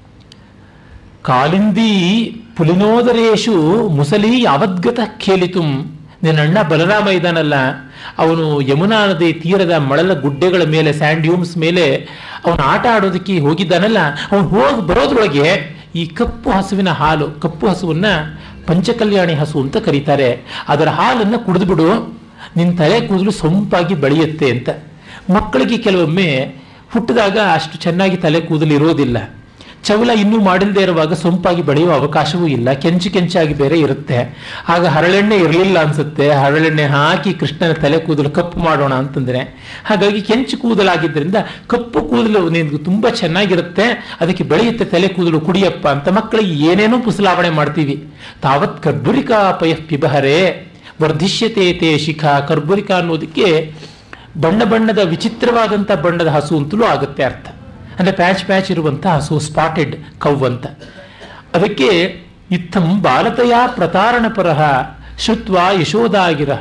ಕಾಲಿಂದಿ ಪುಲಿನೋದರೇಶು ಮುಸಲಿ ಯಾವದ್ಗತ ಖೇಲಿತು ನಿನ್ನಣ್ಣ ಬಲರಾಮ ಇದ್ದಾನಲ್ಲ ಅವನು ಯಮುನಾ ನದಿ ತೀರದ ಮಳಲ ಗುಡ್ಡೆಗಳ ಮೇಲೆ ಸ್ಯಾಂಡ್ ಡ್ಯೂಮ್ಸ್ ಮೇಲೆ ಅವನು ಆಟ ಆಡೋದಕ್ಕೆ ಹೋಗಿದ್ದಾನಲ್ಲ ಅವನು ಹೋಗಿ ಬರೋದ್ರೊಳಗೆ ಈ ಕಪ್ಪು ಹಸುವಿನ ಹಾಲು ಕಪ್ಪು ಹಸುವನ್ನ ಪಂಚಕಲ್ಯಾಣಿ ಹಸು ಅಂತ ಕರೀತಾರೆ ಅದರ ಹಾಲನ್ನು ಕುಡಿದ್ಬಿಡು ನಿನ್ನ ತಲೆ ಕೂದಲು ಸೊಂಪಾಗಿ ಬೆಳೆಯುತ್ತೆ ಅಂತ ಮಕ್ಕಳಿಗೆ ಕೆಲವೊಮ್ಮೆ ಹುಟ್ಟಿದಾಗ ಅಷ್ಟು ಚೆನ್ನಾಗಿ ತಲೆ ಕೂದಲು ಇರೋದಿಲ್ಲ ಚವಲ ಇನ್ನೂ ಮಾಡಿಲ್ಲದೆ ಇರುವಾಗ ಸೊಂಪಾಗಿ ಬೆಳೆಯುವ ಅವಕಾಶವೂ ಇಲ್ಲ ಕೆಂಚು ಕೆಂಚಾಗಿ ಬೇರೆ ಇರುತ್ತೆ ಆಗ ಹರಳೆಣ್ಣೆ ಇರಲಿಲ್ಲ ಅನ್ಸುತ್ತೆ ಹರಳೆಣ್ಣೆ ಹಾಕಿ ಕೃಷ್ಣನ ತಲೆ ಕೂದಲು ಕಪ್ಪು ಮಾಡೋಣ ಅಂತಂದ್ರೆ ಹಾಗಾಗಿ ಕೆಂಚು ಕೂದಲಾಗಿದ್ದರಿಂದ ಕಪ್ಪು ಕೂದಲು ನಿನ್ಗೆ ತುಂಬಾ ಚೆನ್ನಾಗಿರುತ್ತೆ ಅದಕ್ಕೆ ಬೆಳೆಯುತ್ತೆ ತಲೆ ಕೂದಲು ಕುಡಿಯಪ್ಪ ಅಂತ ಮಕ್ಕಳಿಗೆ ಏನೇನೋ ಪುಸಲಾವಣೆ ಮಾಡ್ತೀವಿ ತಾವತ್ ಕರ್ಬುರಿಕಾ ಪಯ ಪಿಬಹರೆ ವರ್ಧಿಷ್ಯತೆ ತೇ ಶಿಖ ಕರ್ಬುರಿಕಾ ಅನ್ನೋದಕ್ಕೆ ಬಣ್ಣ ಬಣ್ಣದ ವಿಚಿತ್ರವಾದಂಥ ಬಣ್ಣದ ಹಸು ಅಂತಲೂ ಆಗುತ್ತೆ ಅರ್ಥ ಅಂದರೆ ಪ್ಯಾಚ್ ಪ್ಯಾಚ್ ಇರುವಂಥ ಹಸು ಸ್ಪಾಟೆಡ್ ಕವ್ ಅಂತ ಅದಕ್ಕೆ ಇತ್ತಂ ಬಾಲತೆಯ ಪ್ರತಾರಣ ಪರಹ ಶುತ್ವ ಯಶೋದಾಗಿರ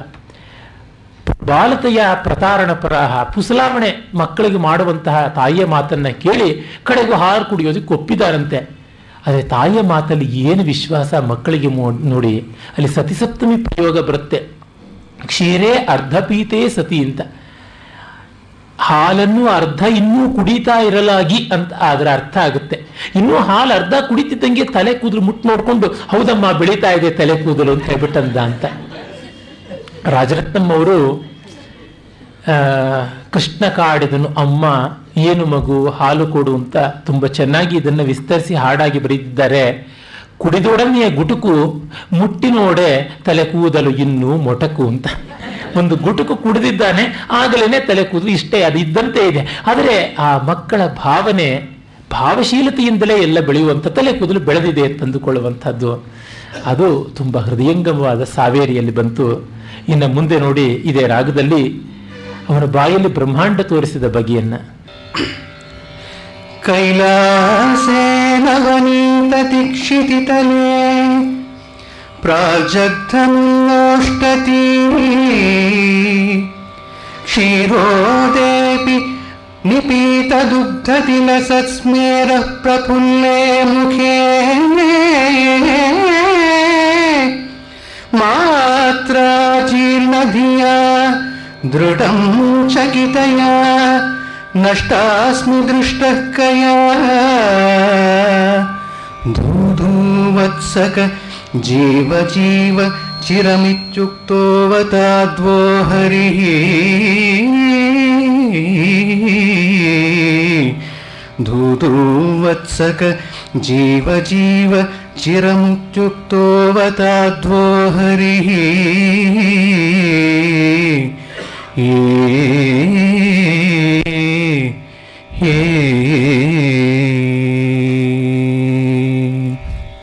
ಬಾಲತೆಯ ಪ್ರತಾರಣ ಪರಹ ಪುಸಲಾವಣೆ ಮಕ್ಕಳಿಗೆ ಮಾಡುವಂತಹ ತಾಯಿಯ ಮಾತನ್ನ ಕೇಳಿ ಕಡೆಗೂ ಹಾರು ಕುಡಿಯೋದಕ್ಕೆ ಒಪ್ಪಿದಾರಂತೆ ಆದರೆ ತಾಯಿಯ ಮಾತಲ್ಲಿ ಏನು ವಿಶ್ವಾಸ ಮಕ್ಕಳಿಗೆ ಮೋ- ನೋಡಿ ಅಲ್ಲಿ ಸತಿಸಪ್ತಮಿ ಪ್ರಯೋಗ ಬರುತ್ತೆ ಕ್ಷೀರೇ ಅರ್ಧಪೀತೆ ಸತಿ ಅಂತ ಹಾಲನ್ನು ಅರ್ಧ ಇನ್ನೂ ಕುಡಿತಾ ಇರಲಾಗಿ ಅಂತ ಅದರ ಅರ್ಥ ಆಗುತ್ತೆ ಇನ್ನೂ ಹಾಲು ಅರ್ಧ ಕುಡಿತಿದ್ದಂಗೆ ತಲೆ ಕೂದಲು ಮುಟ್ಟು ನೋಡ್ಕೊಂಡು ಹೌದಮ್ಮ ಬೆಳೀತಾ ಇದೆ ತಲೆ ಕೂದಲು ಅಂತ ಹೇಳ್ಬಿಟ್ಟಂದ ಅಂತ ರಾಜರತ್ನಂ ಅವರು ಆ, ಕೃಷ್ಣ ಕಾಡಿದನು ಅಮ್ಮ ಏನು ಮಗು ಹಾಲು ಕೊಡು ಅಂತ ತುಂಬ ಚೆನ್ನಾಗಿ ಇದನ್ನು ವಿಸ್ತರಿಸಿ ಹಾಡಾಗಿ ಬರೆದಿದ್ದಾರೆ ಕುಡಿದೊಡನೆಯ ಗುಟುಕು ಮುಟ್ಟಿ ನೋಡೆ ತಲೆ ಕೂದಲು ಇನ್ನೂ ಮೊಟಕು ಅಂತ ಒಂದು ಗುಟುಕು ಕುಡಿದಿದ್ದಾನೆ ಆಗಲೇ ತಲೆ ಕೂದಲು ಇಷ್ಟೇ ಅದು ಇದ್ದಂತೆ ಇದೆ ಆದರೆ ಆ ಮಕ್ಕಳ ಭಾವನೆ ಭಾವಶೀಲತೆಯಿಂದಲೇ ಎಲ್ಲ ಬೆಳೆಯುವಂಥ ತಲೆ ಕೂದಲು ಬೆಳೆದಿದೆ ತಂದುಕೊಳ್ಳುವಂಥದ್ದು ಅದು ತುಂಬ ಹೃದಯಂಗಮವಾದ ಸಾವೇರಿಯಲ್ಲಿ ಬಂತು ಇನ್ನು ಮುಂದೆ ನೋಡಿ ಇದೇ ರಾಗದಲ್ಲಿ ಅವನ ಬಾಯಲ್ಲಿ ಬ್ರಹ್ಮಾಂಡ ತೋರಿಸಿದ ಬಗೆಯನ್ನ कैलासे नवनीततिक्षितितले प्राजग्धमुल्लोष्टती क्षीरोदेऽपि निपीतदुग्धतिलसत्स्मेरः प्रफुल्ले मुखे मात्रा जीर्णधिया दृढं चकितया नष्टास्मि दृष्टः कया धूधूवत्सक जीव जीव चिरमित्युक्तोऽवताद्वो हरिः धूधूवत्सक जीव जीव चिरमुत्युक्तोऽवताद्वो हरिः ये ये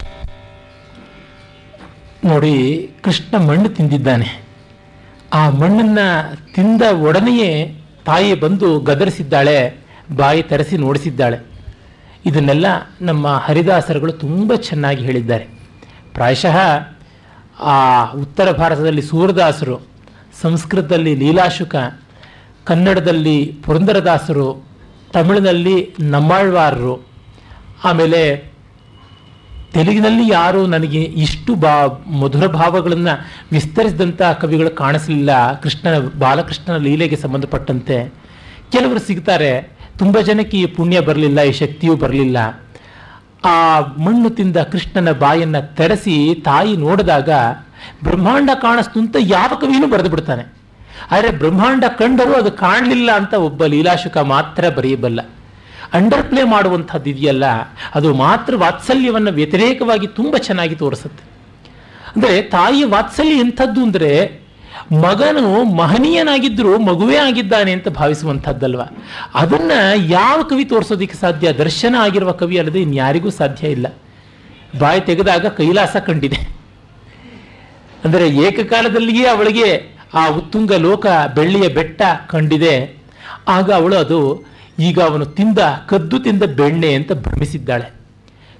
ನೋಡಿ ಕೃಷ್ಣ ಮಣ್ಣು ತಿಂದಿದ್ದಾನೆ ಆ ಮಣ್ಣನ್ನ ತಿಂದ ಒಡನೆಯೇ ತಾಯಿ ಬಂದು ಗದರಿಸಿದ್ದಾಳೆ ಬಾಯಿ ತೆರೆಸಿ ನೋಡಿಸಿದ್ದಾಳೆ ಇದನ್ನೆಲ್ಲ ನಮ್ಮ ಹರಿದಾಸರುಗಳು ತುಂಬ ಚೆನ್ನಾಗಿ ಹೇಳಿದ್ದಾರೆ ಪ್ರಾಯಶಃ ಆ ಉತ್ತರ ಭಾರತದಲ್ಲಿ ಸೂರದಾಸರು ಸಂಸ್ಕೃತದಲ್ಲಿ ಲೀಲಾಶುಕ ಕನ್ನಡದಲ್ಲಿ ಪುರಂದರದಾಸರು ತಮಿಳಿನಲ್ಲಿ ನಮ್ಮಾಳ್ವಾರರು ಆಮೇಲೆ ತೆಲುಗಿನಲ್ಲಿ ಯಾರು ನನಗೆ ಇಷ್ಟು ಬಾ ಮಧುರ ಭಾವಗಳನ್ನು ವಿಸ್ತರಿಸಿದಂಥ ಕವಿಗಳು ಕಾಣಿಸಲಿಲ್ಲ ಕೃಷ್ಣನ ಬಾಲಕೃಷ್ಣನ ಲೀಲೆಗೆ ಸಂಬಂಧಪಟ್ಟಂತೆ ಕೆಲವರು ಸಿಗ್ತಾರೆ ತುಂಬ ಜನಕ್ಕೆ ಈ ಪುಣ್ಯ ಬರಲಿಲ್ಲ ಈ ಶಕ್ತಿಯೂ ಬರಲಿಲ್ಲ ಆ ಮಣ್ಣು ತಿಂದ ಕೃಷ್ಣನ ಬಾಯನ್ನು ತೆರೆಸಿ ತಾಯಿ ನೋಡಿದಾಗ ಬ್ರಹ್ಮಾಂಡ ಕಾಣಿಸ್ತು ಅಂತ ಯಾವ ಕವಿನೂ ಬರೆದು ಬಿಡ್ತಾನೆ ಆದರೆ ಬ್ರಹ್ಮಾಂಡ ಕಂಡರೂ ಅದು ಕಾಣಲಿಲ್ಲ ಅಂತ ಒಬ್ಬ ಲೀಲಾಶುಕ ಮಾತ್ರ ಬರೆಯಬಲ್ಲ ಅಂಡರ್ ಪ್ಲೇ ಮಾಡುವಂಥದ್ದು ಇದೆಯಲ್ಲ ಅದು ಮಾತ್ರ ವಾತ್ಸಲ್ಯವನ್ನು ವ್ಯತಿರೇಕವಾಗಿ ತುಂಬ ಚೆನ್ನಾಗಿ ತೋರಿಸುತ್ತೆ ಅಂದರೆ ತಾಯಿಯ ವಾತ್ಸಲ್ಯ ಎಂಥದ್ದು ಅಂದರೆ ಮಗನು ಮಹನೀಯನಾಗಿದ್ದರೂ ಮಗುವೇ ಆಗಿದ್ದಾನೆ ಅಂತ ಭಾವಿಸುವಂಥದ್ದಲ್ವ ಅದನ್ನ ಯಾವ ಕವಿ ತೋರಿಸೋದಕ್ಕೆ ಸಾಧ್ಯ ದರ್ಶನ ಆಗಿರುವ ಕವಿ ಅಲ್ಲದೆ ಇನ್ಯಾರಿಗೂ ಸಾಧ್ಯ ಇಲ್ಲ ಬಾಯಿ ತೆಗೆದಾಗ ಕೈಲಾಸ ಕಂಡಿದೆ ಅಂದರೆ ಏಕಕಾಲದಲ್ಲಿಯೇ ಅವಳಿಗೆ ಆ ಉತ್ತುಂಗ ಲೋಕ ಬೆಳ್ಳಿಯ ಬೆಟ್ಟ ಕಂಡಿದೆ ಆಗ ಅವಳು ಅದು ಈಗ ಅವನು ತಿಂದ ಕದ್ದು ತಿಂದ ಬೆಣ್ಣೆ ಅಂತ ಭ್ರಮಿಸಿದ್ದಾಳೆ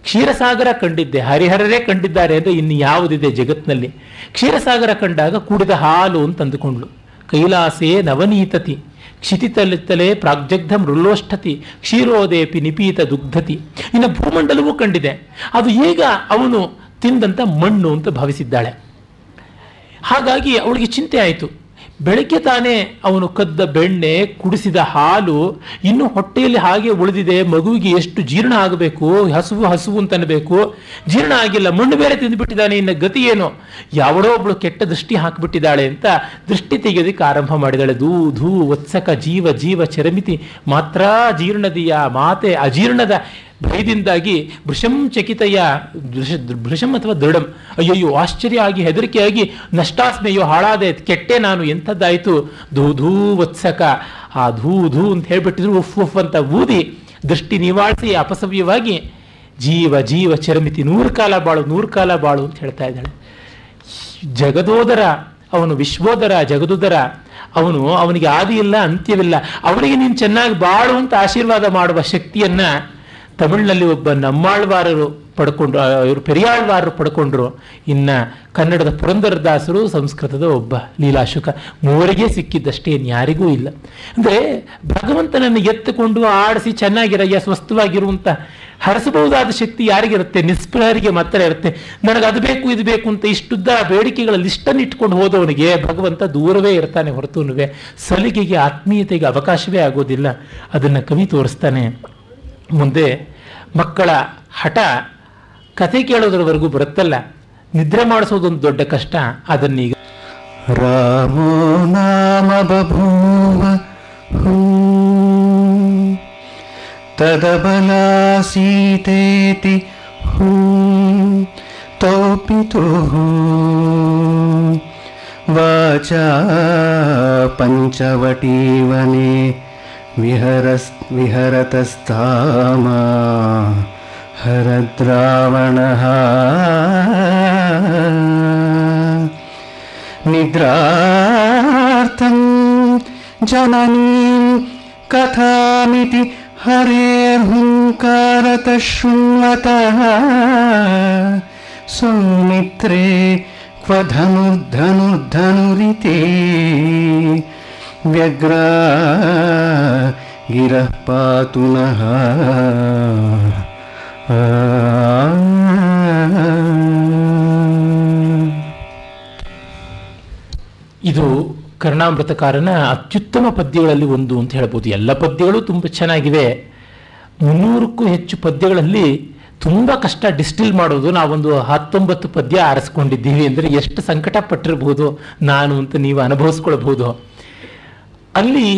ಕ್ಷೀರಸಾಗರ ಕಂಡಿದ್ದೆ ಹರಿಹರರೇ ಕಂಡಿದ್ದಾರೆ ಅಂದರೆ ಇನ್ನು ಯಾವುದಿದೆ ಜಗತ್ತಿನಲ್ಲಿ ಕ್ಷೀರಸಾಗರ ಕಂಡಾಗ ಕುಡಿದ ಹಾಲು ಅಂತ ಅಂದುಕೊಂಡ್ಳು ಕೈಲಾಸೇ ನವನೀತತಿ ಕ್ಷಿತಿತಲಿತ್ತಲೇ ಪ್ರಾಗ್ಜಗ್ಧ ಮೃಲ್ಲೋಷ್ಠತಿ ಕ್ಷೀರೋದೇಪಿ ನಿಪೀತ ದುಗ್ಧತಿ ಇನ್ನು ಭೂಮಂಡಲವೂ ಕಂಡಿದೆ ಅದು ಈಗ ಅವನು ತಿಂದಂಥ ಮಣ್ಣು ಅಂತ ಭಾವಿಸಿದ್ದಾಳೆ ಹಾಗಾಗಿ ಅವಳಿಗೆ ಚಿಂತೆ ಆಯಿತು ಬೆಳಗ್ಗೆ ತಾನೇ ಅವನು ಕದ್ದ ಬೆಣ್ಣೆ ಕುಡಿಸಿದ ಹಾಲು ಇನ್ನು ಹೊಟ್ಟೆಯಲ್ಲಿ ಹಾಗೆ ಉಳಿದಿದೆ ಮಗುವಿಗೆ ಎಷ್ಟು ಜೀರ್ಣ ಆಗಬೇಕು ಹಸುವು ಹಸುವು ಅಂತ ಅನ್ಬೇಕು ಜೀರ್ಣ ಆಗಿಲ್ಲ ಮಣ್ಣು ಬೇರೆ ತಿಂದುಬಿಟ್ಟಿದ್ದಾನೆ ಇನ್ನು ಗತಿ ಏನು ಯಾವಳೋ ಒಬ್ಳು ಕೆಟ್ಟ ದೃಷ್ಟಿ ಹಾಕಿಬಿಟ್ಟಿದ್ದಾಳೆ ಅಂತ ದೃಷ್ಟಿ ತೆಗೆಯೋದಕ್ಕೆ ಆರಂಭ ಮಾಡಿದಾಳೆ ದೂ ಧೂ ವತ್ಸಕ ಜೀವ ಜೀವ ಚರಮಿತಿ ಮಾತ್ರ ಜೀರ್ಣದಿಯ ಮಾತೆ ಅಜೀರ್ಣದ ಭಯದಿಂದಾಗಿ ಭೃಶಂ ಚಕಿತಯ್ಯ ಭೃಶ ಭೃಶಂ ಅಥವಾ ದೃಢಂ ಅಯ್ಯಯ್ಯೋ ಆಶ್ಚರ್ಯ ಆಗಿ ಹೆದರಿಕೆಯಾಗಿ ನಷ್ಟಾಸ್ಮೆಯೋ ಹಾಳಾದೆ ಕೆಟ್ಟೆ ನಾನು ಎಂಥದ್ದಾಯಿತು ಧೂ ಧೂ ವತ್ಸಕ ಆ ಧೂ ಧೂ ಅಂತ ಹೇಳ್ಬಿಟ್ಟಿದ್ರು ಉಫ್ ಉಫ್ ಅಂತ ಊದಿ ದೃಷ್ಟಿ ನಿವಾಳಿಸಿ ಅಪಸವ್ಯವಾಗಿ ಜೀವ ಜೀವ ಚರಮಿತಿ ನೂರು ಕಾಲ ಬಾಳು ನೂರು ಕಾಲ ಬಾಳು ಅಂತ ಹೇಳ್ತಾ ಇದ್ದಾಳೆ ಜಗದೋದರ ಅವನು ವಿಶ್ವೋದರ ಜಗದೋದರ ಅವನು ಅವನಿಗೆ ಆದಿ ಇಲ್ಲ ಅಂತ್ಯವಿಲ್ಲ ಅವನಿಗೆ ನೀನು ಚೆನ್ನಾಗಿ ಬಾಳು ಅಂತ ಆಶೀರ್ವಾದ ಮಾಡುವ ಶಕ್ತಿಯನ್ನ ತಮಿಳಿನಲ್ಲಿ ಒಬ್ಬ ನಮ್ಮಾಳ್ವಾರರು ಪಡ್ಕೊಂಡ್ರು ಆ, ಇವರು ಪೆರಿಯಾಳ್ವಾರರು ಪಡ್ಕೊಂಡ್ರು ಇನ್ನ ಕನ್ನಡದ ಪುರಂದರದಾಸರು ಸಂಸ್ಕೃತದ ಒಬ್ಬ ಲೀಲಾಶುಕ ಮೂವರಿಗೆ ಸಿಕ್ಕಿದ್ದಷ್ಟೇ ಇನ್ಯಾರಿಗೂ ಇಲ್ಲ ಅಂದರೆ ಭಗವಂತನನ್ನು ಎತ್ತುಕೊಂಡು ಆಡಿಸಿ ಚೆನ್ನಾಗಿರಯ್ಯ ಸ್ವಸ್ಥವಾಗಿರುವಂತ ಹರಸಬಹುದಾದ ಶಕ್ತಿ ಯಾರಿಗಿರುತ್ತೆ ನಿಸ್ಪೃಹರಿಗೆ ಮಾತ್ರ ಇರುತ್ತೆ ನನಗೆ ಅದು ಬೇಕು ಇದು ಬೇಕು ಅಂತ ಇಷ್ಟುದ್ದ ಬೇಡಿಕೆಗಳ ಲಿಸ್ಟನ್ನು ಇಟ್ಕೊಂಡು ಹೋದವನಿಗೆ ಭಗವಂತ ದೂರವೇ ಇರ್ತಾನೆ ಹೊರತುನುವೆ ಸಲಿಗೆಗೆ ಆತ್ಮೀಯತೆಗೆ ಅವಕಾಶವೇ ಆಗೋದಿಲ್ಲ ಅದನ್ನು ಕವಿ ತೋರಿಸ್ತಾನೆ ಮುಂದೆ ಮಕ್ಕಳ ಹಠ ಕಥೆ ಕೇಳೋದ್ರವರೆಗೂ ಬರುತ್ತಲ್ಲ ನಿದ್ರೆ ಮಾಡಿಸೋದೊಂದು ದೊಡ್ಡ ಕಷ್ಟ ಅದನ್ನೀಗ रामो नाम बभूव हूँ तदबलासीतेति हूँ तौ पितुः वाचा पञ्चवटीवने विहरस् विहरतस्तामा हरद्रावणः निद्रार्थं जननीं कथामिति हरेर्हुङ्कारतः शृण्वतः सौमित्रे क्व धनुर्धनुर्धनुरिति व्यग्रा गिरः पातु नः ಇದು ಕರ್ಣಾಮೃತಕಾರನ ಅತ್ಯುತ್ತಮ ಪದ್ಯಗಳಲ್ಲಿ ಒಂದು ಅಂತ ಹೇಳ್ಬೋದು ಎಲ್ಲ ಪದ್ಯಗಳು ತುಂಬ ಚೆನ್ನಾಗಿವೆ ಮುನ್ನೂರಕ್ಕೂ ಹೆಚ್ಚು ಪದ್ಯಗಳಲ್ಲಿ ತುಂಬ ಕಷ್ಟ ಡಿಸ್ಟಿಲ್ ಮಾಡೋದು ನಾವೊಂದು ಹತ್ತೊಂಬತ್ತು ಪದ್ಯ ಆರಿಸ್ಕೊಂಡಿದ್ದೀವಿ ಅಂದರೆ ಎಷ್ಟು ಸಂಕಟ ಪಟ್ಟಿರಬಹುದು ನಾನು ಅಂತ ನೀವು ಅನುಭವಿಸ್ಕೊಳ್ಬಹುದು ಅಲ್ಲಿ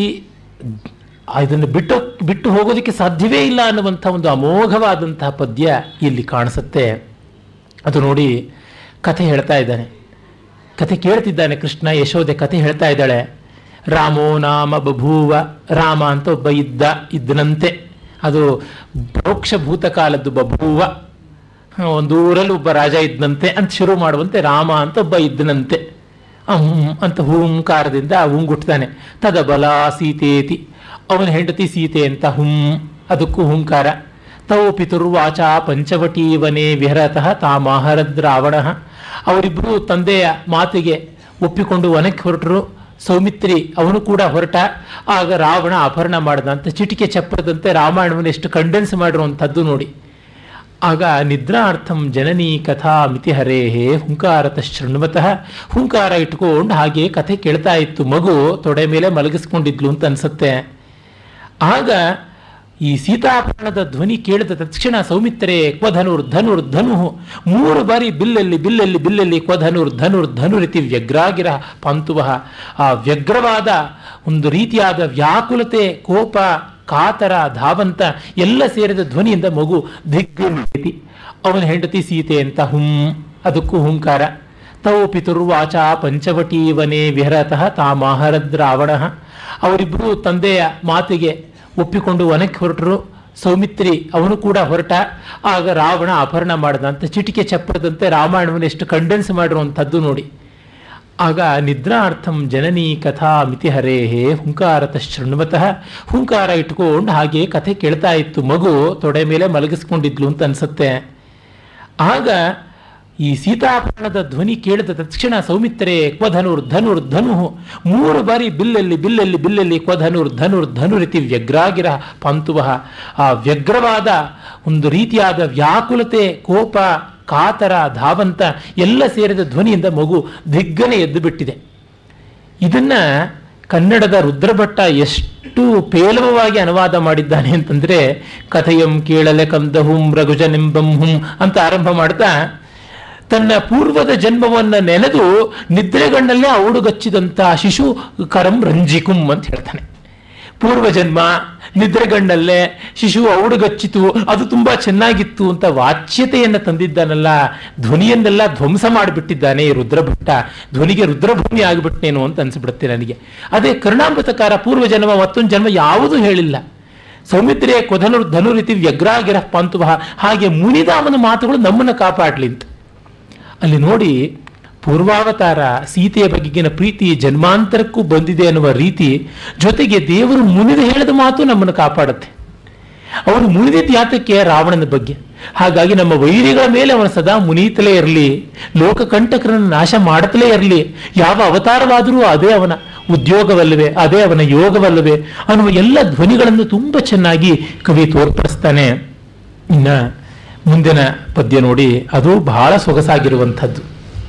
ಇದನ್ನು ಬಿಟ್ಟು ಬಿಟ್ಟು ಹೋಗೋದಕ್ಕೆ ಸಾಧ್ಯವೇ ಇಲ್ಲ ಅನ್ನುವಂಥ ಒಂದು ಅಮೋಘವಾದಂತಹ ಪದ್ಯ ಇಲ್ಲಿ ಕಾಣಿಸುತ್ತೆ ಅದು ನೋಡಿ ಕಥೆ ಹೇಳ್ತಾ ಇದ್ದಾನೆ ಕಥೆ ಕೇಳ್ತಿದ್ದಾನೆ ಕೃಷ್ಣ ಯಶೋದೆ ಕಥೆ ಹೇಳ್ತಾ ಇದ್ದಾಳೆ ರಾಮೋ ನಾಮ ಬಭೂವ ರಾಮ ಅಂತ ಒಬ್ಬ ಇದ್ದ ಇದ್ದನಂತೆ ಅದು ಪರೋಕ್ಷ ಭೂತಕಾಲದ್ದು ಬಭೂವ ಒಂದು ಊರಲ್ಲಿ ಒಬ್ಬ ರಾಜ ಇದ್ದಂತೆ ಅಂತ ಶುರು ಮಾಡುವಂತೆ ರಾಮ ಅಂತ ಒಬ್ಬ ಇದ್ದನಂತೆ ಅಹಂ ಅಂತ ಹೂಂಕಾರದಿಂದ ಹುಂಗುಟ್ತಾನೆ ತದ ಬಲ ಸೀತೇತಿ ಅವನ ಹೆಂಡತಿ ಸೀತೆ ಅಂತ ಹುಂ ಅದಕ್ಕೂ ಹುಂಕಾರ ತೌ ಪಿತುರ್ವಾಚ ಪಂಚವಟೀವನೇ ವಿಹರತಃ ತಾಮಾಹರದ್ ರಾವಣ ಅವರಿಬ್ಬರು ತಂದೆಯ ಮಾತಿಗೆ ಒಪ್ಪಿಕೊಂಡು ವನಕ್ಕೆ ಹೊರಟರು ಸೌಮಿತ್ರಿ ಅವನು ಕೂಡ ಹೊರಟ ಆಗ ರಾವಣ ಅಪಹರಣ ಮಾಡಿದ ಅಂತ ಚಿಟಿಕೆ ಚಪ್ಪರದಂತೆ ರಾಮಾಯಣವನ್ನು ಎಷ್ಟು ಕಂಡೆನ್ಸ್ ಮಾಡಿರುವಂಥದ್ದು ನೋಡಿ ಆಗ ನಿದ್ರಾರ್ಥಂ ಜನನಿ ಕಥಾ ಮಿತಿ ಹರೇಹೇ ಹುಂಕಾರತ ಶೃಣ್ವತಃ ಹುಂಕಾರ ಇಟ್ಕೊಂಡು ಹಾಗೆ ಕಥೆ ಕೇಳ್ತಾ ಇತ್ತು ಮಗು ತೊಡೆ ಮೇಲೆ ಮಲಗಿಸ್ಕೊಂಡಿದ್ಲು ಅಂತ ಅನ್ಸುತ್ತೆ ಆಗ ಈ ಸೀತಾಪರಣದ ಧ್ವನಿ ಕೇಳಿದ ತಕ್ಷಣ ಸೌಮಿತ್ರೆ ಕ್ವಧನುರ್ ಧನುರ್ ಧನು ಮೂರು ಬಾರಿ ಬಿಲ್ಲಲ್ಲಿ ಬಿಲ್ಲಲ್ಲಿ ಬಿಲ್ಲಲ್ಲಿ ಕ್ವಧನುರ್ ಧನುರ್ ಧನುರಿತಿ ವ್ಯಗ್ರಾಗಿರ ಪಾಂತುವಃ ಆ ವ್ಯಗ್ರವಾದ ಒಂದು ರೀತಿಯಾದ ವ್ಯಾಕುಲತೆ ಕೋಪ ಕಾತರ ಧಾವಂತ ಎಲ್ಲ ಸೇರಿದ ಧ್ವನಿಯಿಂದ ಮಗು ದಿಗ್ಗತಿ ಅವನ ಹೆಂಡತಿ ಸೀತೆ ಅಂತ ಹುಂ ಅದಕ್ಕೂ ಹುಂಕಾರ ತೌ ಪಿತುರ್ವಾಚ ಪಂಚವಟೀವನೇ ವಿಹರತಃ ತಾಮಾಹರದ್ ರಾವಣ ಅವರಿಬ್ಬರು ತಂದೆಯ ಮಾತಿಗೆ ಒಪ್ಪಿಕೊಂಡು ವನಕ್ಕೆ ಹೊರಟರು ಸೌಮಿತ್ರಿ ಅವನು ಕೂಡ ಹೊರಟ ಆಗ ರಾವಣ ಅಪಹರಣ ಮಾಡಿದ ಅಂತ ಚಿಟಿಕೆ ಚಪ್ಪರದಂತೆ ರಾಮಾಯಣವನ್ನು ಎಷ್ಟು ಕಂಡೆನ್ಸ್ ಮಾಡಿರುವಂಥದ್ದು ನೋಡಿ ಆಗ ನಿದ್ರಾರ್ಥಂ ಜನನಿ ಕಥಾ ಮಿತಿ ಹರೇಹೇ ಹುಂಕಾರತ ಶೃಣ್ವತಃ ಹುಂಕಾರ ಇಟ್ಕೊಂಡು ಹಾಗೆ ಕಥೆ ಕೇಳ್ತಾ ಇತ್ತು ಮಗು ತೊಡೆ ಮೇಲೆ ಮಲಗಿಸ್ಕೊಂಡಿದ್ಲು ಅಂತ ಅನ್ಸುತ್ತೆ ಆಗ ಈ ಸೀತಾಪರಣದ ಧ್ವನಿ ಕೇಳಿದ ತಕ್ಷಣ ಸೌಮಿತ್ರೆ ಕ್ವಧನುರ್ ಧನುರ್ ಧನು ಮೂರು ಬಾರಿ ಬಿಲ್ಲಲ್ಲಿ ಬಿಲ್ಲಲ್ಲಿ ಬಿಲ್ಲಲ್ಲಿ ಕ್ವಧನುರ್ ಧನುರ್ ಧನುರಿತಿ ವ್ಯಗ್ರಾಗಿರ ಪಂತುವಹ ಆ ವ್ಯಗ್ರವಾದ ಒಂದು ರೀತಿಯಾದ ವ್ಯಾಕುಲತೆ ಕೋಪ ಕಾತರ ಧಾವಂತ ಎಲ್ಲ ಸೇರಿದ ಧ್ವನಿಯಿಂದ ಮಗು ದಿಗ್ಗನೆ ಎದ್ದು ಬಿಟ್ಟಿದೆ ಇದನ್ನ ಕನ್ನಡದ ರುದ್ರಭಟ್ಟ ಎಷ್ಟು ಪೇಲವವಾಗಿ ಅನುವಾದ ಮಾಡಿದ್ದಾನೆ ಅಂತಂದ್ರೆ ಕಥೆಯಂ ಕೇಳಲೆ ಕಂದಹುಂ ರಘುಜನೆಂಬಂ ಹುಂ ಅಂತ ಆರಂಭ ಮಾಡ್ತಾ ತನ್ನ ಪೂರ್ವದ ಜನ್ಮವನ್ನ ನೆನೆದು ನಿದ್ರೆಗಣ್ಣಲ್ಲೇ ಔಡುಗಚ್ಚಿದಂತ ಶಿಶು ಕರಂ ರಂಜಿಕುಂ ಅಂತ ಹೇಳ್ತಾನೆ ಪೂರ್ವ ಜನ್ಮ ನಿದ್ರೆಗಣ್ಣಲ್ಲೇ ಶಿಶು ಔಡುಗಚ್ಚಿತು ಅದು ತುಂಬಾ ಚೆನ್ನಾಗಿತ್ತು ಅಂತ ವಾಚ್ಯತೆಯನ್ನ ತಂದಿದ್ದಾನಲ್ಲ ಧ್ವನಿಯನ್ನೆಲ್ಲ ಧ್ವಂಸ ಮಾಡಿಬಿಟ್ಟಿದ್ದಾನೆ ಈ ರುದ್ರಭಟ್ಟ ಧ್ವನಿಗೆ ರುದ್ರಭೂಮಿ ಆಗಿಬಿಟ್ನೇನು ಅಂತ ಅನ್ಸ್ಬಿಡುತ್ತೆ ನನಗೆ ಅದೇ ಕರುಣಾಮೃತಕಾರ ಪೂರ್ವ ಜನ್ಮ ಮತ್ತೊಂದು ಜನ್ಮ ಯಾವುದೂ ಹೇಳಿಲ್ಲ ಸೌಮಿತ್ರೆ ಕೊಧನುರ್ ಧನುರಿತಿ ವ್ಯಗ್ರಾಗಿರ ಪಾಂತುವ ಹಾಗೆ ಮುನಿದಾಮನ ಮಾತುಗಳು ನಮ್ಮನ್ನು ಕಾಪಾಡ್ಲಿ ಅಂತ ಅಲ್ಲಿ ನೋಡಿ ಪೂರ್ವಾವತಾರ ಸೀತೆಯ ಬಗೆಗಿನ ಪ್ರೀತಿ ಜನ್ಮಾಂತರಕ್ಕೂ ಬಂದಿದೆ ಅನ್ನುವ ರೀತಿ ಜೊತೆಗೆ ದೇವರು ಮುನಿದ ಹೇಳಿದ ಮಾತು ನಮ್ಮನ್ನು ಕಾಪಾಡುತ್ತೆ ಅವರು ಮುನಿದಿದ್ದ ಯಾತಕ್ಕೆ ರಾವಣನ ಬಗ್ಗೆ ಹಾಗಾಗಿ ನಮ್ಮ ವೈರಿಗಳ ಮೇಲೆ ಅವನ ಸದಾ ಮುನೀತಲೇ ಇರಲಿ ಲೋಕಕಂಟಕರನ್ನು ನಾಶ ಮಾಡುತ್ತಲೇ ಇರಲಿ ಯಾವ ಅವತಾರವಾದರೂ ಅದೇ ಅವನ ಉದ್ಯೋಗವಲ್ಲವೇ ಅದೇ ಅವನ ಯೋಗವಲ್ಲವೇ ಅನ್ನುವ ಎಲ್ಲ ಧ್ವನಿಗಳನ್ನು ತುಂಬ ಚೆನ್ನಾಗಿ ಕವಿ ತೋರ್ಪಡಿಸ್ತಾನೆ ಇನ್ನ ಮುಂದಿನ ಪದ್ಯ ನೋಡಿ ಅದು ಬಹಳ ಸೊಗಸಾಗಿರುವಂಥದ್ದು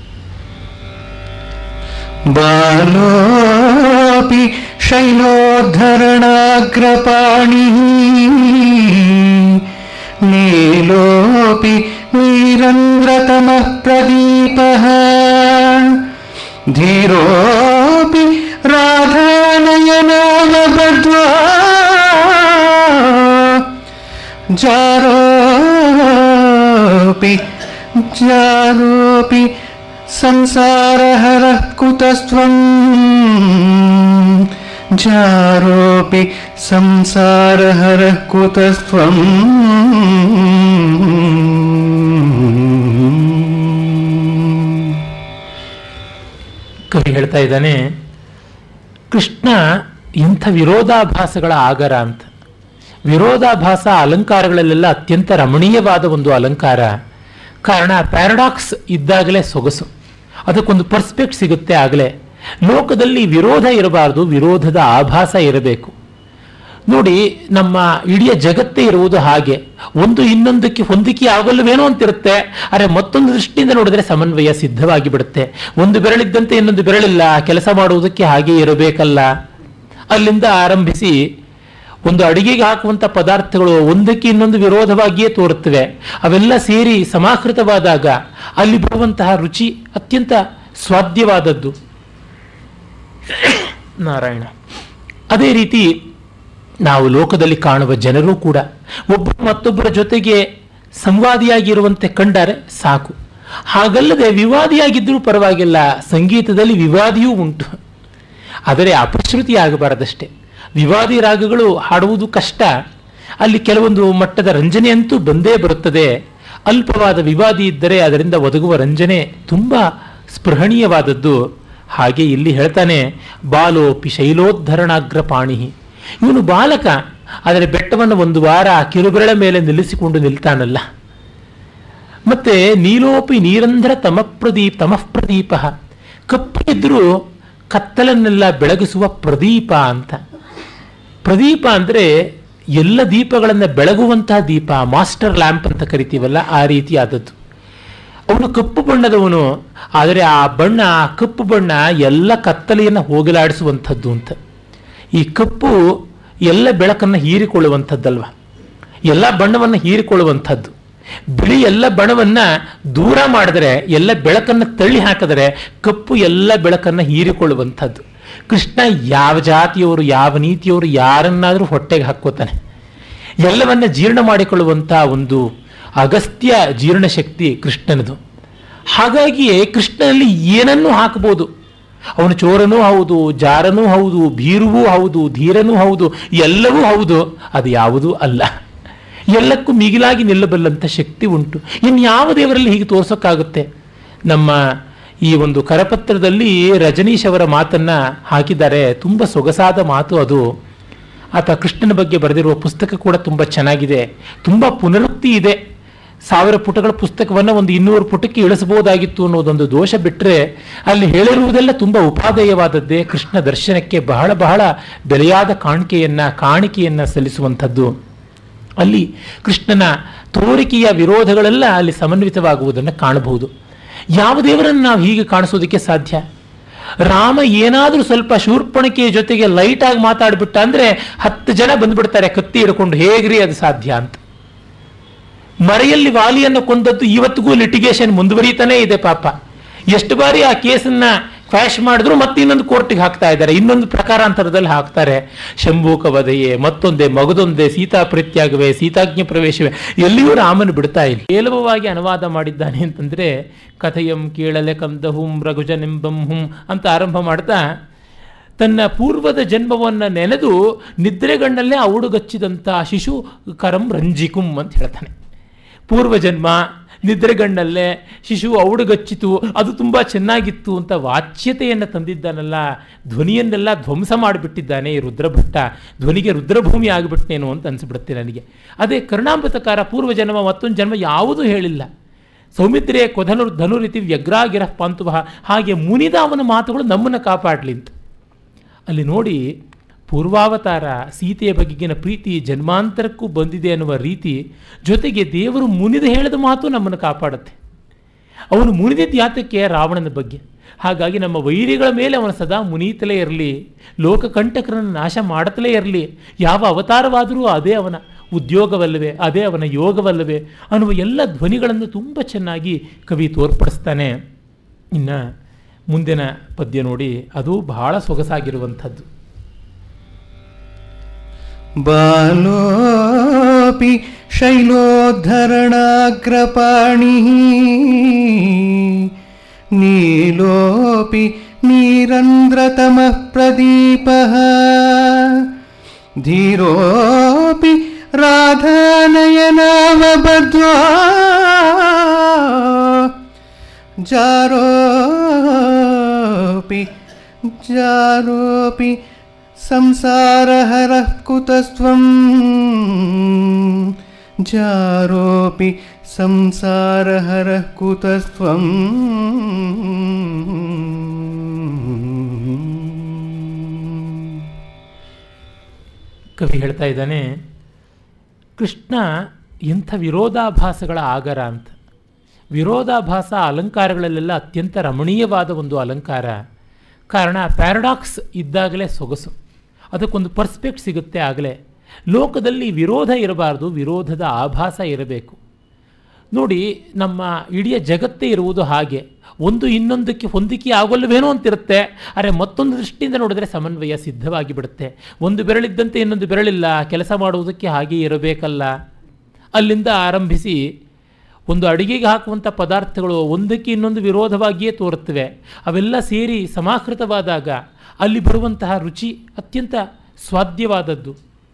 बालोऽपि शैलोद्धरणाग्रपाणिः नीलोऽपि वीरन्द्रतमः प्रदीपः धीरोऽपि राधानयनामबद्ध्वा जारोऽपि जारोऽपि संसारहरः कुतस्त्वम् जारोऽपि संसारहरः कुतस्त्वम् ಕವಿ ಹೇಳ್ತಾ ಇದ್ದಾನೆ ಕೃಷ್ಣ ಇಂಥ ವಿರೋಧಾಭಾಸಗಳ ಆಗರ ಅಂತ ವಿರೋಧಾಭಾಸ ಅಲಂಕಾರಗಳಲ್ಲೆಲ್ಲ ಅತ್ಯಂತ ರಮಣೀಯವಾದ ಒಂದು ಅಲಂಕಾರ ಕಾರಣ ಪ್ಯಾರಡಾಕ್ಸ್ ಇದ್ದಾಗಲೇ ಸೊಗಸು ಅದಕ್ಕೊಂದು ಪರ್ಸ್ಪೆಕ್ಟ್ ಸಿಗುತ್ತೆ ಆಗಲೇ ಲೋಕದಲ್ಲಿ ವಿರೋಧ ಇರಬಾರದು ವಿರೋಧದ ಆಭಾಸ ಇರಬೇಕು ನೋಡಿ ನಮ್ಮ ಇಡೀ ಜಗತ್ತೇ ಇರುವುದು ಹಾಗೆ ಒಂದು ಇನ್ನೊಂದಕ್ಕೆ ಹೊಂದಿಕೆ ಆಗಲ್ಲವೇನೋ ಅಂತಿರುತ್ತೆ ಆದರೆ ಮತ್ತೊಂದು ದೃಷ್ಟಿಯಿಂದ ನೋಡಿದ್ರೆ ಸಮನ್ವಯ ಸಿದ್ಧವಾಗಿ ಬಿಡುತ್ತೆ ಒಂದು ಬೆರಳಿದ್ದಂತೆ ಇನ್ನೊಂದು ಬೆರಳಿಲ್ಲ ಕೆಲಸ ಮಾಡುವುದಕ್ಕೆ ಹಾಗೆ ಇರಬೇಕಲ್ಲ ಅಲ್ಲಿಂದ ಆರಂಭಿಸಿ ಒಂದು ಅಡಿಗೆಗೆ ಹಾಕುವಂಥ ಪದಾರ್ಥಗಳು ಒಂದಕ್ಕೆ ಇನ್ನೊಂದು ವಿರೋಧವಾಗಿಯೇ ತೋರುತ್ತವೆ ಅವೆಲ್ಲ ಸೇರಿ ಸಮಾಕೃತವಾದಾಗ ಅಲ್ಲಿ ಬರುವಂತಹ ರುಚಿ ಅತ್ಯಂತ ಸ್ವಾದ್ಯವಾದದ್ದು ನಾರಾಯಣ ಅದೇ ರೀತಿ ನಾವು ಲೋಕದಲ್ಲಿ ಕಾಣುವ ಜನರು ಕೂಡ ಒಬ್ಬರು ಮತ್ತೊಬ್ಬರ ಜೊತೆಗೆ ಸಂವಾದಿಯಾಗಿರುವಂತೆ ಕಂಡರೆ ಸಾಕು ಹಾಗಲ್ಲದೆ ವಿವಾದಿಯಾಗಿದ್ದರೂ ಪರವಾಗಿಲ್ಲ ಸಂಗೀತದಲ್ಲಿ ವಿವಾದಿಯೂ ಉಂಟು ಆದರೆ ಅಪಶ್ರುತಿ ಆಗಬಾರದಷ್ಟೇ ವಿವಾದಿ ರಾಗಗಳು ಹಾಡುವುದು ಕಷ್ಟ ಅಲ್ಲಿ ಕೆಲವೊಂದು ಮಟ್ಟದ ರಂಜನೆ ಅಂತೂ ಬಂದೇ ಬರುತ್ತದೆ ಅಲ್ಪವಾದ ವಿವಾದಿ ಇದ್ದರೆ ಅದರಿಂದ ಒದಗುವ ರಂಜನೆ ತುಂಬ ಸ್ಪೃಹಣೀಯವಾದದ್ದು ಹಾಗೆ ಇಲ್ಲಿ ಹೇಳ್ತಾನೆ ಬಾಲೋಪಿ ಶೈಲೋದ್ಧರಣಾಗ್ರ ಪಾಣಿ ಇವನು ಬಾಲಕ ಆದರೆ ಬೆಟ್ಟವನ್ನು ಒಂದು ವಾರ ಕಿರುಬೆರಳ ಮೇಲೆ ನಿಲ್ಲಿಸಿಕೊಂಡು ನಿಲ್ತಾನಲ್ಲ ಮತ್ತೆ ನೀಲೋಪಿ ನೀರಂಧ್ರ ತಮಪ್ರದೀಪ ತಮಃ ಪ್ರದೀಪ ಕಪ್ಪಿದ್ರೂ ಕತ್ತಲನ್ನೆಲ್ಲ ಬೆಳಗಿಸುವ ಪ್ರದೀಪ ಅಂತ ಪ್ರದೀಪ ಅಂದರೆ ಎಲ್ಲ ದೀಪಗಳನ್ನು ಬೆಳಗುವಂತಹ ದೀಪ ಮಾಸ್ಟರ್ ಲ್ಯಾಂಪ್ ಅಂತ ಕರಿತೀವಲ್ಲ ಆ ರೀತಿಯಾದದ್ದು ಅವನು ಕಪ್ಪು ಬಣ್ಣದವನು ಆದರೆ ಆ ಬಣ್ಣ ಆ ಕಪ್ಪು ಬಣ್ಣ ಎಲ್ಲ ಕತ್ತಲೆಯನ್ನು ಹೋಗಲಾಡಿಸುವಂಥದ್ದು ಅಂತ ಈ ಕಪ್ಪು ಎಲ್ಲ ಬೆಳಕನ್ನು ಹೀರಿಕೊಳ್ಳುವಂಥದ್ದಲ್ವ ಎಲ್ಲ ಬಣ್ಣವನ್ನು ಹೀರಿಕೊಳ್ಳುವಂಥದ್ದು ಬಿಳಿ ಎಲ್ಲ ಬಣ್ಣವನ್ನ ದೂರ ಮಾಡಿದರೆ ಎಲ್ಲ ಬೆಳಕನ್ನು ತಳ್ಳಿ ಹಾಕಿದರೆ ಕಪ್ಪು ಎಲ್ಲ ಬೆಳಕನ್ನು ಹೀರಿಕೊಳ್ಳುವಂಥದ್ದು ಕೃಷ್ಣ ಯಾವ ಜಾತಿಯವರು ಯಾವ ನೀತಿಯವರು ಯಾರನ್ನಾದರೂ ಹೊಟ್ಟೆಗೆ ಹಾಕ್ಕೋತಾನೆ ಎಲ್ಲವನ್ನ ಜೀರ್ಣ ಮಾಡಿಕೊಳ್ಳುವಂಥ ಒಂದು ಅಗಸ್ತ್ಯ ಜೀರ್ಣಶಕ್ತಿ ಕೃಷ್ಣನದು ಹಾಗಾಗಿಯೇ ಕೃಷ್ಣನಲ್ಲಿ ಏನನ್ನೂ ಹಾಕಬಹುದು ಅವನು ಚೋರನೂ ಹೌದು ಜಾರನೂ ಹೌದು ಭೀರುವೂ ಹೌದು ಧೀರನೂ ಹೌದು ಎಲ್ಲವೂ ಹೌದು ಅದು ಯಾವುದೂ ಅಲ್ಲ ಎಲ್ಲಕ್ಕೂ ಮಿಗಿಲಾಗಿ ನಿಲ್ಲಬಲ್ಲಂಥ ಶಕ್ತಿ ಉಂಟು ಇನ್ಯಾವ ದೇವರಲ್ಲಿ ಹೀಗೆ ತೋರ್ಸೋಕ್ಕಾಗುತ್ತೆ ನಮ್ಮ ಈ ಒಂದು ಕರಪತ್ರದಲ್ಲಿ ರಜನೀಶ್ ಅವರ ಮಾತನ್ನ ಹಾಕಿದ್ದಾರೆ ತುಂಬ ಸೊಗಸಾದ ಮಾತು ಅದು ಆತ ಕೃಷ್ಣನ ಬಗ್ಗೆ ಬರೆದಿರುವ ಪುಸ್ತಕ ಕೂಡ ತುಂಬ ಚೆನ್ನಾಗಿದೆ ತುಂಬ ಪುನರುಕ್ತಿ ಇದೆ ಸಾವಿರ ಪುಟಗಳ ಪುಸ್ತಕವನ್ನು ಒಂದು ಇನ್ನೂರು ಪುಟಕ್ಕೆ ಇಳಿಸಬಹುದಾಗಿತ್ತು ಅನ್ನೋದೊಂದು ದೋಷ ಬಿಟ್ಟರೆ ಅಲ್ಲಿ ಹೇಳಿರುವುದೆಲ್ಲ ತುಂಬ ಉಪಾದೇಯವಾದದ್ದೇ ಕೃಷ್ಣ ದರ್ಶನಕ್ಕೆ ಬಹಳ ಬಹಳ ಬೆಲೆಯಾದ ಕಾಣಿಕೆಯನ್ನು ಕಾಣಿಕೆಯನ್ನು ಸಲ್ಲಿಸುವಂಥದ್ದು ಅಲ್ಲಿ ಕೃಷ್ಣನ ತೋರಿಕೆಯ ವಿರೋಧಗಳೆಲ್ಲ ಅಲ್ಲಿ ಸಮನ್ವಿತವಾಗುವುದನ್ನು ಕಾಣಬಹುದು ಯಾವ ದೇವರನ್ನು ನಾವು ಹೀಗೆ ಕಾಣಿಸೋದಕ್ಕೆ ಸಾಧ್ಯ ರಾಮ ಏನಾದರೂ ಸ್ವಲ್ಪ ಶೂರ್ಪಣಿಕೆಯ ಜೊತೆಗೆ ಲೈಟಾಗಿ ಮಾತಾಡ್ಬಿಟ್ಟ ಅಂದರೆ ಹತ್ತು ಜನ ಬಂದ್ಬಿಡ್ತಾರೆ ಕತ್ತಿ ಹಿಡ್ಕೊಂಡು ಹೇಗ್ರಿ ಅದು ಸಾಧ್ಯ ಅಂತ ಮರೆಯಲ್ಲಿ ವಾಲಿಯನ್ನು ಕೊಂದದ್ದು ಇವತ್ತಿಗೂ ಲಿಟಿಗೇಷನ್ ಮುಂದುವರಿತಾನೇ ಇದೆ ಪಾಪ ಎಷ್ಟು ಬಾರಿ ಆ ಕೇಸನ್ನ ಕ್ವಾಶ್ ಮಾಡಿದ್ರು ಮತ್ತೆ ಇನ್ನೊಂದು ಕೋರ್ಟಿಗೆ ಹಾಕ್ತಾ ಇದ್ದಾರೆ ಇನ್ನೊಂದು ಪ್ರಕಾರಾಂತರದಲ್ಲಿ ಹಾಕ್ತಾರೆ ಶಂಭೂಕ ವಧೆಯೇ ಮತ್ತೊಂದೇ ಮಗದೊಂದೇ ಸೀತಾ ಪ್ರೀತ್ಯಾಗವೇ ಸೀತಾಜ್ಞ ಪ್ರವೇಶವೇ ಎಲ್ಲಿಯೂ ರಾಮನು ಬಿಡ್ತಾ ಇಲ್ಲ ಕೇಲವವಾಗಿ ಅನುವಾದ ಮಾಡಿದ್ದಾನೆ ಅಂತಂದ್ರೆ ಕಥೆಯಂ ಕೇಳಲೆ ಕಂದಹುಂ ರಘುಜನೆಂಬಂ ಹುಂ ಅಂತ ಆರಂಭ ಮಾಡ್ತಾ ತನ್ನ ಪೂರ್ವದ ಜನ್ಮವನ್ನು ನೆನೆದು ನಿದ್ರೆಗಣ್ಣಲ್ಲೇ ಔಡುಗಚ್ಚಿದಂಥ ಶಿಶು ಕರಂ ರಂಜಿಕುಂ ಅಂತ ಹೇಳ್ತಾನೆ ಪೂರ್ವಜನ್ಮ ನಿದ್ರೆಗಣ್ಣಲ್ಲೇ ಶಿಶು ಔಡುಗಚ್ಚಿತು ಅದು ತುಂಬ ಚೆನ್ನಾಗಿತ್ತು ಅಂತ ವಾಚ್ಯತೆಯನ್ನು ತಂದಿದ್ದಾನಲ್ಲ ಧ್ವನಿಯನ್ನೆಲ್ಲ ಧ್ವಂಸ ಮಾಡಿಬಿಟ್ಟಿದ್ದಾನೆ ಈ ರುದ್ರಭಟ್ಟ ಧ್ವನಿಗೆ ರುದ್ರಭೂಮಿ ಆಗಿಬಿಟ್ನೇನು ಅಂತ ಅನಿಸ್ಬಿಡುತ್ತೆ ನನಗೆ ಅದೇ ಕರುಣಾಮೃತಕಾರ ಪೂರ್ವಜನ್ಮ ಮತ್ತೊಂದು ಜನ್ಮ ಯಾವುದೂ ಹೇಳಿಲ್ಲ ಸೌಮಿತ್ರಿಯ ಕೊಧನು ಧನುರಿತಿ ವ್ಯಗ್ರಾಗಿರ ಪಾಂತುವ ಹಾಗೆ ಮುನಿದ ಅವನ ಮಾತುಗಳು ನಮ್ಮನ್ನು ಕಾಪಾಡಲಿ ಅಂತ ಅಲ್ಲಿ ನೋಡಿ ಪೂರ್ವಾವತಾರ ಸೀತೆಯ ಬಗೆಗಿನ ಪ್ರೀತಿ ಜನ್ಮಾಂತರಕ್ಕೂ ಬಂದಿದೆ ಅನ್ನುವ ರೀತಿ ಜೊತೆಗೆ ದೇವರು ಮುನಿದು ಹೇಳಿದ ಮಾತು ನಮ್ಮನ್ನು ಕಾಪಾಡುತ್ತೆ ಅವನು ಮುನಿದಿದ್ದ ಯಾತಕ್ಕೆ ರಾವಣನ ಬಗ್ಗೆ ಹಾಗಾಗಿ ನಮ್ಮ ವೈರಿಗಳ ಮೇಲೆ ಅವನು ಸದಾ ಮುನೀತಲೇ ಇರಲಿ ಲೋಕಕಂಟಕರನ್ನು ನಾಶ ಮಾಡುತ್ತಲೇ ಇರಲಿ ಯಾವ ಅವತಾರವಾದರೂ ಅದೇ ಅವನ ಉದ್ಯೋಗವಲ್ಲವೇ ಅದೇ ಅವನ ಯೋಗವಲ್ಲವೇ ಅನ್ನುವ ಎಲ್ಲ ಧ್ವನಿಗಳನ್ನು ತುಂಬ ಚೆನ್ನಾಗಿ ಕವಿ ತೋರ್ಪಡಿಸ್ತಾನೆ ಇನ್ನು ಮುಂದಿನ ಪದ್ಯ ನೋಡಿ ಅದು ಬಹಳ ಸೊಗಸಾಗಿರುವಂಥದ್ದು बालोऽपि शैलोद्धरणाग्रपाणिः नीलोऽपि नीरन्द्रतमः प्रदीपः धीरोऽपि राधानयनावबद्ध्वा जारोऽपि जारोऽपि संसारहरः कुतस्त्वं जारोऽपि संसारहरः कुतस्त्वम् ಕವಿ ಹೇಳ್ತಾ ಇದ್ದಾನೆ ಕೃಷ್ಣ ಎಂಥ ವಿರೋಧಾಭಾಸಗಳ ಆಗರ ಅಂತ ವಿರೋಧಾಭಾಸ ಅಲಂಕಾರಗಳಲ್ಲೆಲ್ಲ ಅತ್ಯಂತ ರಮಣೀಯವಾದ ಒಂದು ಅಲಂಕಾರ ಕಾರಣ ಪ್ಯಾರಡಾಕ್ಸ್ ಇದ್ದಾಗಲೇ ಸೊಗಸು ಅದಕ್ಕೊಂದು ಪರ್ಸ್ಪೆಕ್ಟ್ ಸಿಗುತ್ತೆ ಆಗಲೇ ಲೋಕದಲ್ಲಿ ವಿರೋಧ ಇರಬಾರ್ದು ವಿರೋಧದ ಆಭಾಸ ಇರಬೇಕು ನೋಡಿ ನಮ್ಮ ಇಡೀ ಜಗತ್ತೇ ಇರುವುದು ಹಾಗೆ ಒಂದು ಇನ್ನೊಂದಕ್ಕೆ ಹೊಂದಿಕೆ ಆಗೋಲ್ವೇನೋ ಅಂತಿರುತ್ತೆ ಆದರೆ ಮತ್ತೊಂದು ದೃಷ್ಟಿಯಿಂದ ನೋಡಿದ್ರೆ ಸಮನ್ವಯ ಸಿದ್ಧವಾಗಿ ಬಿಡುತ್ತೆ ಒಂದು ಬೆರಳಿದ್ದಂತೆ ಇನ್ನೊಂದು ಬೆರಳಿಲ್ಲ ಕೆಲಸ ಮಾಡುವುದಕ್ಕೆ ಹಾಗೆ ಇರಬೇಕಲ್ಲ ಅಲ್ಲಿಂದ ಆರಂಭಿಸಿ ಒಂದು ಅಡಿಗೆಗೆ ಹಾಕುವಂಥ ಪದಾರ್ಥಗಳು ಒಂದಕ್ಕೆ ಇನ್ನೊಂದು ವಿರೋಧವಾಗಿಯೇ ತೋರುತ್ತವೆ ಅವೆಲ್ಲ ಸೇರಿ ಸಮಾಕೃತವಾದಾಗ ಅಲ್ಲಿ ಬರುವಂತಹ ರುಚಿ ಅತ್ಯಂತ ಸ್ವಾದ್ಯವಾದದ್ದು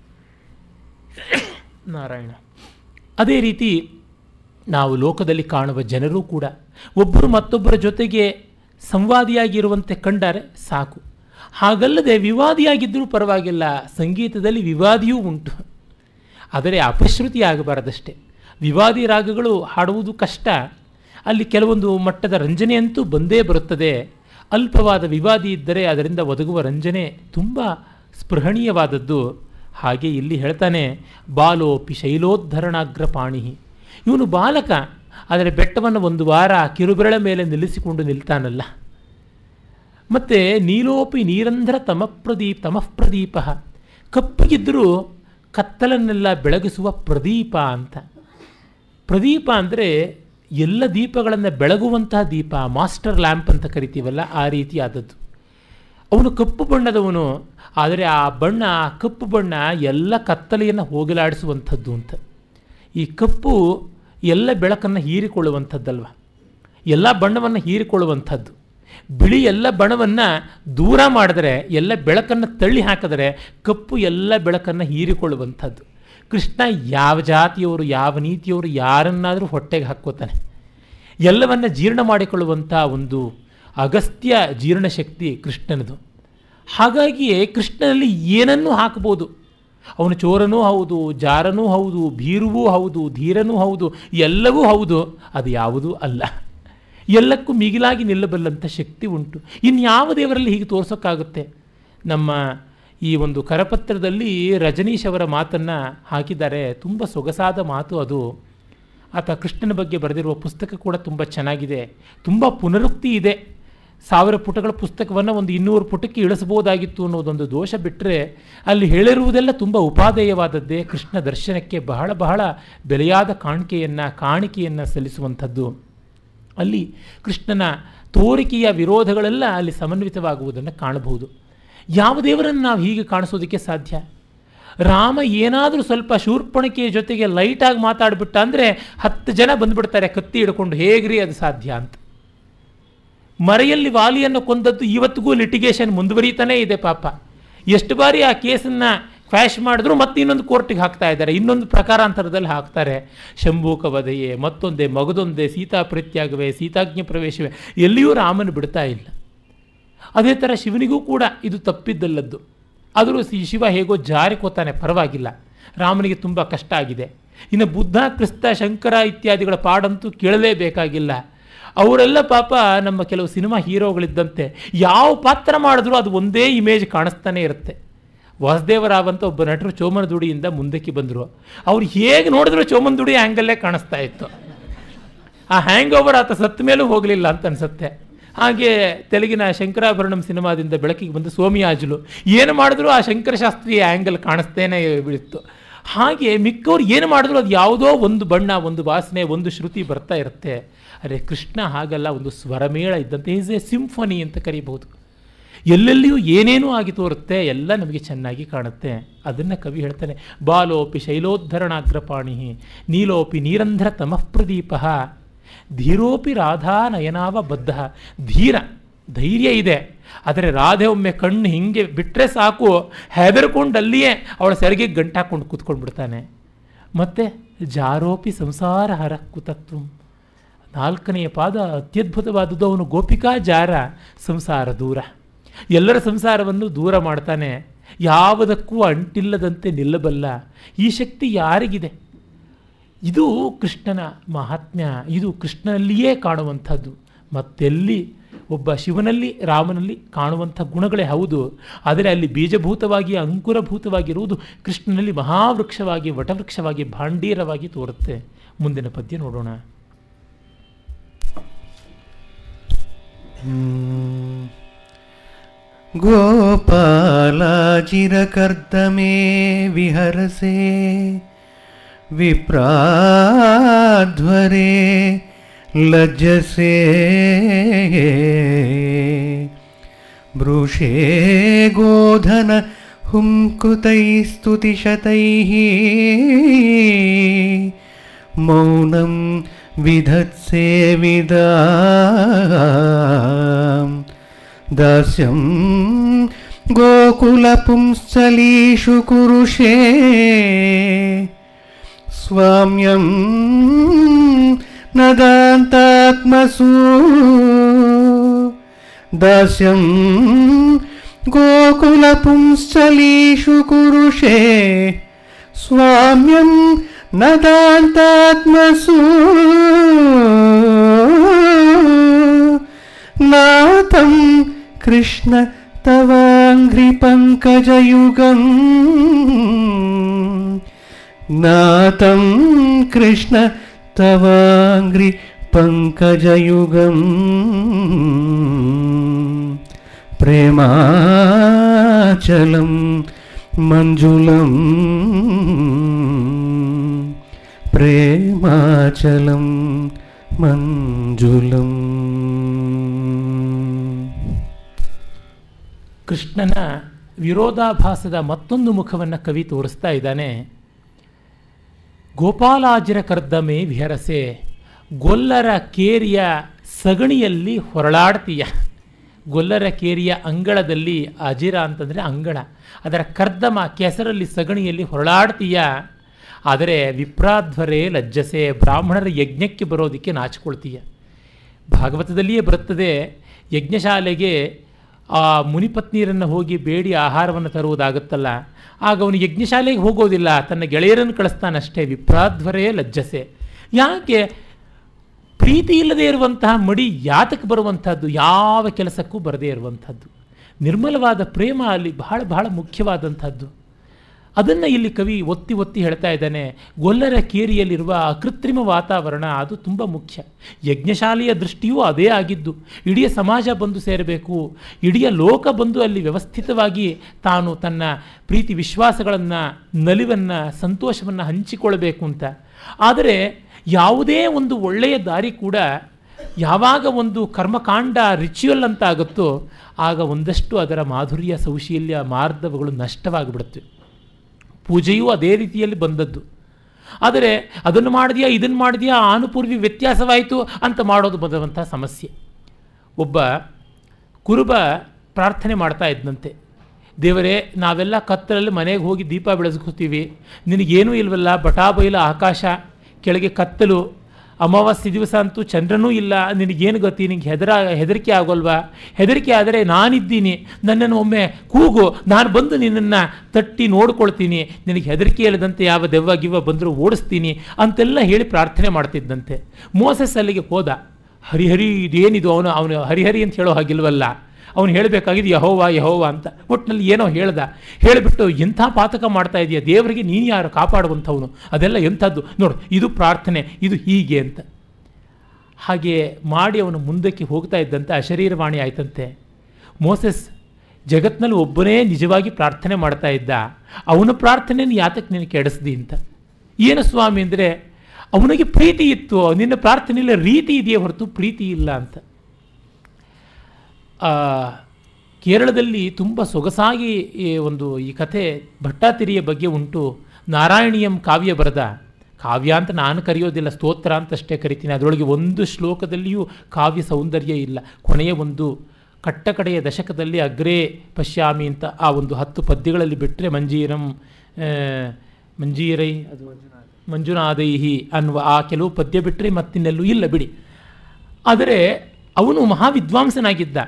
ನಾರಾಯಣ ಅದೇ ರೀತಿ ನಾವು ಲೋಕದಲ್ಲಿ ಕಾಣುವ ಜನರೂ ಕೂಡ ಒಬ್ಬರು ಮತ್ತೊಬ್ಬರ ಜೊತೆಗೆ ಸಂವಾದಿಯಾಗಿರುವಂತೆ ಕಂಡರೆ ಸಾಕು ಹಾಗಲ್ಲದೆ ವಿವಾದಿಯಾಗಿದ್ದರೂ ಪರವಾಗಿಲ್ಲ ಸಂಗೀತದಲ್ಲಿ ವಿವಾದಿಯೂ ಉಂಟು ಆದರೆ ಅಪಶ್ರುತಿ ಆಗಬಾರದಷ್ಟೇ ವಿವಾದಿ ರಾಗಗಳು ಹಾಡುವುದು ಕಷ್ಟ ಅಲ್ಲಿ ಕೆಲವೊಂದು ಮಟ್ಟದ ರಂಜನೆಯಂತೂ ಬಂದೇ ಬರುತ್ತದೆ ಅಲ್ಪವಾದ ವಿವಾದಿ ಇದ್ದರೆ ಅದರಿಂದ ಒದಗುವ ರಂಜನೆ ತುಂಬ ಸ್ಪೃಹಣೀಯವಾದದ್ದು ಹಾಗೆ ಇಲ್ಲಿ ಹೇಳ್ತಾನೆ ಬಾಲೋಪಿ ಶೈಲೋದ್ಧರಣಾಗ್ರ ಪಾಣಿ ಇವನು ಬಾಲಕ ಆದರೆ ಬೆಟ್ಟವನ್ನು ಒಂದು ವಾರ ಕಿರುಬೆರಳ ಮೇಲೆ ನಿಲ್ಲಿಸಿಕೊಂಡು ನಿಲ್ತಾನಲ್ಲ ಮತ್ತು ನೀಲೋಪಿ ನೀರಂಧ್ರ ತಮಪ್ರದೀಪ್ ತಮಃಪ್ರದೀಪ ಕಪ್ಪಗಿದ್ದರೂ ಕತ್ತಲನ್ನೆಲ್ಲ ಬೆಳಗಿಸುವ ಪ್ರದೀಪ ಅಂತ ಪ್ರದೀಪ ಅಂದರೆ ಎಲ್ಲ ದೀಪಗಳನ್ನು ಬೆಳಗುವಂತಹ ದೀಪ ಮಾಸ್ಟರ್ ಲ್ಯಾಂಪ್ ಅಂತ ಕರಿತೀವಲ್ಲ ಆ ರೀತಿಯಾದದ್ದು ಅವನು ಕಪ್ಪು ಬಣ್ಣದವನು ಆದರೆ ಆ ಬಣ್ಣ ಆ ಕಪ್ಪು ಬಣ್ಣ ಎಲ್ಲ ಕತ್ತಲೆಯನ್ನು ಹೋಗಲಾಡಿಸುವಂಥದ್ದು ಅಂತ ಈ ಕಪ್ಪು ಎಲ್ಲ ಬೆಳಕನ್ನು ಹೀರಿಕೊಳ್ಳುವಂಥದ್ದಲ್ವ ಎಲ್ಲ ಬಣ್ಣವನ್ನು ಹೀರಿಕೊಳ್ಳುವಂಥದ್ದು ಬಿಳಿ ಎಲ್ಲ ಬಣ್ಣವನ್ನು ದೂರ ಮಾಡಿದರೆ ಎಲ್ಲ ಬೆಳಕನ್ನು ತಳ್ಳಿ ಹಾಕಿದರೆ ಕಪ್ಪು ಎಲ್ಲ ಬೆಳಕನ್ನು ಹೀರಿಕೊಳ್ಳುವಂಥದ್ದು ಕೃಷ್ಣ ಯಾವ ಜಾತಿಯವರು ಯಾವ ನೀತಿಯವರು ಯಾರನ್ನಾದರೂ ಹೊಟ್ಟೆಗೆ ಹಾಕ್ಕೋತಾನೆ ಎಲ್ಲವನ್ನ ಜೀರ್ಣ ಮಾಡಿಕೊಳ್ಳುವಂಥ ಒಂದು ಅಗಸ್ತ್ಯ ಜೀರ್ಣಶಕ್ತಿ ಕೃಷ್ಣನದು ಹಾಗಾಗಿಯೇ ಕೃಷ್ಣನಲ್ಲಿ ಏನನ್ನೂ ಹಾಕ್ಬೋದು ಅವನು ಚೋರನೂ ಹೌದು ಜಾರನೂ ಹೌದು ಭೀರುವೂ ಹೌದು ಧೀರನೂ ಹೌದು ಎಲ್ಲವೂ ಹೌದು ಅದು ಯಾವುದೂ ಅಲ್ಲ ಎಲ್ಲಕ್ಕೂ ಮಿಗಿಲಾಗಿ ನಿಲ್ಲಬಲ್ಲಂಥ ಶಕ್ತಿ ಉಂಟು ಇನ್ಯಾವ ದೇವರಲ್ಲಿ ಹೀಗೆ ತೋರ್ಸೋಕ್ಕಾಗುತ್ತೆ ನಮ್ಮ ಈ ಒಂದು ಕರಪತ್ರದಲ್ಲಿ ರಜನೀಶ್ ಅವರ ಮಾತನ್ನು ಹಾಕಿದ್ದಾರೆ ತುಂಬ ಸೊಗಸಾದ ಮಾತು ಅದು ಆತ ಕೃಷ್ಣನ ಬಗ್ಗೆ ಬರೆದಿರುವ ಪುಸ್ತಕ ಕೂಡ ತುಂಬ ಚೆನ್ನಾಗಿದೆ ತುಂಬ ಪುನರುಕ್ತಿ ಇದೆ ಸಾವಿರ ಪುಟಗಳ ಪುಸ್ತಕವನ್ನು ಒಂದು ಇನ್ನೂರು ಪುಟಕ್ಕೆ ಇಳಿಸಬಹುದಾಗಿತ್ತು ಅನ್ನೋದೊಂದು ದೋಷ ಬಿಟ್ಟರೆ ಅಲ್ಲಿ ಹೇಳಿರುವುದೆಲ್ಲ ತುಂಬ ಉಪಾದೇಯವಾದದ್ದೇ ಕೃಷ್ಣ ದರ್ಶನಕ್ಕೆ ಬಹಳ ಬಹಳ ಬೆಲೆಯಾದ ಕಾಣಿಕೆಯನ್ನು ಕಾಣಿಕೆಯನ್ನು ಸಲ್ಲಿಸುವಂಥದ್ದು ಅಲ್ಲಿ ಕೃಷ್ಣನ ತೋರಿಕೆಯ ವಿರೋಧಗಳೆಲ್ಲ ಅಲ್ಲಿ ಸಮನ್ವಿತವಾಗುವುದನ್ನು ಕಾಣಬಹುದು ಯಾವ ದೇವರನ್ನು ನಾವು ಹೀಗೆ ಕಾಣಿಸೋದಕ್ಕೆ ಸಾಧ್ಯ ರಾಮ ಏನಾದರೂ ಸ್ವಲ್ಪ ಶೂರ್ಪಣಿಕೆಯ ಜೊತೆಗೆ ಲೈಟಾಗಿ ಮಾತಾಡಿಬಿಟ್ಟ ಅಂದರೆ ಹತ್ತು ಜನ ಬಂದುಬಿಡ್ತಾರೆ ಕತ್ತಿ ಹಿಡ್ಕೊಂಡು ಹೇಗ್ರಿ ಅದು ಸಾಧ್ಯ ಅಂತ ಮರೆಯಲ್ಲಿ ವಾಲಿಯನ್ನು ಕೊಂದದ್ದು ಇವತ್ತಿಗೂ ಲಿಟಿಗೇಷನ್ ಮುಂದುವರಿತಾನೇ ಇದೆ ಪಾಪ ಎಷ್ಟು ಬಾರಿ ಆ ಕೇಸನ್ನು ಕ್ವ್ಯಾಶ್ ಮಾಡಿದ್ರು ಮತ್ತೆ ಇನ್ನೊಂದು ಕೋರ್ಟಿಗೆ ಹಾಕ್ತಾ ಇದ್ದಾರೆ ಇನ್ನೊಂದು ಪ್ರಕಾರಾಂತರದಲ್ಲಿ ಹಾಕ್ತಾರೆ ಶಂಭೂಕ ವಧೆಯೇ ಮತ್ತೊಂದೇ ಮಗದೊಂದೇ ಸೀತಾ ಪ್ರತ್ಯಾಗವೇ ಸೀತಾಜ್ಞ ಪ್ರವೇಶವೇ ಎಲ್ಲಿಯೂ ರಾಮನ ಬಿಡ್ತಾ ಇಲ್ಲ ಅದೇ ಥರ ಶಿವನಿಗೂ ಕೂಡ ಇದು ತಪ್ಪಿದ್ದಲ್ಲದ್ದು ಆದರೂ ಸಿ ಶಿವ ಹೇಗೋ ಜಾರಿಕೋತಾನೆ ಪರವಾಗಿಲ್ಲ ರಾಮನಿಗೆ ತುಂಬ ಕಷ್ಟ ಆಗಿದೆ ಇನ್ನು ಬುದ್ಧ ಕ್ರಿಸ್ತ ಶಂಕರ ಇತ್ಯಾದಿಗಳ ಪಾಡಂತೂ ಕೇಳಲೇಬೇಕಾಗಿಲ್ಲ ಅವರೆಲ್ಲ ಪಾಪ ನಮ್ಮ ಕೆಲವು ಸಿನಿಮಾ ಹೀರೋಗಳಿದ್ದಂತೆ ಯಾವ ಪಾತ್ರ ಮಾಡಿದ್ರೂ ಅದು ಒಂದೇ ಇಮೇಜ್ ಕಾಣಿಸ್ತಾನೆ ಇರುತ್ತೆ ವಾಸುದೇವರಾವ್ ಅಂತ ಒಬ್ಬ ನಟರು ಚೋಮನದುಡಿಯಿಂದ ಮುಂದಕ್ಕೆ ಬಂದರು ಅವ್ರು ಹೇಗೆ ನೋಡಿದ್ರು ಚೋಮನದುಡಿ ಆ್ಯಂಗಲ್ಲೇ ಕಾಣಿಸ್ತಾ ಇತ್ತು ಆ ಹ್ಯಾಂಗ್ ಓವರ್ ಆತ ಸತ್ತ ಮೇಲೂ ಹೋಗಲಿಲ್ಲ ಅಂತ ಅನಿಸುತ್ತೆ ಹಾಗೆ ತೆಲುಗಿನ ಶಂಕರಾಭರಣಂ ಸಿನಿಮಾದಿಂದ ಬೆಳಕಿಗೆ ಬಂದು ಸೋಮಿಯಾಜುಲು ಏನು ಮಾಡಿದ್ರು ಆ ಶಂಕರಶಾಸ್ತ್ರೀಯ ಆ್ಯಂಗಲ್ ಕಾಣಿಸ್ತೇನೆ ಬೀಳಿತ್ತು ಹಾಗೆ ಮಿಕ್ಕವ್ರು ಏನು ಮಾಡಿದ್ರು ಅದು ಯಾವುದೋ ಒಂದು ಬಣ್ಣ ಒಂದು ವಾಸನೆ ಒಂದು ಶ್ರುತಿ ಬರ್ತಾ ಇರುತ್ತೆ ಅರೆ ಕೃಷ್ಣ ಹಾಗಲ್ಲ ಒಂದು ಸ್ವರಮೇಳ ಇದ್ದಂತೆ ಈಸ್ ಎ ಸಿಂಫನಿ ಅಂತ ಕರೀಬಹುದು ಎಲ್ಲೆಲ್ಲಿಯೂ ಏನೇನೂ ಆಗಿ ತೋರುತ್ತೆ ಎಲ್ಲ ನಮಗೆ ಚೆನ್ನಾಗಿ ಕಾಣುತ್ತೆ ಅದನ್ನು ಕವಿ ಹೇಳ್ತಾನೆ ಬಾಲೋಪಿ ಶೈಲೋದ್ಧರಣಾಗ್ರಪಾಣಿ ನೀಲೋಪಿ ನೀರಂಧ್ರ ತಮಃ ಪ್ರದೀಪ ಧೀರೋಪಿ ರಾಧಾ ನಯನಾವ ಬದ್ಧ ಧೀರ ಧೈರ್ಯ ಇದೆ ಆದರೆ ರಾಧೆ ಒಮ್ಮೆ ಕಣ್ಣು ಹಿಂಗೆ ಬಿಟ್ಟರೆ ಸಾಕು ಹೆದರ್ಕೊಂಡು ಅಲ್ಲಿಯೇ ಅವಳ ಸೆರಗಿಗೆ ಗಂಟಾಕೊಂಡು ಕೂತ್ಕೊಂಡು ಬಿಡ್ತಾನೆ ಮತ್ತು ಜಾರೋಪಿ ಸಂಸಾರ ಹರ ಕುತತ್ವ ನಾಲ್ಕನೆಯ ಪಾದ ಅತ್ಯದ್ಭುತವಾದದ್ದು ಅವನು ಗೋಪಿಕಾ ಜಾರ ಸಂಸಾರ ದೂರ ಎಲ್ಲರ ಸಂಸಾರವನ್ನು ದೂರ ಮಾಡ್ತಾನೆ ಯಾವುದಕ್ಕೂ ಅಂಟಿಲ್ಲದಂತೆ ನಿಲ್ಲಬಲ್ಲ ಈ ಶಕ್ತಿ ಯಾರಿಗಿದೆ ಇದು ಕೃಷ್ಣನ ಮಹಾತ್ಮ್ಯ ಇದು ಕೃಷ್ಣನಲ್ಲಿಯೇ ಕಾಣುವಂಥದ್ದು ಮತ್ತೆಲ್ಲಿ ಒಬ್ಬ ಶಿವನಲ್ಲಿ ರಾಮನಲ್ಲಿ ಕಾಣುವಂಥ ಗುಣಗಳೇ ಹೌದು ಆದರೆ ಅಲ್ಲಿ ಬೀಜಭೂತವಾಗಿ ಅಂಕುರಭೂತವಾಗಿರುವುದು ಕೃಷ್ಣನಲ್ಲಿ ಮಹಾವೃಕ್ಷವಾಗಿ ವಟವೃಕ್ಷವಾಗಿ ಭಾಂಡೀರವಾಗಿ ತೋರುತ್ತೆ ಮುಂದಿನ ಪದ್ಯ ನೋಡೋಣ गोपालाजिरकर्दमे विहरसे विप्राध्वरे लज्जसे वृषे गोधन हुङ्कुतैस्तुतिशतैः मौनं विधत्से विदाम् दास्यं गोकुलपुंस्थलीषु कुरुषे स्वाम्यं नदान्तात्मसु दास्यं गोकुलपुंस्थलीषु कुरुषे स्वाम्यं नदान्तात्मसु नातं कृष्ण तवाङ्घ्रिपङ्कजयुगम् नातं कृष्ण तवाङ्घ्रिपङ्कजयुगम् प्रेमाचलं मञ्जुलम् प्रेमाचलं मञ्जुलम् ಕೃಷ್ಣನ ವಿರೋಧಾಭಾಸದ ಮತ್ತೊಂದು ಮುಖವನ್ನು ಕವಿ ತೋರಿಸ್ತಾ ಇದ್ದಾನೆ ಗೋಪಾಲಾಜಿರ ಕರ್ದಮೆ ವಿಹರಸೆ ಗೊಲ್ಲರ ಕೇರಿಯ ಸಗಣಿಯಲ್ಲಿ ಹೊರಳಾಡ್ತೀಯ ಗೊಲ್ಲರ ಕೇರಿಯ ಅಂಗಳದಲ್ಲಿ ಅಜಿರ ಅಂತಂದರೆ ಅಂಗಳ ಅದರ ಕರ್ದಮ ಕೆಸರಲ್ಲಿ ಸಗಣಿಯಲ್ಲಿ ಹೊರಳಾಡ್ತೀಯ ಆದರೆ ವಿಪ್ರಾಧ್ವರೇ ಲಜ್ಜಸೆ ಬ್ರಾಹ್ಮಣರ ಯಜ್ಞಕ್ಕೆ ಬರೋದಕ್ಕೆ ನಾಚಿಕೊಳ್ತೀಯ ಭಾಗವತದಲ್ಲಿಯೇ ಬರುತ್ತದೆ ಯಜ್ಞಶಾಲೆಗೆ ಆ ಮುನಿಪತ್ನಿಯರನ್ನು ಹೋಗಿ ಬೇಡಿ ಆಹಾರವನ್ನು ತರುವುದಾಗುತ್ತಲ್ಲ ಆಗ ಅವನು ಯಜ್ಞಶಾಲೆಗೆ ಹೋಗೋದಿಲ್ಲ ತನ್ನ ಗೆಳೆಯರನ್ನು ಕಳಿಸ್ತಾನಷ್ಟೇ ವಿಪ್ರಾಧ್ವರೇ ಲಜ್ಜಸೆ ಯಾಕೆ ಪ್ರೀತಿ ಇಲ್ಲದೆ ಇರುವಂತಹ ಮಡಿ ಯಾತಕ್ಕೆ ಬರುವಂಥದ್ದು ಯಾವ ಕೆಲಸಕ್ಕೂ ಬರದೇ ಇರುವಂಥದ್ದು ನಿರ್ಮಲವಾದ ಪ್ರೇಮ ಅಲ್ಲಿ ಬಹಳ ಬಹಳ ಮುಖ್ಯವಾದಂಥದ್ದು ಅದನ್ನು ಇಲ್ಲಿ ಕವಿ ಒತ್ತಿ ಒತ್ತಿ ಹೇಳ್ತಾ ಇದ್ದಾನೆ ಗೊಲ್ಲರ ಕೇರಿಯಲ್ಲಿರುವ ಅಕೃತ್ರಿಮ ವಾತಾವರಣ ಅದು ತುಂಬ ಮುಖ್ಯ ಯಜ್ಞಶಾಲೆಯ ದೃಷ್ಟಿಯೂ ಅದೇ ಆಗಿದ್ದು ಇಡೀ ಸಮಾಜ ಬಂದು ಸೇರಬೇಕು ಇಡೀ ಲೋಕ ಬಂದು ಅಲ್ಲಿ ವ್ಯವಸ್ಥಿತವಾಗಿ ತಾನು ತನ್ನ ಪ್ರೀತಿ ವಿಶ್ವಾಸಗಳನ್ನು ನಲಿವನ್ನು ಸಂತೋಷವನ್ನು ಹಂಚಿಕೊಳ್ಬೇಕು ಅಂತ ಆದರೆ ಯಾವುದೇ ಒಂದು ಒಳ್ಳೆಯ ದಾರಿ ಕೂಡ ಯಾವಾಗ ಒಂದು ಕರ್ಮಕಾಂಡ ರಿಚುವಲ್ ಅಂತ ಆಗುತ್ತೋ ಆಗ ಒಂದಷ್ಟು ಅದರ ಮಾಧುರ್ಯ ಸೌಶೀಲ್ಯ ಮಾರ್ಧವಗಳು ನಷ್ಟವಾಗಿಬಿಡುತ್ತವೆ ಪೂಜೆಯೂ ಅದೇ ರೀತಿಯಲ್ಲಿ ಬಂದದ್ದು ಆದರೆ ಅದನ್ನು ಮಾಡಿದೆಯಾ ಇದನ್ನು ಮಾಡಿದೆಯಾ ಆನುಪೂರ್ವಿ ವ್ಯತ್ಯಾಸವಾಯಿತು ಅಂತ ಮಾಡೋದು ಬಂದಂಥ ಸಮಸ್ಯೆ ಒಬ್ಬ ಕುರುಬ ಪ್ರಾರ್ಥನೆ ಮಾಡ್ತಾ ಇದ್ದಂತೆ ದೇವರೇ ನಾವೆಲ್ಲ ಕತ್ತಲಲ್ಲಿ ಮನೆಗೆ ಹೋಗಿ ದೀಪ ಬೆಳೆಸ್ಕೋತೀವಿ ನಿನಗೇನೂ ಇಲ್ವಲ್ಲ ಬಟಾ ಬೈಲ ಆಕಾಶ ಕೆಳಗೆ ಕತ್ತಲು ಅಮಾವಾಸ್ಯೆ ದಿವಸ ಅಂತೂ ಚಂದ್ರನೂ ಇಲ್ಲ ನಿನಗೇನು ಗತಿ ನಿನಗೆ ಹೆದರ ಹೆದರಿಕೆ ಆಗೋಲ್ವಾ ಹೆದರಿಕೆ ಆದರೆ ನಾನಿದ್ದೀನಿ ನನ್ನನ್ನು ಒಮ್ಮೆ ಕೂಗು ನಾನು ಬಂದು ನಿನ್ನನ್ನು ತಟ್ಟಿ ನೋಡ್ಕೊಳ್ತೀನಿ ನಿನಗೆ ಹೆದರಿಕೆ ಇಲ್ಲದಂತೆ ಯಾವ ದೆವ್ವ ಗಿವ್ವ ಬಂದರೂ ಓಡಿಸ್ತೀನಿ ಅಂತೆಲ್ಲ ಹೇಳಿ ಪ್ರಾರ್ಥನೆ ಮಾಡ್ತಿದ್ದಂತೆ ಮೋಸಸ್ ಅಲ್ಲಿಗೆ ಹೋದ ಹರಿಹರಿ ಇದೇನಿದು ಅವನು ಅವನು ಹರಿಹರಿ ಅಂತ ಹೇಳೋ ಹಾಗಿಲ್ವಲ್ಲ ಅವನು ಹೇಳಬೇಕಾಗಿದ್ದು ಯಹೋವ ಯಹೋವ ಅಂತ ಒಟ್ಟಿನಲ್ಲಿ ಏನೋ ಹೇಳ್ದ ಹೇಳಿಬಿಟ್ಟು ಎಂಥ ಪಾತಕ ಮಾಡ್ತಾ ಇದೆಯಾ ದೇವರಿಗೆ ನೀನು ಯಾರು ಕಾಪಾಡುವಂಥವನು ಅದೆಲ್ಲ ಎಂಥದ್ದು ನೋಡು ಇದು ಪ್ರಾರ್ಥನೆ ಇದು ಹೀಗೆ ಅಂತ ಹಾಗೆ ಮಾಡಿ ಅವನು ಮುಂದಕ್ಕೆ ಹೋಗ್ತಾ ಇದ್ದಂತೆ ಅಶರೀರವಾಣಿ ಆಯ್ತಂತೆ ಮೋಸೆಸ್ ಜಗತ್ನಲ್ಲಿ ಒಬ್ಬನೇ ನಿಜವಾಗಿ ಪ್ರಾರ್ಥನೆ ಮಾಡ್ತಾ ಇದ್ದ ಅವನ ಪ್ರಾರ್ಥನೆಯನ್ನು ಯಾತಕ್ಕೆ ನೀನು ಕೆಡಿಸ್ದಿ ಅಂತ ಏನು ಸ್ವಾಮಿ ಅಂದರೆ ಅವನಿಗೆ ಪ್ರೀತಿ ಇತ್ತು ನಿನ್ನ ಪ್ರಾರ್ಥನೆಯಲ್ಲಿ ರೀತಿ ಇದೆಯೇ ಹೊರತು ಪ್ರೀತಿ ಇಲ್ಲ ಅಂತ ಆ, ಕೇರಳದಲ್ಲಿ ತುಂಬ ಸೊಗಸಾಗಿ ಈ ಒಂದು ಈ ಕಥೆ ಭಟ್ಟಾತಿರಿಯ ಬಗ್ಗೆ ಉಂಟು ನಾರಾಯಣಿಯಂ ಕಾವ್ಯ ಬರೆದ ಕಾವ್ಯ ಅಂತ ನಾನು ಕರೆಯೋದಿಲ್ಲ ಸ್ತೋತ್ರ ಅಂತಷ್ಟೇ ಕರಿತೀನಿ ಅದರೊಳಗೆ ಒಂದು ಶ್ಲೋಕದಲ್ಲಿಯೂ ಕಾವ್ಯ ಸೌಂದರ್ಯ ಇಲ್ಲ ಕೊನೆಯ ಒಂದು ಕಟ್ಟಕಡೆಯ ದಶಕದಲ್ಲಿ ಅಗ್ರೇ ಪಶ್ಯಾಮಿ ಅಂತ ಆ ಒಂದು ಹತ್ತು ಪದ್ಯಗಳಲ್ಲಿ ಬಿಟ್ಟರೆ ಮಂಜೀರಂ ಆ, ಮಂಜೀರೈ ಅದು ಮಂಜುನಾದೈಹಿ ಅನ್ನುವ ಆ ಕೆಲವು ಪದ್ಯ ಬಿಟ್ಟರೆ ಮತ್ತಿನ್ನೆಲ್ಲೂ ಇಲ್ಲ ಬಿಡಿ ಆದರೆ ಅವನು ಮಹಾವಿದ್ವಾಂಸನಾಗಿದ್ದ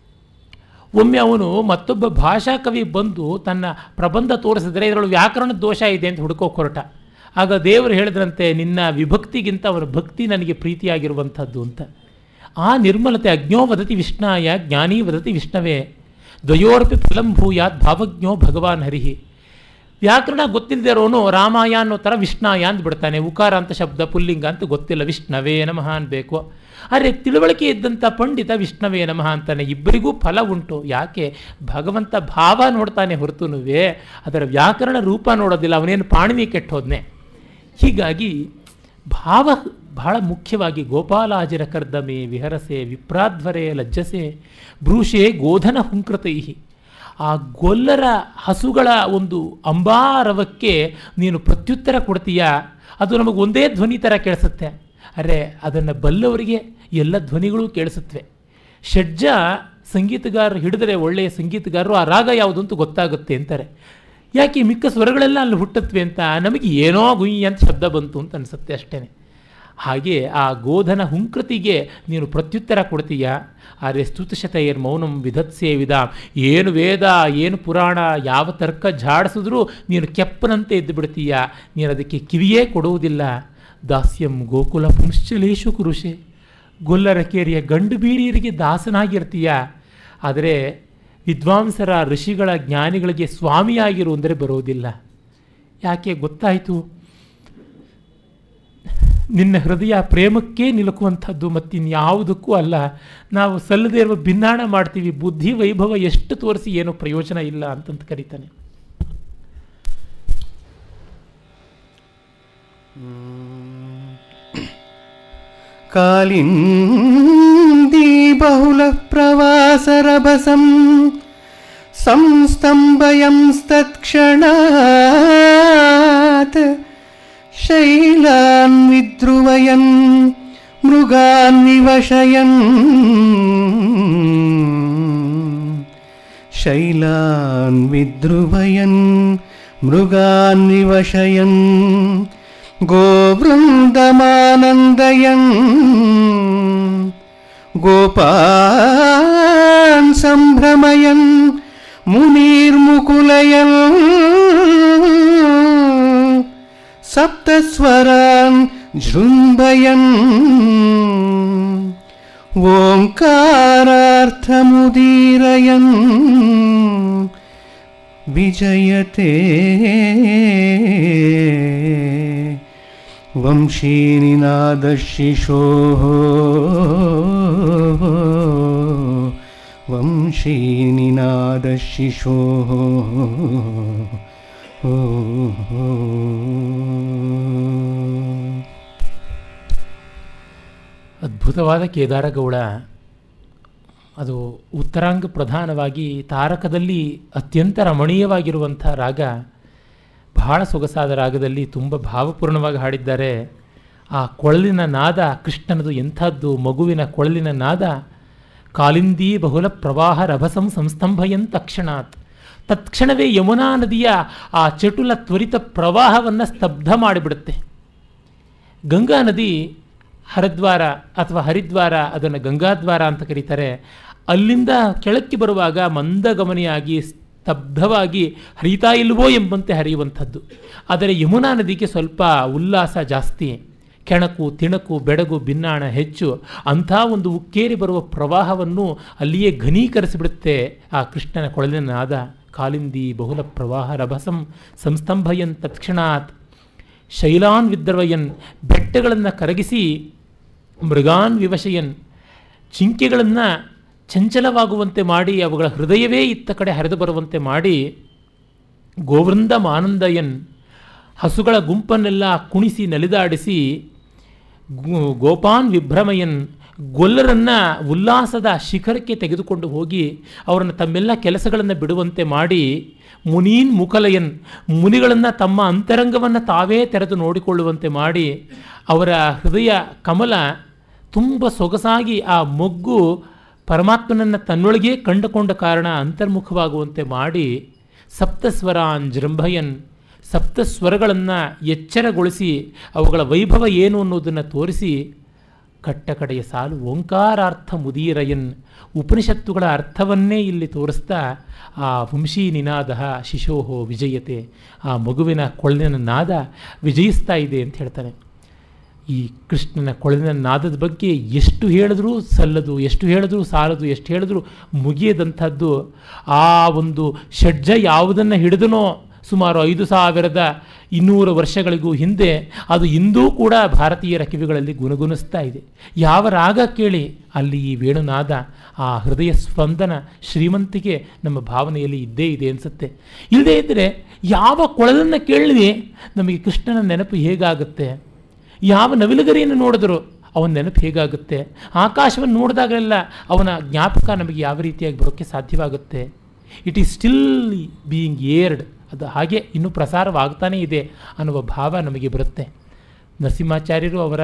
ಒಮ್ಮೆ ಅವನು ಮತ್ತೊಬ್ಬ ಭಾಷಾ ಕವಿ ಬಂದು ತನ್ನ ಪ್ರಬಂಧ ತೋರಿಸಿದರೆ ಇದರೊಳಗೆ ವ್ಯಾಕರಣದ ದೋಷ ಇದೆ ಅಂತ ಹುಡುಕೋಕೆ ಹೊರಟ ಆಗ ದೇವರು ಹೇಳಿದ್ರಂತೆ ನಿನ್ನ ವಿಭಕ್ತಿಗಿಂತ ಅವರ ಭಕ್ತಿ ನನಗೆ ಪ್ರೀತಿಯಾಗಿರುವಂಥದ್ದು ಅಂತ ಆ ನಿರ್ಮಲತೆ ಅಜ್ಞೋ ವದತಿ ವಿಷ್ಣಾಯ ಜ್ಞಾನಿ ವದತಿ ವಿಷ್ಣವೇ ದ್ವಯೋರ್ಪಿ ಫಲಂ ಭೂಯಾತ್ ಭಾವಜ್ಞೋ ಭಗವಾನ್ ಹರಿಹಿ ವ್ಯಾಕರಣ ಗೊತ್ತಿಲ್ಲದೆ ಇರೋನು ರಾಮಾಯ ಅನ್ನೋ ಥರ ವಿಷ್ಣಾಯ ಅಂತ ಬಿಡ್ತಾನೆ ಉಕಾರ ಅಂತ ಶಬ್ದ ಪುಲ್ಲಿಂಗ ಅಂತ ಗೊತ್ತಿಲ್ಲ ವಿಷ್ಣವೇ ನಮಃ ಅನ್ಬೇಕು ಆದರೆ ತಿಳುವಳಿಕೆ ಇದ್ದಂಥ ಪಂಡಿತ ವಿಷ್ಣವೇ ನಮಃ ಅಂತಾನೆ ಇಬ್ಬರಿಗೂ ಫಲ ಉಂಟು ಯಾಕೆ ಭಗವಂತ ಭಾವ ನೋಡ್ತಾನೆ ಹೊರತುನುವೆ ಅದರ ವ್ಯಾಕರಣ ರೂಪ ನೋಡೋದಿಲ್ಲ ಅವನೇನು ಪಾಣಿನಿ ಕೆಟ್ಟೋದ್ನೆ ಹೀಗಾಗಿ ಭಾವ ಬಹಳ ಮುಖ್ಯವಾಗಿ ಗೋಪಾಲಾಜಿರ ಕರ್ದಮೆ ವಿಹರಸೆ ವಿಪ್ರಾಧ್ವರೆ ಲಜ್ಜಸೆ ಭ್ರೂಷೆ ಗೋಧನ ಹುಂಕೃತೈಹಿ ಆ ಗೊಲ್ಲರ ಹಸುಗಳ ಒಂದು ಅಂಬಾರವಕ್ಕೆ ನೀನು ಪ್ರತ್ಯುತ್ತರ ಕೊಡ್ತೀಯಾ ಅದು ನಮಗೆ ಒಂದೇ ಧ್ವನಿ ಥರ ಕೇಳಿಸುತ್ತೆ ಅರೆ ಅದನ್ನು ಬಲ್ಲವರಿಗೆ ಎಲ್ಲ ಧ್ವನಿಗಳು ಕೇಳಿಸುತ್ತವೆ ಷಡ್ಜ ಸಂಗೀತಗಾರರು ಹಿಡಿದರೆ ಒಳ್ಳೆಯ ಸಂಗೀತಗಾರರು ಆ ರಾಗ ಯಾವುದು ಅಂತ ಗೊತ್ತಾಗುತ್ತೆ ಅಂತಾರೆ ಯಾಕೆ ಮಿಕ್ಕ ಸ್ವರಗಳೆಲ್ಲ ಅಲ್ಲಿ ಹುಟ್ಟತ್ವೆ ಅಂತ ನಮಗೆ ಏನೋ ಗುಯಿ ಅಂತ ಶಬ್ದ ಬಂತು ಅಂತ ಅನಿಸುತ್ತೆ ಅಷ್ಟೇ ಹಾಗೆ ಆ ಗೋಧನ ಹುಂಕೃತಿಗೆ ನೀನು ಪ್ರತ್ಯುತ್ತರ ಕೊಡ್ತೀಯಾ ಆದರೆ ಸ್ತುತಶತೈರ್ ಮೌನಂ ವಿಧತ್ಸೇ ವಿಧ ಏನು ವೇದ ಏನು ಪುರಾಣ ಯಾವ ತರ್ಕ ಝಾಡಿಸಿದ್ರೂ ನೀನು ಕೆಪ್ಪನಂತೆ ಎದ್ದು ಬಿಡ್ತೀಯಾ ನೀನು ಅದಕ್ಕೆ ಕಿವಿಯೇ ಕೊಡುವುದಿಲ್ಲ ದಾಸ್ಯಂ ಗೋಕುಲ ಪುಂಶ್ಚಲೇಶು ಕುರುಷೆ ಗೊಲ್ಲರ ಕೇರಿಯ ಗಂಡು ಬೀರಿಯರಿಗೆ ದಾಸನಾಗಿರ್ತೀಯ ಆದರೆ ವಿದ್ವಾಂಸರ ಋಷಿಗಳ ಜ್ಞಾನಿಗಳಿಗೆ ಸ್ವಾಮಿಯಾಗಿರು ಅಂದರೆ ಬರೋದಿಲ್ಲ ಯಾಕೆ ಗೊತ್ತಾಯಿತು ನಿನ್ನ ಹೃದಯ ಪ್ರೇಮಕ್ಕೆ ನಿಲುಕುವಂಥದ್ದು ಮತ್ತಿನ್ಯಾವುದಕ್ಕೂ ಅಲ್ಲ ನಾವು ಸಲ್ಲದೇ ಇರುವ ಭಿನ್ನಾಣ ಮಾಡ್ತೀವಿ ಬುದ್ಧಿ ವೈಭವ ಎಷ್ಟು ತೋರಿಸಿ ಏನೂ ಪ್ರಯೋಜನ ಇಲ್ಲ ಅಂತಂತ ಕರೀತಾನೆ कालिन्दी बहुलप्रवासरभसं संस्तम्भयंस्तत्क्षणात् शैलान् विद्रुवयन् मृगान् विवशयन् शैलान् विद्रुवयन् मृगान् विवशयन् गोवृन्दमानन्दयन् गोपाल मुखान् सम्भ्रमयन् मुनीर्मुकुलयन् सप्तस्वरान् जृम्भयन् ओङ्कारार्थमुदीरयन् विजयते वंशीनिनादशिशोः वंशीनिनादशिशोः ಅದ್ಭುತವಾದ ಕೇದಾರಗೌಡ ಅದು ಉತ್ತರಾಂಗ ಪ್ರಧಾನವಾಗಿ ತಾರಕದಲ್ಲಿ ಅತ್ಯಂತ ರಮಣೀಯವಾಗಿರುವಂಥ ರಾಗ ಬಹಳ ಸೊಗಸಾದ ರಾಗದಲ್ಲಿ ತುಂಬ ಭಾವಪೂರ್ಣವಾಗಿ ಹಾಡಿದ್ದಾರೆ ಆ ಕೊಳಲಿನ ನಾದ ಕೃಷ್ಣನದು ಎಂಥದ್ದು ಮಗುವಿನ ಕೊಳಲಿನ ನಾದ ಕಾಲಿಂದಿ ಬಹುಲ ಪ್ರವಾಹ ರಭಸಂ ಸಂಸ್ತಂಭಯನ್ ತಕ್ಷಣಾತ್ ತತ್ಕ್ಷಣವೇ ಯಮುನಾ ನದಿಯ ಆ ಚಟುಲ ತ್ವರಿತ ಪ್ರವಾಹವನ್ನು ಸ್ತಬ್ಧ ಮಾಡಿಬಿಡುತ್ತೆ ಗಂಗಾ ನದಿ ಹರಿದ್ವಾರ ಅಥವಾ ಹರಿದ್ವಾರ ಅದನ್ನು ಗಂಗಾದ್ವಾರ ಅಂತ ಕರೀತಾರೆ ಅಲ್ಲಿಂದ ಕೆಳಕ್ಕೆ ಬರುವಾಗ ಮಂದಗಮನಿಯಾಗಿ ಸ್ತಬ್ಧವಾಗಿ ಹರಿತಾ ಇಲ್ವೋ ಎಂಬಂತೆ ಹರಿಯುವಂಥದ್ದು ಆದರೆ ಯಮುನಾ ನದಿಗೆ ಸ್ವಲ್ಪ ಉಲ್ಲಾಸ ಜಾಸ್ತಿ ಕೆಣಕು ತಿಣಕು ಬೆಡಗು ಭಿನ್ನಾಣ ಹೆಚ್ಚು ಅಂಥ ಒಂದು ಉಕ್ಕೇರಿ ಬರುವ ಪ್ರವಾಹವನ್ನು ಅಲ್ಲಿಯೇ ಘನೀಕರಿಸಿಬಿಡುತ್ತೆ ಆ ಕೃಷ್ಣನ ಕೊಳಲಿನ ನಾದ ಕಾಲಿಂದಿ ಬಹುಲ ಪ್ರವಾಹ ರಭಸಂ ಸಂಸ್ತಂಭಯನ್ ತತ್ಕ್ಷಣಾತ್ ಶೈಲಾನ್ ವಿದ್ರವಯನ್ ಬೆಟ್ಟಗಳನ್ನು ಕರಗಿಸಿ ಮೃಗಾನ್ ವಿವಶಯನ್ ಚಿಂಕೆಗಳನ್ನು ಚಂಚಲವಾಗುವಂತೆ ಮಾಡಿ ಅವುಗಳ ಹೃದಯವೇ ಇತ್ತ ಕಡೆ ಹರಿದು ಬರುವಂತೆ ಮಾಡಿ ಗೋವೃಂದ ಮಾನಂದಯನ್ ಹಸುಗಳ ಗುಂಪನ್ನೆಲ್ಲ ಕುಣಿಸಿ ನಲಿದಾಡಿಸಿ ಗೋ- ಗೋಪಾನ್ ವಿಭ್ರಮಯನ್ ಗೊಲ್ಲರನ್ನು ಉಲ್ಲಾಸದ ಶಿಖರಕ್ಕೆ ತೆಗೆದುಕೊಂಡು ಹೋಗಿ ಅವರನ್ನು ತಮ್ಮೆಲ್ಲ ಕೆಲಸಗಳನ್ನು ಬಿಡುವಂತೆ ಮಾಡಿ ಮುನೀನ್ ಮುಕಲಯನ್ ಮುನಿಗಳನ್ನು ತಮ್ಮ ಅಂತರಂಗವನ್ನು ತಾವೇ ತೆರೆದು ನೋಡಿಕೊಳ್ಳುವಂತೆ ಮಾಡಿ ಅವರ ಹೃದಯ ಕಮಲ ತುಂಬ ಸೊಗಸಾಗಿ ಆ ಮೊಗ್ಗು ಪರಮಾತ್ಮನನ್ನು ತನ್ನೊಳಗೇ ಕಂಡುಕೊಂಡ ಕಾರಣ ಅಂತರ್ಮುಖವಾಗುವಂತೆ ಮಾಡಿ ಸಪ್ತಸ್ವರಾನ್ ಜೃಂಭಯನ್ ಸಪ್ತ ಸ್ವರಗಳನ್ನು ಎಚ್ಚರಗೊಳಿಸಿ ಅವುಗಳ ವೈಭವ ಏನು ಅನ್ನೋದನ್ನು ತೋರಿಸಿ ಕಟ್ಟ ಕಡೆಯ ಸಾಲು ಓಂಕಾರಾರ್ಥ ಮುದೀರಯನ್ ಉಪನಿಷತ್ತುಗಳ ಅರ್ಥವನ್ನೇ ಇಲ್ಲಿ ತೋರಿಸ್ತಾ ಆ ವಂಶೀ ನಿನಾದ ಶಿಶೋಹೋ ವಿಜಯತೆ ಆ ಮಗುವಿನ ಕೊಳಲಿನ ನಾದ ವಿಜಯಿಸ್ತಾ ಇದೆ ಅಂತ ಹೇಳ್ತಾನೆ ಈ ಕೃಷ್ಣನ ಕೊಳಲಿನ ನಾದದ ಬಗ್ಗೆ ಎಷ್ಟು ಹೇಳಿದ್ರೂ ಸಲ್ಲದು ಎಷ್ಟು ಹೇಳಿದ್ರೂ ಸಾಲದು ಎಷ್ಟು ಹೇಳಿದ್ರೂ ಮುಗಿಯದಂಥದ್ದು ಆ ಒಂದು ಷಡ್ಜ ಯಾವುದನ್ನು ಹಿಡಿದನೋ ಸುಮಾರು ಐದು ಸಾವಿರದ ಇನ್ನೂರು ವರ್ಷಗಳಿಗೂ ಹಿಂದೆ ಅದು ಇಂದೂ ಕೂಡ ಭಾರತೀಯರ ಕಿವಿಗಳಲ್ಲಿ ಗುಣಗುಣಿಸ್ತಾ ಇದೆ ಯಾವ ರಾಗ ಕೇಳಿ ಅಲ್ಲಿ ಈ ವೇಣುನಾದ ಆ ಹೃದಯ ಸ್ಪಂದನ ಶ್ರೀಮಂತಿಕೆ ನಮ್ಮ ಭಾವನೆಯಲ್ಲಿ ಇದ್ದೇ ಇದೆ ಅನಿಸುತ್ತೆ ಇಲ್ಲದೇ ಇದ್ದರೆ ಯಾವ ಕೊಳಲನ್ನು ಕೇಳಿ ನಮಗೆ ಕೃಷ್ಣನ ನೆನಪು ಹೇಗಾಗುತ್ತೆ ಯಾವ ನವಿಲುಗರಿಯನ್ನು ನೋಡಿದ್ರು ಅವನ ನೆನಪು ಹೇಗಾಗುತ್ತೆ ಆಕಾಶವನ್ನು ನೋಡಿದಾಗಲೆಲ್ಲ ಅವನ ಜ್ಞಾಪಕ ನಮಗೆ ಯಾವ ರೀತಿಯಾಗಿ ಬರೋಕ್ಕೆ ಸಾಧ್ಯವಾಗುತ್ತೆ it is still being aired ಅದು ಹಾಗೆ ಇನ್ನೂ ಪ್ರಸಾರವಾಗ್ತಾನೇ ಇದೆ ಅನ್ನುವ ಭಾವ ನಮಗೆ ಬರುತ್ತೆ ನರಸಿಂಹಾಚಾರ್ಯರು ಅವರ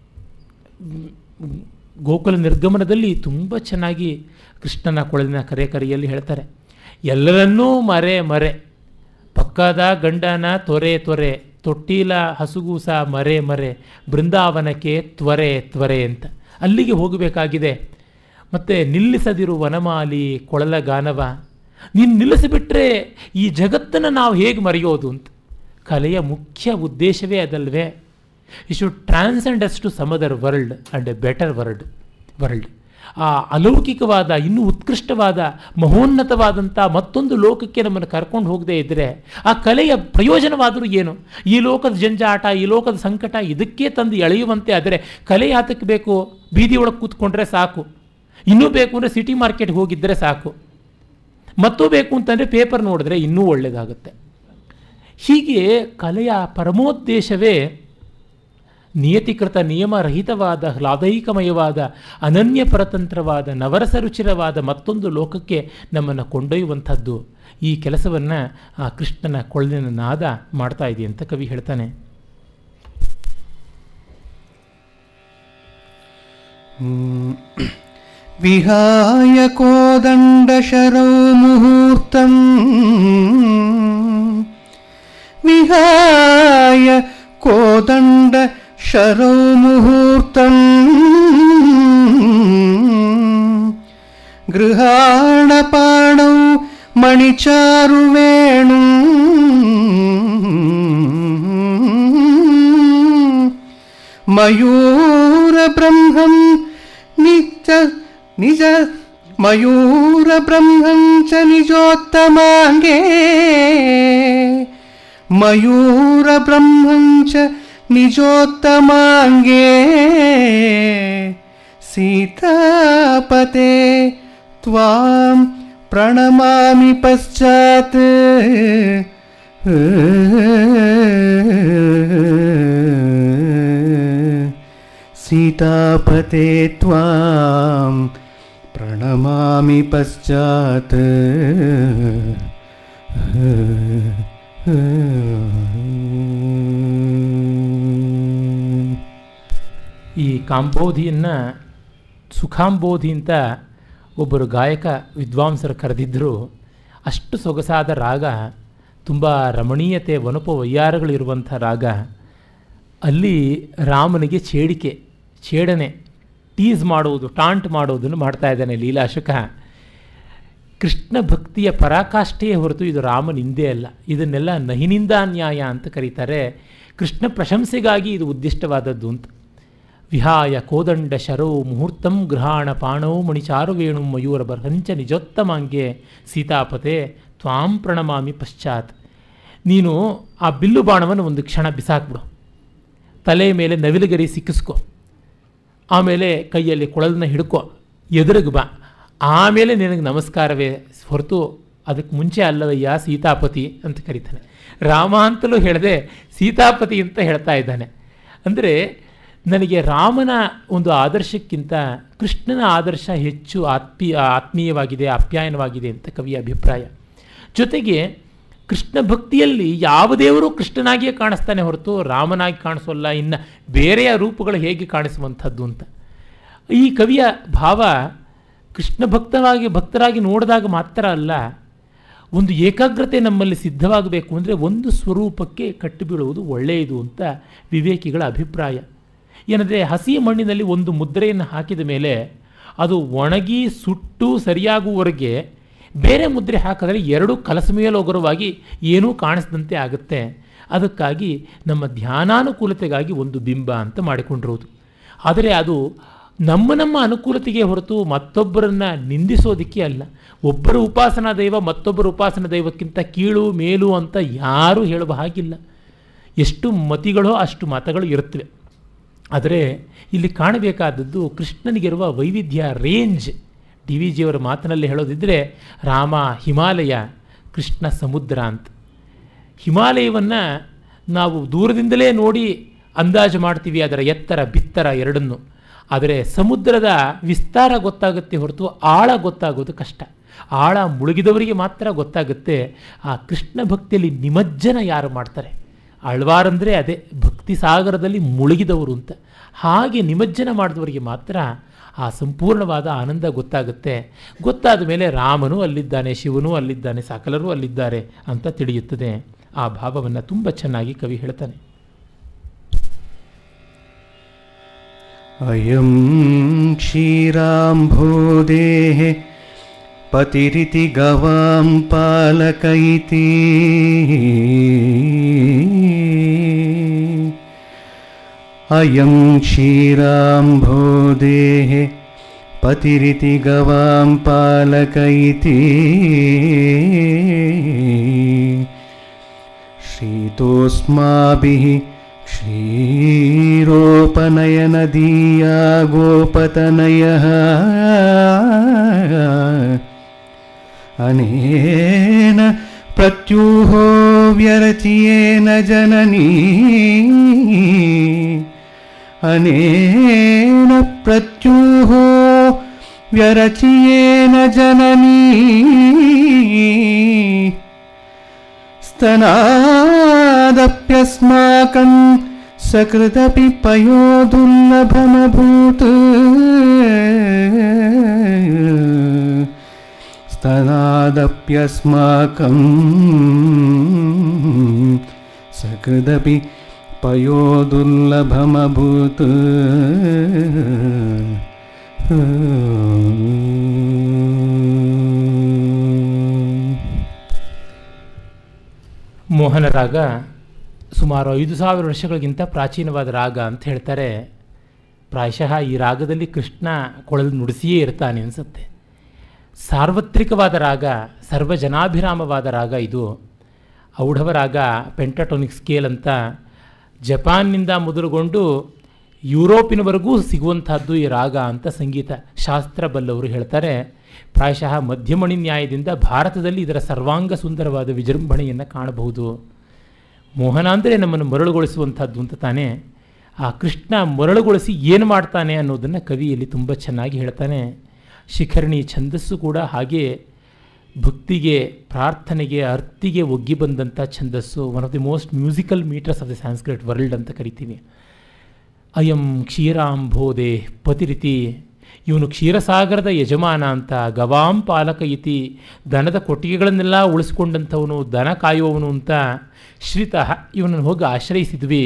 ಗೋಕುಲ ನಿರ್ಗಮನದಲ್ಲಿ ತುಂಬ ಚೆನ್ನಾಗಿ ಕೃಷ್ಣನ ಕೊಳಲಿನ ಕರೆ ಕರೆಯಲ್ಲಿ ಹೇಳ್ತಾರೆ ಎಲ್ಲರನ್ನೂ ಮರೆ ಮರೆ ಪಕ್ಕದ ಗಂಡನ ತೊರೆ ತೊರೆ ತೊಟ್ಟಿಲ ಹಸುಗೂಸ ಮರೆ ಮರೆ ಬೃಂದಾವನಕ್ಕೆ ತ್ವರೆ ತ್ವರೆ ಅಂತ ಅಲ್ಲಿಗೆ ಹೋಗಬೇಕಾಗಿದೆ ಮತ್ತು ನಿಲ್ಲಿಸದಿರು ವನಮಾಲಿ ಕೊಳಲ ಗಾನವ ನೀನು ನಿಲ್ಲಿಸಿಬಿಟ್ರೆ ಈ ಜಗತ್ತನ್ನು ನಾವು ಹೇಗೆ ಮರೆಯೋದು ಅಂತ ಕಲೆಯ ಮುಖ್ಯ ಉದ್ದೇಶವೇ ಅದಲ್ವೇ you should transcend us to some other world and a better world world ಆ ಅಲೌಕಿಕವಾದ ಇನ್ನೂ ಉತ್ಕೃಷ್ಟವಾದ ಮಹೋನ್ನತವಾದಂಥ ಮತ್ತೊಂದು ಲೋಕಕ್ಕೆ ನಮ್ಮನ್ನು ಕರ್ಕೊಂಡು ಹೋಗದೇ ಇದ್ದರೆ ಆ ಕಲೆಯ ಪ್ರಯೋಜನವಾದರೂ ಏನು ಈ ಲೋಕದ ಜಂಜಾಟ ಈ ಲೋಕದ ಸಂಕಟ ಇದಕ್ಕೆ ತಂದು ಎಳೆಯುವಂತೆ ಆದರೆ ಕಲೆ ಯಾತಕ್ಕೆ ಬೇಕು ಬೀದಿ ಒಳಗೆ ಕೂತ್ಕೊಂಡ್ರೆ ಸಾಕು ಇನ್ನೂ ಬೇಕು ಅಂದರೆ ಸಿಟಿ ಮಾರ್ಕೆಟ್ಗೆ ಹೋಗಿದ್ದರೆ ಸಾಕು ಮತ್ತೂ ಬೇಕು ಅಂತಂದರೆ ಪೇಪರ್ ನೋಡಿದ್ರೆ ಇನ್ನೂ ಒಳ್ಳೆಯದಾಗುತ್ತೆ ಹೀಗೆ ಕಲೆಯ ಪರಮೋದ್ದೇಶವೇ ನಿಯತಿಕೃತ ನಿಯಮರಹಿತವಾದ ಹ್ಲಾದೈಕಮಯವಾದ ಅನನ್ಯ ಪರತಂತ್ರವಾದ ನವರಸ ರುಚಿರವಾದ ಮತ್ತೊಂದು ಲೋಕಕ್ಕೆ ನಮ್ಮನ್ನು ಕೊಂಡೊಯ್ಯುವಂಥದ್ದು ಈ ಕೆಲಸವನ್ನು ಆ ಕೃಷ್ಣನ ಕೊಳಲಿನ ನಾದ ಮಾಡ್ತಾ ಇದೆ ಅಂತ ಕವಿ ಹೇಳ್ತಾನೆ विहाय कोदण्डशरौ मुहूर्तम् विहाय कोदण्डशरौ मुहूर्तम् ಗೃಹಾಣಪಾಣೌ ಮಣಿಚಾರುವೇಣು ಮಯೂರ ಬ್ರಹ್ಮಂ ನಿಜ ನಿಜ ಮಯೂರ ಬ್ರಹ್ಮಂ ಚ ನಿಜೋತ್ತಮಾಂಗೇ ಮಯೂರ ಬ್ರಹ್ಮಂ ಚ ನಿಜೋತ್ತಮಾಂಗೇ ಸೀತಾಪತೆ ತ್ವಾಂ ಪ್ರಣಮಾಮಿ ಪಶ್ಚಾತ್ सीतापते त्वां प्रणमामि पश्चात् ಈ ಕಾಂಬೋಧಿಯನ್ನು ಸುಖಾಂಬೋಧಿ ಅಂತ ಒಬ್ಬರು ಗಾಯಕ ವಿದ್ವಾಂಸರು ಕರೆದಿದ್ದರು ಅಷ್ಟು ಸೊಗಸಾದ ರಾಗ ತುಂಬ ರಮಣೀಯತೆ ವನಪ ವಯ್ಯಾರಗಳಿರುವಂಥ ರಾಗ ಅಲ್ಲಿ ರಾಮನಿಗೆ ಛೇಡಿಕೆ ಛೇಡನೆ ಟೀಸ್ ಮಾಡುವುದು ಟಾಂಟ್ ಮಾಡುವುದನ್ನು ಮಾಡ್ತಾ ಇದ್ದಾನೆ ಲೀಲಾಶುಕ ಕೃಷ್ಣ ಭಕ್ತಿಯ ಪರಾಕಾಷ್ಠೆಯೇ ಹೊರತು ಇದು ರಾಮನಿಂದೇ ಅಲ್ಲ ಇದನ್ನೆಲ್ಲ ನಹಿನಿಂದ ನ್ಯಾಯ ಅಂತ ಕರೀತಾರೆ ಕೃಷ್ಣ ಪ್ರಶಂಸೆಗಾಗಿ ಇದು ಉದ್ದಿಷ್ಟವಾದದ್ದು ಅಂತ ವಿಹಾಯ ಕೋದಂಡ ಶರೋ ಮುಹೂರ್ತಂ ಗೃಹಾಣ ಪಾಣೋ ಮಣಿಚಾರುವೇಣು ಮಯೂರ ಬರ್ಹಂಚ ನಿಜೋತ್ತಮಾಂಗೆ ಸೀತಾಪತೆ ತ್ವಾಂ ಪ್ರಣಮಾಮಿ ಪಶ್ಚಾತ್ ನೀನು ಆ ಬಿಲ್ಲು ಬಾಣವನ್ನು ಒಂದು ಕ್ಷಣ ಬಿಸಾಕ್ಬಿಡು ತಲೆ ಮೇಲೆ ನವಿಲುಗರಿ ಸಿಕ್ಕಿಸ್ಕೊ ಆಮೇಲೆ ಕೈಯಲ್ಲಿ ಕೊಳಲನ್ನ ಹಿಡ್ಕೊ ಎದುರಿಗೆ ಬಾ ಆಮೇಲೆ ನಿನಗೆ ನಮಸ್ಕಾರವೇ ಹೊರತು ಅದಕ್ಕೆ ಮುಂಚೆ ಅಲ್ಲವಯ್ಯ ಸೀತಾಪತಿ ಅಂತ ಕರೀತಾನೆ ರಾಮ ಅಂತಲೂ ಹೇಳದೆ ಸೀತಾಪತಿ ಅಂತ ಹೇಳ್ತಾ ಇದ್ದಾನೆ ಅಂದರೆ ನನಗೆ ರಾಮನ ಒಂದು ಆದರ್ಶಕ್ಕಿಂತ ಕೃಷ್ಣನ ಆದರ್ಶ ಹೆಚ್ಚು ಆತ್ಮೀಯ ಆತ್ಮೀಯವಾಗಿದೆ ಆಪ್ಯಾಯನವಾಗಿದೆ ಅಂತ ಕವಿಯ ಅಭಿಪ್ರಾಯ ಜೊತೆಗೆ ಕೃಷ್ಣ ಭಕ್ತಿಯಲ್ಲಿ ಯಾವ ದೇವರು ಕೃಷ್ಣನಾಗಿಯೇ ಕಾಣಿಸ್ತಾನೆ ಹೊರತು ರಾಮನಾಗಿ ಕಾಣಿಸೋಲ್ಲ ಇನ್ನು ಬೇರೆಯ ರೂಪಗಳು ಹೇಗೆ ಕಾಣಿಸುವಂಥದ್ದು ಅಂತ ಈ ಕವಿಯ ಭಾವ ಕೃಷ್ಣ ಭಕ್ತವಾಗಿ ಭಕ್ತರಾಗಿ ನೋಡಿದಾಗ ಮಾತ್ರ ಅಲ್ಲ ಒಂದು ಏಕಾಗ್ರತೆ ನಮ್ಮಲ್ಲಿ ಸಿದ್ಧವಾಗಬೇಕು ಅಂದರೆ ಒಂದು ಸ್ವರೂಪಕ್ಕೆ ಕಟ್ಟಿಬೀಳುವುದು ಒಳ್ಳೆಯದು ಅಂತ ವಿವೇಕಿಗಳ ಅಭಿಪ್ರಾಯ ಏನಂದರೆ ಹಸಿ ಮಣ್ಣಿನಲ್ಲಿ ಒಂದು ಮುದ್ರೆಯನ್ನು ಹಾಕಿದ ಮೇಲೆ ಅದು ಒಣಗಿ ಸುಟ್ಟು ಸರಿಯಾಗುವವರೆಗೆ ಬೇರೆ ಮುದ್ರೆ ಹಾಕಿದ್ರೆ ಎರಡು ಕಲಸಮೇಲೋಗರವಾಗಿ ಏನೂ ಕಾಣಿಸದಂತೆ ಆಗುತ್ತೆ ಅದಕ್ಕಾಗಿ ನಮ್ಮ ಧ್ಯಾನಾನುಕೂಲತೆಗಾಗಿ ಒಂದು ಬಿಂಬ ಅಂತ ಮಾಡಿಕೊಂಡಿರೋದು ಆದರೆ ಅದು ನಮ್ಮ ನಮ್ಮ ಅನುಕೂಲತೆಗೆ ಹೊರತು ಮತ್ತೊಬ್ಬರನ್ನು ನಿಂದಿಸೋದಕ್ಕೆ ಅಲ್ಲ ಒಬ್ಬರ ಉಪಾಸನಾ ದೈವ ಮತ್ತೊಬ್ಬರ ಉಪಾಸನಾ ದೈವಕ್ಕಿಂತ ಕೀಳು ಮೇಲು ಅಂತ ಯಾರೂ ಹೇಳುವ ಹಾಗಿಲ್ಲ ಎಷ್ಟು ಮತಿಗಳೋ ಅಷ್ಟು ಮತಗಳು ಇರುತ್ತವೆ ಆದರೆ ಇಲ್ಲಿ ಕಾಣಬೇಕಾದದ್ದು ಕೃಷ್ಣನಿಗಿರುವ ವೈವಿಧ್ಯ ರೇಂಜ್ ಡಿ ವಿ ಜಿಯವರ ಮಾತಿನಲ್ಲಿ ಹೇಳೋದಿದ್ದರೆ ರಾಮ ಹಿಮಾಲಯ ಕೃಷ್ಣ ಸಮುದ್ರ ಅಂತ ಹಿಮಾಲಯವನ್ನು ನಾವು ದೂರದಿಂದಲೇ ನೋಡಿ ಅಂದಾಜು ಮಾಡ್ತೀವಿ ಅದರ ಎತ್ತರ ಬಿತ್ತರ ಎರಡನ್ನು ಆದರೆ ಸಮುದ್ರದ ವಿಸ್ತಾರ ಗೊತ್ತಾಗುತ್ತೆ ಹೊರತು ಆಳ ಗೊತ್ತಾಗೋದು ಕಷ್ಟ ಆಳ ಮುಳುಗಿದವರಿಗೆ ಮಾತ್ರ ಗೊತ್ತಾಗುತ್ತೆ ಆ ಕೃಷ್ಣ ಭಕ್ತಿಯಲ್ಲಿ ನಿಮಜ್ಜನ ಯಾರು ಮಾಡ್ತಾರೆ ಆಳ್ವಾರಂದರೆ ಅದೇ ಭಕ್ತಿ ಸಾಗರದಲ್ಲಿ ಮುಳುಗಿದವರು ಅಂತ ಹಾಗೆ ನಿಮಜ್ಜನ ಮಾಡಿದವರಿಗೆ ಮಾತ್ರ ಆ ಸಂಪೂರ್ಣವಾದ ಆನಂದ ಗೊತ್ತಾಗುತ್ತೆ ಗೊತ್ತಾದ ಮೇಲೆ ರಾಮನು ಅಲ್ಲಿದ್ದಾನೆ ಶಿವನೂ ಅಲ್ಲಿದ್ದಾನೆ ಸಕಲರೂ ಅಲ್ಲಿದ್ದಾರೆ ಅಂತ ತಿಳಿಯುತ್ತದೆ ಆ ಭಾವವನ್ನು ತುಂಬ ಚೆನ್ನಾಗಿ ಕವಿ ಹೇಳ್ತಾನೆ अयं क्षीराम्भोदेः पतिरिति गवां पालकयिति अयं क्षीराम्भोदेः पतिरिति गवां पालकयिति शीतोऽस्माभिः क्षीरोपनयनदीया गोपतनयः अनेन प्रत्यूहो व्यरचियेन जननी अनेन प्रत्यूहो व्यरचियेन जननी स्तनादप्यस्माकं सकृदपि पयो दुर्लभमभूत् स्तनादप्यस्माकं सकृदपि पयो दुर्लभमभूत् ಮೋಹನ ರಾಗ ಸುಮಾರು ಐದು ಸಾವಿರ ವರ್ಷಗಳಿಗಿಂತ ಪ್ರಾಚೀನವಾದ ರಾಗ ಅಂತ ಹೇಳ್ತಾರೆ ಪ್ರಾಯಶಃ ಈ ರಾಗದಲ್ಲಿ ಕೃಷ್ಣ ಕೊಳಲು ನುಡಿಸಿಯೇ ಇರ್ತಾನೆ ಅನಿಸುತ್ತೆ ಸಾರ್ವತ್ರಿಕವಾದ ರಾಗ ಸರ್ವಜನಾಭಿರಾಮವಾದ ರಾಗ ಇದು ಔಢವ ರಾಗ ಪೆಂಟಟೋನಿಕ್ ಸ್ಕೇಲ್ ಅಂತ ಜಪಾನ್ನಿಂದ ಮೊದಲುಗೊಂಡು ಯುರೋಪಿನವರೆಗೂ ಸಿಗುವಂತಹದ್ದು ಈ ರಾಗ ಅಂತ ಸಂಗೀತ ಶಾಸ್ತ್ರ ಬಲ್ಲವರು ಹೇಳ್ತಾರೆ ಪ್ರಾಯಶಃ ಮಧ್ಯಮಣಿ ನ್ಯಾಯದಿಂದ ಭಾರತದಲ್ಲಿ ಇದರ ಸರ್ವಾಂಗ ಸುಂದರವಾದ ವಿಜೃಂಭಣೆಯನ್ನು ಕಾಣಬಹುದು ಮೋಹನ ಅಂದರೆ ನಮ್ಮನ್ನು ಮರಳುಗೊಳಿಸುವಂಥದ್ದು ಅಂತ ತಾನೇ ಆ ಕೃಷ್ಣ ಮರಳುಗೊಳಿಸಿ ಏನು ಮಾಡ್ತಾನೆ ಅನ್ನೋದನ್ನು ಕವಿಯಲ್ಲಿ ತುಂಬ ಚೆನ್ನಾಗಿ ಹೇಳ್ತಾನೆ ಶಿಖರಣಿ ಛಂದಸ್ಸು ಕೂಡ ಹಾಗೆ ಭಕ್ತಿಗೆ ಪ್ರಾರ್ಥನೆಗೆ ಅರ್ತಿಗೆ ಒಗ್ಗಿ ಬಂದಂಥ ಛಂದಸ್ಸು one of the most musical metres of the Sanskrit world ಅಂತ ಕರಿತೀವಿ ಅಯಂ ಕ್ಷೀರಾಂಬೋದೆ ಪತಿರಿತಿ ಇವನು ಕ್ಷೀರಸಾಗರದ ಯಜಮಾನ ಅಂತ ಗವಾಂ ಪಾಲಕ ಇತಿ ದನದ ಕೊಟ್ಟಿಗೆಗಳನ್ನೆಲ್ಲ ಉಳಿಸ್ಕೊಂಡಂಥವನು ದನ ಕಾಯುವವನು ಅಂತ ಶ್ರಿತಃ ಇವನನ್ನು ಹೋಗಿ ಆಶ್ರಯಿಸಿದ್ವಿ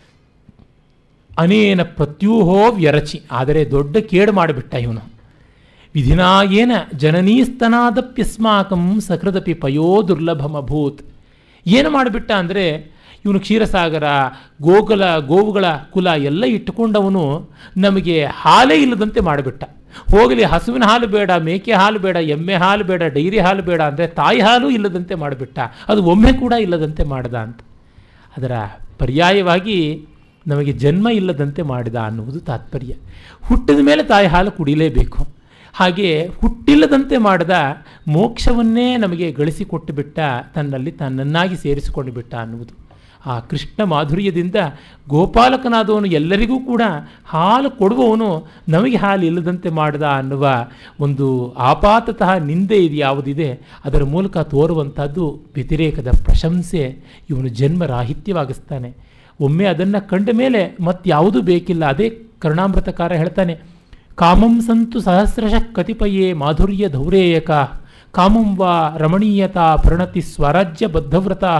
ಅನೇನ ಪ್ರತ್ಯೂಹೋ ವ್ಯರಚಿ ಆದರೆ ದೊಡ್ಡ ಕೇಡು ಮಾಡಿಬಿಟ್ಟ ಇವನು ವಿಧಿನಾಯೇನ ಜನನೀಸ್ತನಾದಪ್ಯಸ್ಮಾಕಂ ಸಕೃದಪಿ ಪಯೋ ದುರ್ಲಭಮಭೂತ್ ಏನು ಮಾಡಿಬಿಟ್ಟ ಅಂದರೆ ಇವನು ಕ್ಷೀರಸಾಗರ ಗೋಕುಲ ಗೋವುಗಳ ಕುಲ ಎಲ್ಲ ಇಟ್ಟುಕೊಂಡವನು ನಮಗೆ ಹಾಲೇ ಇಲ್ಲದಂತೆ ಮಾಡಿಬಿಟ್ಟ ಹೋಗಲಿ ಹಸುವಿನ ಹಾಲು ಬೇಡ ಮೇಕೆ ಹಾಲು ಬೇಡ ಎಮ್ಮೆ ಹಾಲು ಬೇಡ ಡೈರಿ ಹಾಲು ಬೇಡ ಅಂದರೆ ತಾಯಿ ಹಾಲು ಇಲ್ಲದಂತೆ ಮಾಡಿಬಿಟ್ಟ ಅದು ಒಮ್ಮೆ ಕೂಡ ಇಲ್ಲದಂತೆ ಮಾಡ್ದ ಅಂತ ಅದರ ಪರ್ಯಾಯವಾಗಿ ನಮಗೆ ಜನ್ಮ ಇಲ್ಲದಂತೆ ಮಾಡಿದ ಅನ್ನುವುದು ತಾತ್ಪರ್ಯ ಹುಟ್ಟಿದ ಮೇಲೆ ತಾಯಿ ಹಾಲು ಕುಡಿಲೇಬೇಕು ಹಾಗೆ ಹುಟ್ಟಿಲ್ಲದಂತೆ ಮಾಡಿದ ಮೋಕ್ಷವನ್ನೇ ನಮಗೆ ಗಳಿಸಿಕೊಟ್ಟು ಬಿಟ್ಟ ತನ್ನಲ್ಲಿ ತನ್ನನ್ನಾಗಿ ಸೇರಿಸಿಕೊಂಡು ಬಿಟ್ಟ ಅನ್ನುವುದು ಆ ಕೃಷ್ಣ ಮಾಧುರ್ಯದಿಂದ ಗೋಪಾಲಕನಾದವನು ಎಲ್ಲರಿಗೂ ಕೂಡ ಹಾಲು ಕೊಡುವವನು ನಮಗೆ ಹಾಲು ಇಲ್ಲದಂತೆ ಮಾಡಿದ ಅನ್ನುವ ಒಂದು ಆಪಾತತಃ ನಿಂದೆ ಇದು ಯಾವುದಿದೆ ಅದರ ಮೂಲಕ ತೋರುವಂಥದ್ದು ವ್ಯತಿರೇಕದ ಪ್ರಶಂಸೆ ಇವನು ಜನ್ಮ ರಾಹಿತ್ಯವಾಗಿಸ್ತಾನೆ ಒಮ್ಮೆ ಅದನ್ನು ಕಂಡ ಮೇಲೆ ಮತ್ತಾವುದೂ ಬೇಕಿಲ್ಲ ಅದೇ ಕರುಣಾಮೃತಕಾರ ಹೇಳ್ತಾನೆ ಕಾಮಂ ಸಂತು ಸಹಸ್ರಶಃ ಕತಿಪಯೇ ಮಾಧುರ್ಯ ಧೌರೇಯಕ ಕಾಮಂ ವಾ ರಮಣೀಯತಾ ಪ್ರಣತಿ ಸ್ವರಾಜ್ಯ ಬದ್ಧವ್ರತಾ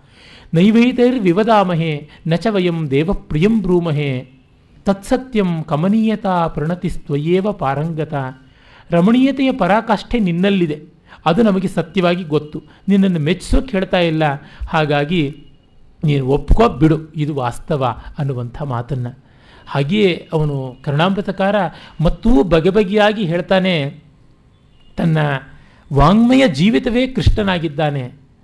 ನೈವೈತೈರ್ವಿವದಾಮಹೇ ನ ಚ ವಯಂ ದೇವಪ್ರಿಯಂ ಬ್ರೂಮಹೇ ತತ್ಸತ್ಯಂ ಕಮನೀಯತಾ ಪ್ರಣತಿ ಸ್ವಯೇವ ಪಾರಂಗತ ರಮಣೀಯತೆಯ ಪರಾಕಾಷ್ಠೆ ನಿನ್ನಲ್ಲಿದೆ ಅದು ನಮಗೆ ಸತ್ಯವಾಗಿ ಗೊತ್ತು ನಿನ್ನನ್ನು ಮೆಚ್ಚಿಸೋಕೆ ಹೇಳ್ತಾ ಇಲ್ಲ ಹಾಗಾಗಿ ನೀನು ಒಪ್ಕೋ ಬಿಡು ಇದು ವಾಸ್ತವ ಅನ್ನುವಂಥ ಮಾತನ್ನು ಹಾಗೆಯೇ ಅವನು ಕರುಣಾಮೃತಕಾರ ಮತ್ತೂ ಬಗೆ ಬಗೆಯಾಗಿ ಹೇಳ್ತಾನೆ ತನ್ನ ವಾಂಗ್ಮಯ ಜೀವಿತವೇ ಕೃಷ್ಣನಾಗಿದ್ದಾನೆ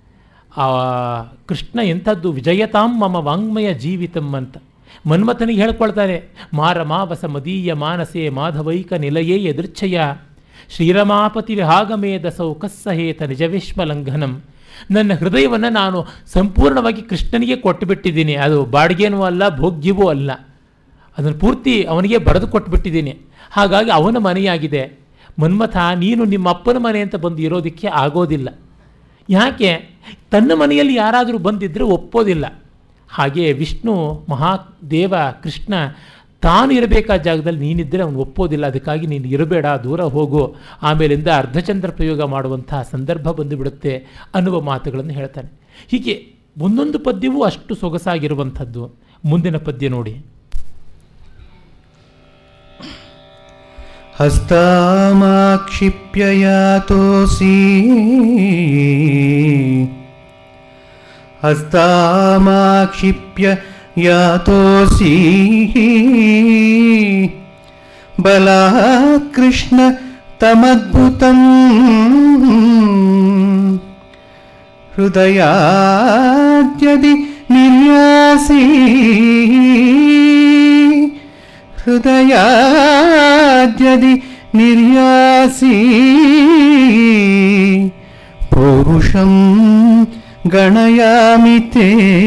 ಆ ಕೃಷ್ಣ ಎಂಥದ್ದು ವಿಜಯತಾಂ ಮಮ ವಾಂಗ್ಮಯ ಜೀವಿತಂ ಅಂತ ಮನ್ಮಥನಿಗೆ ಹೇಳ್ಕೊಳ್ತಾರೆ ಮಾರ ಮಾವಸ ಮದೀಯ ಮಾನಸೆ ಮಾಧವೈಕ ನಿಲಯೇ ಎದೃಚ್ಛಯ ಶ್ರೀರಮಾಪತಿ ವಿಹಾಗಮೇದ ಸೌಕಸ್ಸಹೇತ ನಿಜವೇಶ್ಮಲಂಘನಂ ನನ್ನ ಹೃದಯವನ್ನು ನಾನು ಸಂಪೂರ್ಣವಾಗಿ ಕೃಷ್ಣನಿಗೆ ಕೊಟ್ಟುಬಿಟ್ಟಿದ್ದೀನಿ ಅದು ಬಾಡಿಗೆನೂ ಅಲ್ಲ ಭೋಗ್ಯವೂ ಅಲ್ಲ ಅದನ್ನು ಪೂರ್ತಿ ಅವನಿಗೆ ಬರೆದು ಕೊಟ್ಬಿಟ್ಟಿದ್ದೀನಿ ಹಾಗಾಗಿ ಅವನ ಮನೆಯಾಗಿದೆ ಮನ್ಮಥ ನೀನು ನಿಮ್ಮ ಅಪ್ಪನ ಮನೆ ಅಂತ ಬಂದು ಇರೋದಕ್ಕೆ ಆಗೋದಿಲ್ಲ ಯಾಕೆ ತನ್ನ ಮನೆಯಲ್ಲಿ ಯಾರಾದರೂ ಬಂದಿದ್ದರೆ ಒಪ್ಪೋದಿಲ್ಲ ಹಾಗೆ ವಿಷ್ಣು ಮಹಾದೇವ ಕೃಷ್ಣ ತಾನು ಇರಬೇಕಾದ ಜಾಗದಲ್ಲಿ ನೀನಿದ್ದರೆ ಅವನು ಒಪ್ಪೋದಿಲ್ಲ ಅದಕ್ಕಾಗಿ ನೀನು ಇರಬೇಡ ದೂರ ಹೋಗು ಆಮೇಲಿಂದ ಅರ್ಧಚಂದ್ರ ಪ್ರಯೋಗ ಮಾಡುವಂತಹ ಸಂದರ್ಭ ಬಂದುಬಿಡುತ್ತೆ ಅನ್ನುವ ಮಾತುಗಳನ್ನು ಹೇಳ್ತಾನೆ ಹೀಗೆ ಒಂದೊಂದು ಪದ್ಯವೂ ಅಷ್ಟು ಸೊಗಸಾಗಿರುವಂಥದ್ದು ಮುಂದಿನ ಪದ್ಯ ನೋಡಿ हस्तामाक्षिप्य यातोऽसि हस्तामाक्षिप्य यातोऽसि बलात् कृष्ण तमद्भुतम् हृदयाद्यदि निर्यासि हृदयाद्यदि निर्यासि पौरुषं गणयामि ते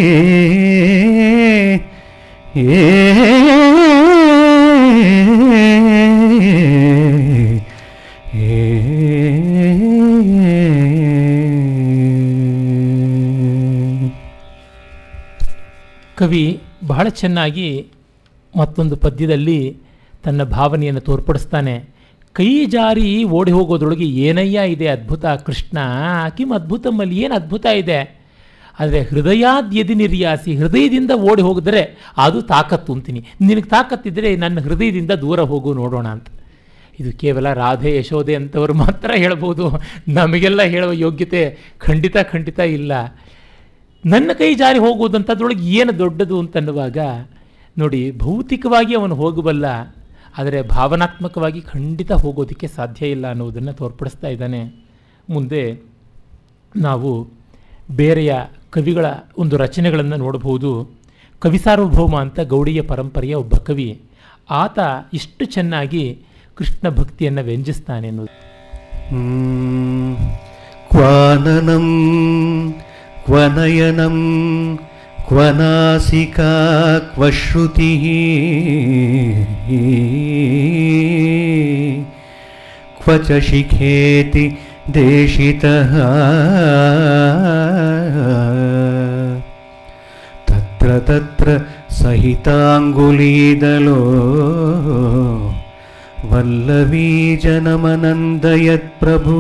ಕವಿ ಬಹಳ ಚೆನ್ನಾಗಿ ಮತ್ತೊಂದು ಪದ್ಯದಲ್ಲಿ ತನ್ನ ಭಾವನೆಯನ್ನು ತೋರ್ಪಡಿಸ್ತಾನೆ ಕೈ ಜಾರಿ ಓಡಿ ಹೋಗೋದ್ರೊಳಗೆ ಏನಯ್ಯ ಇದೆ ಅದ್ಭುತ ಕೃಷ್ಣ ಕಿಮ್ ಅದ್ಭುತಮ್ಮಲ್ಲಿ ಏನು ಅದ್ಭುತ ಇದೆ ಆದರೆ ಹೃದಯಾದ್ಯದಿ ನಿರ್ಯಾಸಿ ಹೃದಯದಿಂದ ಓಡಿ ಹೋಗಿದ್ರೆ ಅದು ತಾಕತ್ತು ಅಂತೀನಿ ನಿನಗೆ ತಾಕತ್ತಿದ್ದರೆ ನನ್ನ ಹೃದಯದಿಂದ ದೂರ ಹೋಗು ನೋಡೋಣ ಅಂತ ಇದು ಕೇವಲ ರಾಧೆ ಯಶೋದೆ ಅಂತವರು ಮಾತ್ರ ಹೇಳ್ಬೋದು ನಮಗೆಲ್ಲ ಹೇಳುವ ಯೋಗ್ಯತೆ ಖಂಡಿತ ಖಂಡಿತ ಇಲ್ಲ ನನ್ನ ಕೈ ಜಾರಿ ಹೋಗುವುದಂಥದ್ರೊಳಗೆ ಏನು ದೊಡ್ಡದು ಅಂತನ್ನುವಾಗ ನೋಡಿ ಭೌತಿಕವಾಗಿ ಅವನು ಹೋಗಬಲ್ಲ ಆದರೆ ಭಾವನಾತ್ಮಕವಾಗಿ ಖಂಡಿತ ಹೋಗೋದಕ್ಕೆ ಸಾಧ್ಯ ಇಲ್ಲ ಅನ್ನೋದನ್ನು ತೋರ್ಪಡಿಸ್ತಾ ಇದ್ದಾನೆ ಮುಂದೆ ನಾವು ಬೇರೆಯ ಕವಿಗಳ ಒಂದು ರಚನೆಗಳನ್ನು ನೋಡಬಹುದು ಕವಿ ಸಾರ್ವಭೌಮ ಅಂತ ಗೌಡಿಯ ಪರಂಪರೆಯ ಒಬ್ಬ ಕವಿ ಆತ ಇಷ್ಟು ಚೆನ್ನಾಗಿ ಕೃಷ್ಣ ಭಕ್ತಿಯನ್ನು ವ್ಯಂಜಿಸ್ತಾನೆ ಅನ್ನೋದು ಹ್ಮ್. ಕ್ವಾನನಂ ಕ್ವನಯನಂ ಕ್ವನಾಸಿಕಾ ಕ್ವಶ್ರುತಿ ಕ್ವ ಚ ಶಿಖೇತಿ ದೇಶಿತಃ ತತ್ರ ತತ್ರ ಸಹಿತಾಂಗುಲೀದಲೋ ವಲ್ಲವೀ ಜನಮನಂದಯತ್ ಪ್ರಭು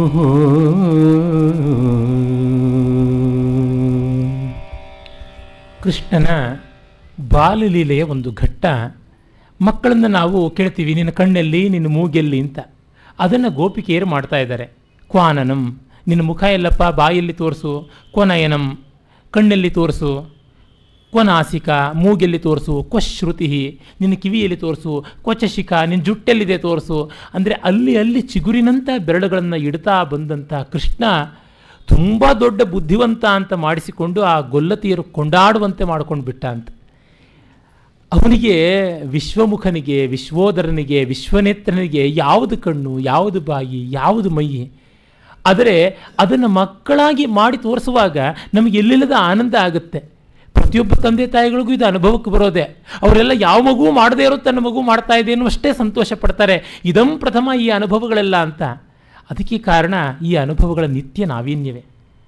ಕೃಷ್ಣನ ಬಾಲಲೀಲೆಯ ಒಂದು ಘಟ್ಟ ಮಕ್ಕಳನ್ನು ನಾವು ಕೇಳ್ತೀವಿ ನಿನ್ನ ಕಣ್ಣಲ್ಲಿ ನಿನ್ನ ಮೂಗೆಲ್ಲಿ ಅಂತ ಅದನ್ನು ಗೋಪಿಕೆಯರು ಮಾಡ್ತಾ ಇದ್ದಾರೆ ಕ್ವಾನನಂ ನಿನ್ನ ಮುಖ ಎಲ್ಲಪ್ಪ ಬಾಯಲ್ಲಿ ತೋರಿಸು ಕ್ವನಯನಂ ಕಣ್ಣಲ್ಲಿ ತೋರಿಸು ಕ್ವನಾಸಿಕ ಮೂಗೆಲ್ಲಿ ತೋರಿಸು ಕ್ವಶ್ರುತಿ ನಿನ್ನ ಕಿವಿಯಲ್ಲಿ ತೋರಿಸು ಕ್ವಚಶಿಖ ನಿನ್ನ ಜುಟ್ಟೆಲ್ಲಿದೆ ತೋರಿಸು ಅಂದರೆ ಅಲ್ಲಿ ಅಲ್ಲಿ ಚಿಗುರಿನಂಥ ಬೆರಳುಗಳನ್ನು ಇಡ್ತಾ ಬಂದಂಥ ಕೃಷ್ಣ ತುಂಬ ದೊಡ್ಡ ಬುದ್ಧಿವಂತ ಅಂತ ಮಾಡಿಸಿಕೊಂಡು ಆ ಗೊಲ್ಲತಿಯರು ಕೊಂಡಾಡುವಂತೆ ಮಾಡ್ಕೊಂಡು ಬಿಟ್ಟ ಅಂತ ಅವನಿಗೆ ವಿಶ್ವಮುಖನಿಗೆ ವಿಶ್ವೋದರನಿಗೆ ವಿಶ್ವನೇತ್ರನಿಗೆ ಯಾವುದು ಕಣ್ಣು ಯಾವುದು ಬಾಯಿ ಯಾವುದು ಮೈ ಆದರೆ ಅದನ್ನು ಮಕ್ಕಳಾಗಿ ಮಾಡಿ ತೋರಿಸುವಾಗ ನಮಗೆ ಎಲ್ಲಿಲ್ಲದ ಆನಂದ ಆಗುತ್ತೆ ಪ್ರತಿಯೊಬ್ಬ ತಂದೆ ತಾಯಿಗಳಿಗೂ ಇದು ಅನುಭವಕ್ಕೆ ಬರೋದೆ ಅವರೆಲ್ಲ ಯಾವ ಮಗು ಮಾಡದೇ ಇರೋ ತನ್ನ ಮಗು ಮಾಡ್ತಾ ಇದೆ ಅಷ್ಟೇ ಸಂತೋಷ ಪಡ್ತಾರೆ ಇದಂ ಪ್ರಥಮ ಈ ಅನುಭವಗಳೆಲ್ಲ ಅಂತ ಅದಕ್ಕೆ ಕಾರಣ ಈ ಅನುಭವಗಳ ನಿತ್ಯ ನಾವೀನ್ಯವೇ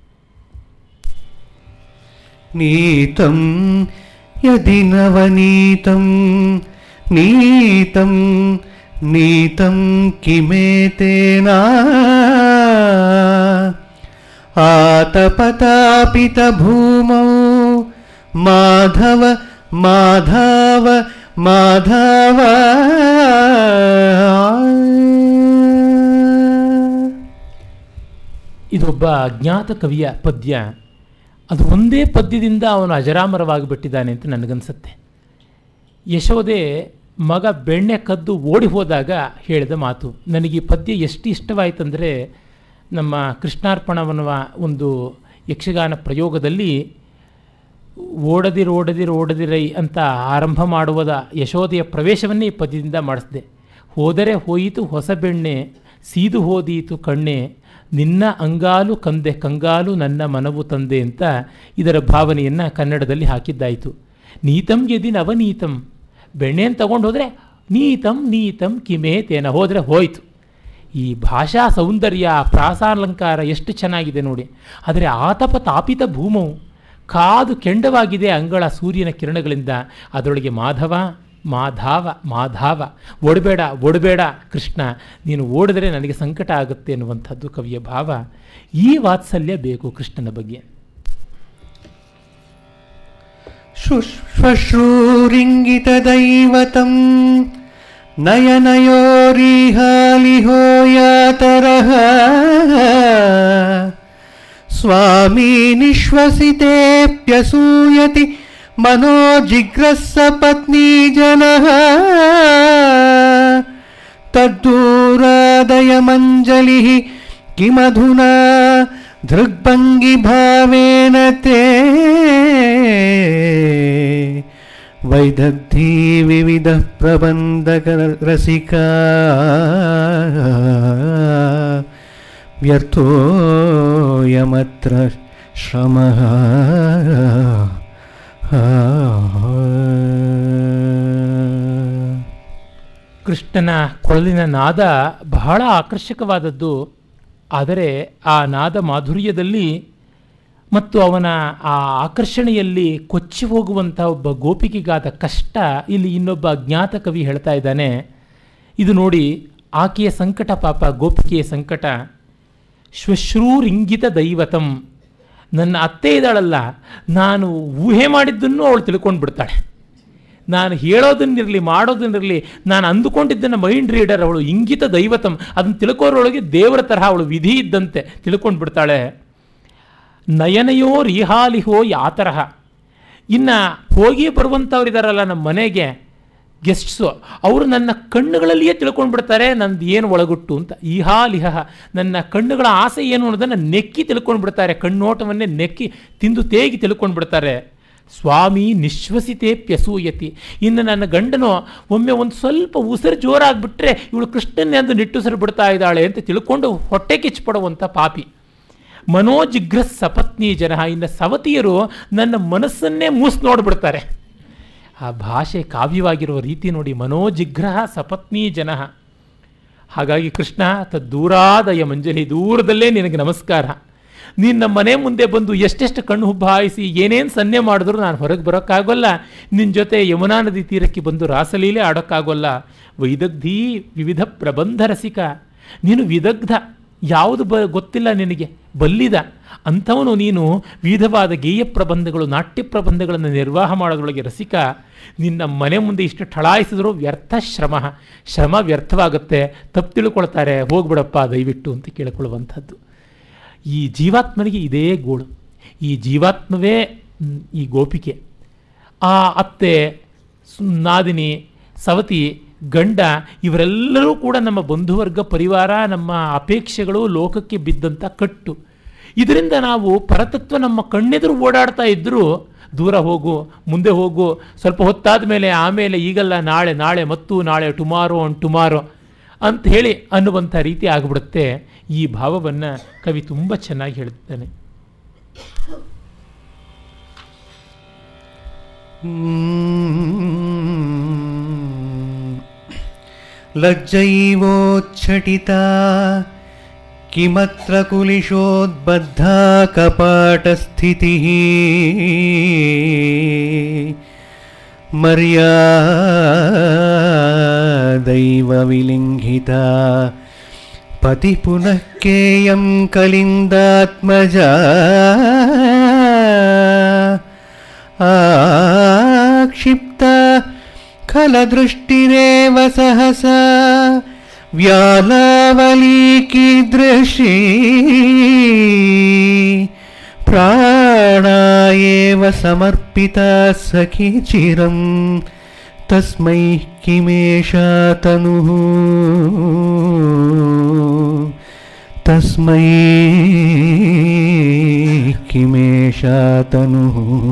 ನೀತಂ ಯದಿ ನವನೀತಂ ನೀತಂ ನೀತಂ ಕಿಮೇತೇನ ಆತಪತಾಪಿತ ಭೂಮೌ ಮಾಧವ ಮಾಧವ ಮಾಧವ ಇದೊಬ್ಬ ಅಜ್ಞಾತ ಕವಿಯ ಪದ್ಯ ಅದು ಒಂದೇ ಪದ್ಯದಿಂದ ಅವನು ಅಜರಾಮರವಾಗಿ ಬಿಟ್ಟಿದ್ದಾನೆ ಅಂತ ನನಗನ್ಸುತ್ತೆ ಯಶೋದೆ ಮಗ ಬೆಣ್ಣೆ ಕದ್ದು ಓಡಿ ಹೋದಾಗ ಹೇಳಿದ ಮಾತು ನನಗೆ ಈ ಪದ್ಯ ಎಷ್ಟು ಇಷ್ಟವಾಯಿತಂದರೆ ನಮ್ಮ ಕೃಷ್ಣಾರ್ಪಣವನ್ನುವ ಒಂದು ಯಕ್ಷಗಾನ ಪ್ರಯೋಗದಲ್ಲಿ ಓಡದಿರು ಓಡದಿರು ಓಡದಿರೈ ಅಂತ ಆರಂಭ ಮಾಡುವುದ ಯಶೋದೆಯ ಪ್ರವೇಶವನ್ನೇ ಈ ಪದ್ಯದಿಂದ ಮಾಡಿಸಿದೆ ಹೋದರೆ ಹೋಯಿತು ಹೊಸ ಬೆಣ್ಣೆ ಸೀದು ಹೋದೀತು ಕಣ್ಣೆ ನಿನ್ನ ಅಂಗಾಲು ಕಂದೆ ಕಂಗಾಲು ನನ್ನ ಮನವು ತಂದೆ ಅಂತ ಇದರ ಭಾವನೆಯನ್ನು ಕನ್ನಡದಲ್ಲಿ ಹಾಕಿದ್ದಾಯಿತು ನೀತಂ ಯದಿ ನವನೀತಂ ಬೆಣ್ಣೆಯನ್ನು ತಗೊಂಡು ಹೋದರೆ ನೀತಂ ನೀತಂ ಕಿಮೇತೇನ ಹೋದರೆ ಹೋಯಿತು ಈ ಭಾಷಾ ಸೌಂದರ್ಯ ಪ್ರಾಸಾಲಂಕಾರ ಎಷ್ಟು ಚೆನ್ನಾಗಿದೆ ನೋಡಿ ಆದರೆ ಆತಪ ತಾಪಿತ ಭೂಮವು ಕಾದು ಕೆಂಡವಾಗಿದೆ ಅಂಗಳ ಸೂರ್ಯನ ಕಿರಣಗಳಿಂದ ಅದರೊಳಗೆ ಮಾಧವ ಮಾಧಾವ ಮಾಧಾವ ಓಡಬೇಡ ಓಡಬೇಡ ಕೃಷ್ಣ ನೀನು ಓಡಿದರೆ ನನಗೆ ಸಂಕಟ ಆಗುತ್ತೆ ಎನ್ನುವಂಥದ್ದು ಕವಿಯ ಭಾವ ಈ ವಾತ್ಸಲ್ಯ ಬೇಕು ಕೃಷ್ಣನ ಬಗ್ಗೆ ಶ್ವಶ್ರೂರಿಂಗಿತದೈವತಂ ನಯನಯೋರಿಹಾಲಿಹೋ ಯಾತರಃ ಸ್ವಾಮೀ ನಿಶ್ವಸಿತೇಪ್ಯಸೂಯತಿ ಮನೋ ಜಿಗ್ರಸ್ಸ ಪತ್ನಿ ಜನಃ ತದ್ದೂರಾದಯ ಮಂಜಲಿ ಕಿಮಧುನಾ ದೃಗ್ಭಂಗಿ ಭಾವೇನ ತೇ ವೈದಗ್ಧಿ ವಿವಿಧ ಪ್ರಬಂಧಕ ರಸಿಕಾ ವ್ಯರ್ಥೋಯಮತ್ರ ಶ್ರಮಃ ಕೃಷ್ಣನ ಕೊಳಲಿನ ನಾದ ಬಹಳ ಆಕರ್ಷಕವಾದದ್ದು ಆದರೆ ಆ ನಾದ ಮಾಧುರ್ಯದಲ್ಲಿ ಮತ್ತು ಅವನ ಆ ಆಕರ್ಷಣೆಯಲ್ಲಿ ಕೊಚ್ಚಿ ಹೋಗುವಂಥ ಒಬ್ಬ ಗೋಪಿಗೆಗಾದ ಕಷ್ಟ ಇಲ್ಲಿ ಇನ್ನೊಬ್ಬ ಅಜ್ಞಾತ ಕವಿ ಹೇಳ್ತಾ ಇದ್ದಾನೆ ಇದು ನೋಡಿ ಆಕೆಯ ಸಂಕಟ ಪಾಪ ಗೋಪಿಕೆಯ ಸಂಕಟ ಶ್ವಶ್ರೂರಿಂಗಿತ ದೈವತಂ ನನ್ನ ಅತ್ತೆ ಇದ್ದಾಳಲ್ಲ ನಾನು ಊಹೆ ಮಾಡಿದ್ದನ್ನು ಅವಳು ತಿಳ್ಕೊಂಡು ಬಿಡ್ತಾಳೆ ನಾನು ಹೇಳೋದನ್ನಿರಲಿ ಮಾಡೋದನ್ನಿರಲಿ ನಾನು ಅಂದುಕೊಂಡಿದ್ದನ್ನು ಮೈಂಡ್ ರೀಡರ್ ಅವಳು ಇಂಗಿತ ದೈವತಂ ಅದನ್ನು ತಿಳ್ಕೋರೊಳಗೆ ದೇವರ ತರಹ ಅವಳು ವಿಧಿ ಇದ್ದಂತೆ ತಿಳ್ಕೊಂಡು ಬಿಡ್ತಾಳೆ ನಯನಯೋ ರಿಹಾಲಿಹೋ ಯಾ ತರಹ ಇನ್ನು ಹೋಗಿ ಬರುವಂಥವ್ರು ಇದ್ದಾರಲ್ಲ ನಮ್ಮ ಮನೆಗೆ ಗೆಸ್ಟ್ಸು ಅವರು ನನ್ನ ಕಣ್ಣುಗಳಲ್ಲಿಯೇ ತಿಳ್ಕೊಂಡು ಬಿಡ್ತಾರೆ ನಂದು ಏನು ಒಳಗುಟ್ಟು ಅಂತ ಇಹಾಲಿಹ ನನ್ನ ಕಣ್ಣುಗಳ ಆಸೆ ಏನು ಅನ್ನೋದನ್ನು ನೆಕ್ಕಿ ತಿಳ್ಕೊಂಡು ಬಿಡ್ತಾರೆ ಕಣ್ಣೋಟವನ್ನೇ ನೆಕ್ಕಿ ತಿಂದು ತೇಗಿ ತಿಳ್ಕೊಂಡು ಬಿಡ್ತಾರೆ ಸ್ವಾಮಿ ನಿಶ್ವಸಿತೇ ಪ್ಯಸೂಯತಿ ಇನ್ನು ನನ್ನ ಗಂಡನು ಒಮ್ಮೆ ಒಂದು ಸ್ವಲ್ಪ ಉಸಿರು ಜೋರಾಗ್ಬಿಟ್ರೆ ಇವಳು ಕೃಷ್ಣನ್ನೇ ಅಂದು ನಿಟ್ಟುಸಿರು ಬಿಡ್ತಾ ಇದ್ದಾಳೆ ಅಂತ ತಿಳ್ಕೊಂಡು ಹೊಟ್ಟೆ ಕಿಚ್ಚಪಡುವಂಥ ಪಾಪಿ ಮನೋಜಿಗ್ರ ಸಪತ್ನಿ ಜನ ಇನ್ನು ಸವತಿಯರು ನನ್ನ ಮನಸ್ಸನ್ನೇ ಮೂಸ್ ನೋಡ್ಬಿಡ್ತಾರೆ ಆ ಭಾಷೆ ಕಾವ್ಯವಾಗಿರುವ ರೀತಿ ನೋಡಿ ಮನೋಜಿಗ್ರಹ ಸಪತ್ನಿ ಜನ ಹಾಗಾಗಿ ಕೃಷ್ಣ ತದ್ದೂರಾದಯ ಮಂಜಲಿ ದೂರದಲ್ಲೇ ನಿನಗೆ ನಮಸ್ಕಾರ ನೀನು ನಮ್ಮ ಮನೆ ಮುಂದೆ ಬಂದು ಎಷ್ಟೆಷ್ಟು ಕಣ್ಣು ಹುಬ್ಬಾಯಿಸಿ ಏನೇನು ಸನ್ನೆ ಮಾಡಿದ್ರು ನಾನು ಹೊರಗೆ ಬರೋಕ್ಕಾಗೋಲ್ಲ ನಿನ್ನ ಜೊತೆ ಯಮುನಾ ನದಿ ತೀರಕ್ಕೆ ಬಂದು ರಾಸಲೀಲೆ ಆಡೋಕ್ಕಾಗೋಲ್ಲ ವೈದಗ್ಧಿ ವಿವಿಧ ಪ್ರಬಂಧ ರಸಿಕ ನೀನು ವಿದಗ್ಧ ಯಾವುದು ಬ ಗೊತ್ತಿಲ್ಲ ನಿನಗೆ ಬಲ್ಲಿದ ಅಂಥವನು ನೀನು ವಿವಿಧವಾದ ಗೇಯ ಪ್ರಬಂಧಗಳು ನಾಟ್ಯ ಪ್ರಬಂಧಗಳನ್ನು ನಿರ್ವಾಹ ಮಾಡೋದ್ರೊಳಗೆ ರಸಿಕ ನಿನ್ನ ಮನೆ ಮುಂದೆ ಇಷ್ಟು ಠಳಾಯಿಸಿದ್ರು ವ್ಯರ್ಥ ಶ್ರಮ ಶ್ರಮ ವ್ಯರ್ಥವಾಗುತ್ತೆ ತಪ್ಪು ತಿಳ್ಕೊಳ್ತಾರೆ ಹೋಗ್ಬಿಡಪ್ಪ ದಯವಿಟ್ಟು ಅಂತ ಕೇಳಿಕೊಳ್ಳುವಂಥದ್ದು ಈ ಜೀವಾತ್ಮನಿಗೆ ಇದೇ ಗೋಳು ಈ ಜೀವಾತ್ಮವೇ ಮ್, ಈ ಗೋಪಿಕೆ ಆ ಅತ್ತೆ ಸು- ನಾದಿನಿ ಸವತಿ ಗಂಡ ಇವರೆಲ್ಲರೂ ಕೂಡ ನಮ್ಮ ಬಂಧುವರ್ಗ ಪರಿವಾರ ನಮ್ಮ ಅಪೇಕ್ಷೆಗಳು ಲೋಕಕ್ಕೆ ಬಿದ್ದಂಥ ಕಟ್ಟು ಇದರಿಂದ ನಾವು ಪರತತ್ವ ನಮ್ಮ ಕಣ್ಣೆದುರು ಓಡಾಡ್ತಾ ಇದ್ದರೂ ದೂರ ಹೋಗು ಮುಂದೆ ಹೋಗು ಸ್ವಲ್ಪ ಹೊತ್ತಾದ ಮೇಲೆ ಆಮೇಲೆ ಈಗಲ್ಲ ನಾಳೆ ನಾಳೆ ಮತ್ತು ನಾಳೆ ಟುಮಾರೋ ಅಂಡ್ ಟುಮಾರೋ ಅಂತ ಹೇಳಿ ಅನ್ನುವಂಥ ರೀತಿ ಆಗಿಬಿಡುತ್ತೆ ಈ ಭಾವವನ್ನು ಕವಿ ತುಂಬ ಚೆನ್ನಾಗಿ ಹೇಳ್ತಾನೆ लज्जैवोच्छटिता किमत्र कुलिशोद्बद्धा कपाटस्थितिः मर्यादैव विलिङ्घिता पति पुनः केयं कलिन्दात्मजा आक्षिप्ता खलदृष्टिरेव सहसा व्यालावलीकीदृशी प्राणा एव समर्पिता सखी चिरं तस्मै किमेषा तनुः तस्मै किमेषा तनुः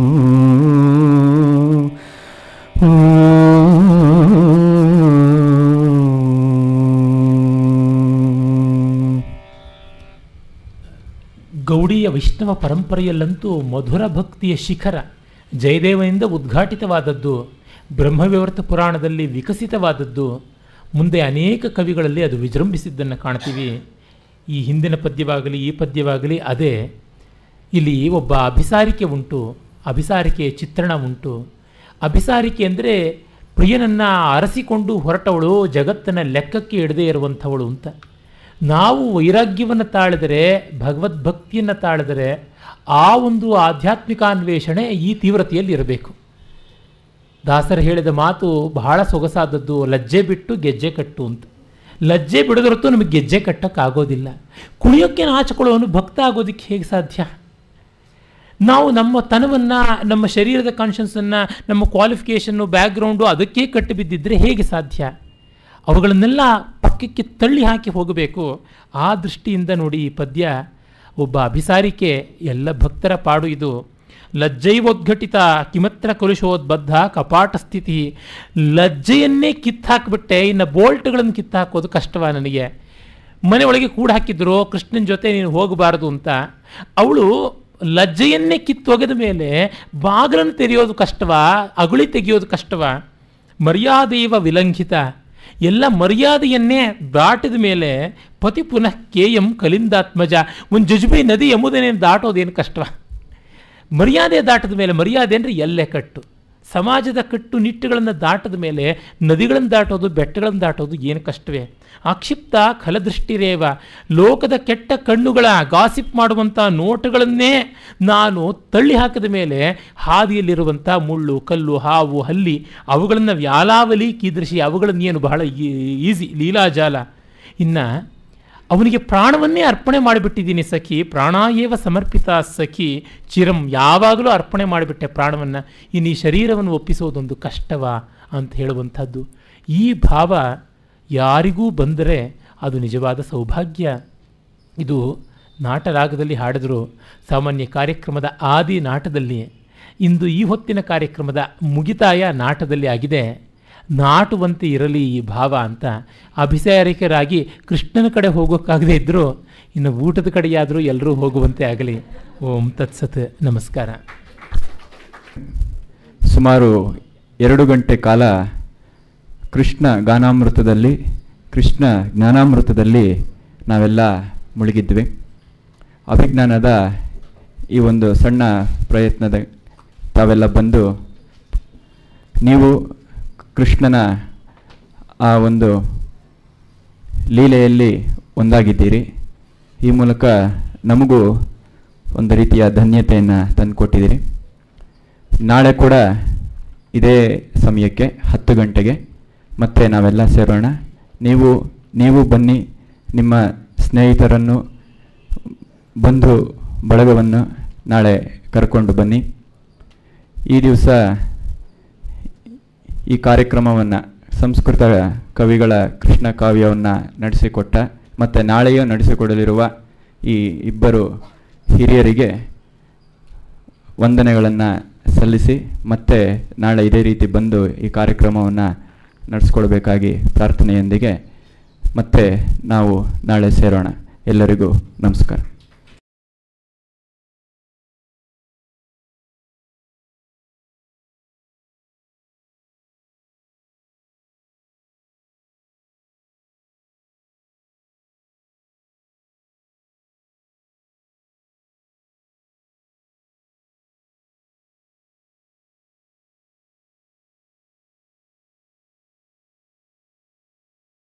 ಗೌಡಿಯ ವೈಷ್ಣವ ಪರಂಪರೆಯಲ್ಲಂತೂ ಮಧುರ ಭಕ್ತಿಯ ಶಿಖರ ಜಯದೇವನಿಂದ ಉದ್ಘಾಟಿತವಾದದ್ದು ಬ್ರಹ್ಮವಿವರ್ತ ಪುರಾಣದಲ್ಲಿ ವಿಕಸಿತವಾದದ್ದು ಮುಂದೆ ಅನೇಕ ಕವಿಗಳಲ್ಲಿ ಅದು ವಿಜೃಂಭಿಸಿದ್ದನ್ನು ಕಾಣ್ತೀವಿ ಈ ಹಿಂದಿನ ಪದ್ಯವಾಗಲಿ ಈ ಪದ್ಯವಾಗಲಿ ಅದೇ ಇಲ್ಲಿ ಒಬ್ಬ ಅಭಿಸಾರಿಕೆ ಉಂಟು ಅಭಿಸಾರಿಕೆಯ ಚಿತ್ರಣ ಉಂಟು ಅಭಿಸಾರಿಕೆ ಅಂದರೆ ಪ್ರಿಯನನ್ನು ಅರಸಿಕೊಂಡು ಹೊರಟವಳು ಜಗತ್ತನ್ನು ಲೆಕ್ಕಕ್ಕೆ ಇಡದೇ ಇರುವಂಥವಳು ಅಂತ ನಾವು ವೈರಾಗ್ಯವನ್ನು ತಾಳಿದರೆ ಭಗವದ್ಭಕ್ತಿಯನ್ನು ತಾಳಿದರೆ ಆ ಒಂದು ಆಧ್ಯಾತ್ಮಿಕಾನ್ವೇಷಣೆ ಈ ತೀವ್ರತೆಯಲ್ಲಿ ಇರಬೇಕು ದಾಸರು ಹೇಳಿದ ಮಾತು ಬಹಳ ಸೊಗಸಾದದ್ದು ಲಜ್ಜೆ ಬಿಟ್ಟು ಗೆಜ್ಜೆ ಕಟ್ಟು ಅಂತ ಲಜ್ಜೆ ಬಿಡದೊರತು ನಮಗೆ ಗೆಜ್ಜೆ ಕಟ್ಟೋಕ್ಕಾಗೋದಿಲ್ಲ ಕುಣಿಯೋಕ್ಕೆ ನಾಚಿಕೊಳ್ಳೋನು ಭಕ್ತ ಆಗೋದಕ್ಕೆ ಹೇಗೆ ಸಾಧ್ಯ ನಾವು ನಮ್ಮ ತನವನ್ನು ನಮ್ಮ ಶರೀರದ ಕಾನ್ಷಿಯನ್ಸನ್ನು ನಮ್ಮ ಕ್ವಾಲಿಫಿಕೇಷನ್ನು ಬ್ಯಾಕ್ಗ್ರೌಂಡು ಅದಕ್ಕೆ ಕಟ್ಟು ಬಿದ್ದಿದ್ದರೆ ಹೇಗೆ ಸಾಧ್ಯ ಅವುಗಳನ್ನೆಲ್ಲ ಪಕ್ಕಕ್ಕೆ ತಳ್ಳಿ ಹಾಕಿ ಹೋಗಬೇಕು ಆ ದೃಷ್ಟಿಯಿಂದ ನೋಡಿ ಈ ಪದ್ಯ ಒಬ್ಬ ಅಭಿಸಾರಿಕೆ ಎಲ್ಲ ಭಕ್ತರ ಪಾಡು ಇದು ಲಜ್ಜೈವೋದ್ಘಟಿತ ಕಿಮತ್ರ ಕಲುಷೋದ್ಬದ್ಧ ಕಪಾಟ ಸ್ಥಿತಿ ಲಜ್ಜೆಯನ್ನೇ ಕಿತ್ತಾಕ್ಬಿಟ್ಟೆ ಇನ್ನು ಬೋಲ್ಟ್ಗಳನ್ನು ಕಿತ್ತಾಕೋದು ಕಷ್ಟವ ನನಗೆ ಮನೆ ಒಳಗೆ ಕೂಡ ಹಾಕಿದ್ರು ಕೃಷ್ಣನ ಜೊತೆ ನೀನು ಹೋಗಬಾರದು ಅಂತ ಅವಳು ಲಜ್ಜೆಯನ್ನೇ ಕಿತ್ತೊಗೆದ ಮೇಲೆ ಬಾಗಿಲನ್ನು ತೆರೆಯೋದು ಕಷ್ಟವಾ ಅಗುಳಿ ತೆಗೆಯೋದು ಕಷ್ಟವಾ ಮರ್ಯಾದೆಯವ ವಿಲಂಘಿತ ಎಲ್ಲ ಮರ್ಯಾದೆಯನ್ನೇ ದಾಟಿದ ಮೇಲೆ ಪತಿ ಪುನಃ ಕೇಯಂ ಕಲಿಂದಾತ್ಮಜ ಒಂದು ಜುಜುಬಿ ನದಿ ಎಂಬುದನ್ನೇನು ದಾಟೋದೇನು ಕಷ್ಟವಾ ಮರ್ಯಾದೆ ದಾಟಿದ ಮೇಲೆ ಮರ್ಯಾದೆ ಅಂದರೆ ಎಲ್ಲೇ ಕಟ್ಟು ಸಮಾಜದ ಕಟ್ಟುನಿಟ್ಟುಗಳನ್ನು ದಾಟದ ಮೇಲೆ ನದಿಗಳನ್ನು ದಾಟೋದು ಬೆಟ್ಟಗಳನ್ನು ದಾಟೋದು ಏನು ಕಷ್ಟವೇ ಅಕ್ಷಿಪ್ತ ಖಲದೃಷ್ಟಿರೇವ ಲೋಕದ ಕೆಟ್ಟ ಕಣ್ಣುಗಳ ಗಾಸಿಪ್ ಮಾಡುವಂಥ ನೋಟಗಳನ್ನೇ ನಾನು ತಳ್ಳಿ ಹಾಕಿದ ಮೇಲೆ ಹಾದಿಯಲ್ಲಿರುವಂಥ ಮುಳ್ಳು ಕಲ್ಲು ಹಾವು ಹಲ್ಲಿ ಅವುಗಳನ್ನು ವ್ಯಾಲಾವಲಿ ಕೀದೃಶಿ ಅವುಗಳನ್ನೇನು ಬಹಳ ಈಸಿ ಲೀಲಾಜಾಲ ಇನ್ನು ಅವನಿಗೆ ಪ್ರಾಣವನ್ನೇ ಅರ್ಪಣೆ ಮಾಡಿಬಿಟ್ಟಿದ್ದೀನಿ ಸಖಿ ಪ್ರಾಣಾಯೇವ ಸಮರ್ಪಿತ ಸಖಿ ಚಿರಂ ಯಾವಾಗಲೂ ಅರ್ಪಣೆ ಮಾಡಿಬಿಟ್ಟೆ ಪ್ರಾಣವನ್ನು ಇನ್ನು ಈ ಶರೀರವನ್ನು ಒಪ್ಪಿಸೋದೊಂದು ಕಷ್ಟವಾ ಅಂತ ಹೇಳುವಂಥದ್ದು ಈ ಭಾವ ಯಾರಿಗೂ ಬಂದರೆ ಅದು ನಿಜವಾದ ಸೌಭಾಗ್ಯ ಇದು ನಾಟರಾಗದಲ್ಲಿ ಹಾಡಿದ್ರು ಸಾಮಾನ್ಯ ಕಾರ್ಯಕ್ರಮದ ಆದಿ ನಾಟದಲ್ಲಿ ಇಂದು ಈ ಹೊತ್ತಿನ ಕಾರ್ಯಕ್ರಮದ ಮುಗಿತಾಯ ನಾಟದಲ್ಲಿ ಆಗಿದೆ ನಾಟುವಂತೆ ಇರಲಿ ಈ ಭಾವ ಅಂತ ಅಭಿಸಾರಿಕರಾಗಿ ಕೃಷ್ಣನ ಕಡೆ ಹೋಗೋಕ್ಕಾಗದೇ ಇದ್ದರೂ ಇನ್ನು ಊಟದ ಕಡೆಯಾದರೂ ಎಲ್ಲರೂ ಹೋಗುವಂತೆ ಆಗಲಿ ಓಂ ತತ್ಸತ್ ನಮಸ್ಕಾರ ಸುಮಾರು ಎರಡು ಗಂಟೆ ಕಾಲ ಕೃಷ್ಣ ಗಾನಾಮೃತದಲ್ಲಿ ಕೃಷ್ಣ ಜ್ಞಾನಾಮೃತದಲ್ಲಿ ನಾವೆಲ್ಲ ಮುಳುಗಿದ್ವಿ ಅಭಿಜ್ಞಾನದ ಈ ಒಂದು ಸಣ್ಣ ಪ್ರಯತ್ನದ ತಾವೆಲ್ಲ ಬಂದು ನೀವು ಕೃಷ್ಣನ ಆ ಒಂದು ಲೀಲೆಯಲ್ಲಿ ಒಂದಾಗಿದ್ದೀರಿ ಈ ಮೂಲಕ ನಮಗೂ ಒಂದು ರೀತಿಯ ಧನ್ಯತೆಯನ್ನು ತಂದುಕೊಟ್ಟಿದ್ದೀರಿ ನಾಳೆ ಕೂಡ ಇದೇ ಸಮಯಕ್ಕೆ ಹತ್ತು ಗಂಟೆಗೆ ಮತ್ತೆ ನಾವೆಲ್ಲ ಸೇರೋಣ ನೀವು ನೀವು ಬನ್ನಿ ನಿಮ್ಮ ಸ್ನೇಹಿತರನ್ನು ಬಂಧು ಬಳಗವನ್ನು ನಾಳೆ ಕರ್ಕೊಂಡು ಬನ್ನಿ ಈ ದಿವಸ ಈ ಕಾರ್ಯಕ್ರಮವನ್ನು ಸಂಸ್ಕೃತ ಕವಿಗಳ ಕೃಷ್ಣ ಕಾವ್ಯವನ್ನು ನಡೆಸಿಕೊಟ್ಟ ಮತ್ತು ನಾಳೆಯೂ ನಡೆಸಿಕೊಡಲಿರುವ ಈ ಇಬ್ಬರು ಹಿರಿಯರಿಗೆ ವಂದನೆಗಳನ್ನು ಸಲ್ಲಿಸಿ ಮತ್ತೆ ನಾಳೆ ಇದೇ ರೀತಿ ಬಂದು ಈ ಕಾರ್ಯಕ್ರಮವನ್ನು ನಡೆಸ್ಕೊಳ್ಬೇಕಾಗಿ ಪ್ರಾರ್ಥನೆಯೊಂದಿಗೆ ಮತ್ತೆ ನಾವು ನಾಳೆ ಸೇರೋಣ ಎಲ್ಲರಿಗೂ ನಮಸ್ಕಾರ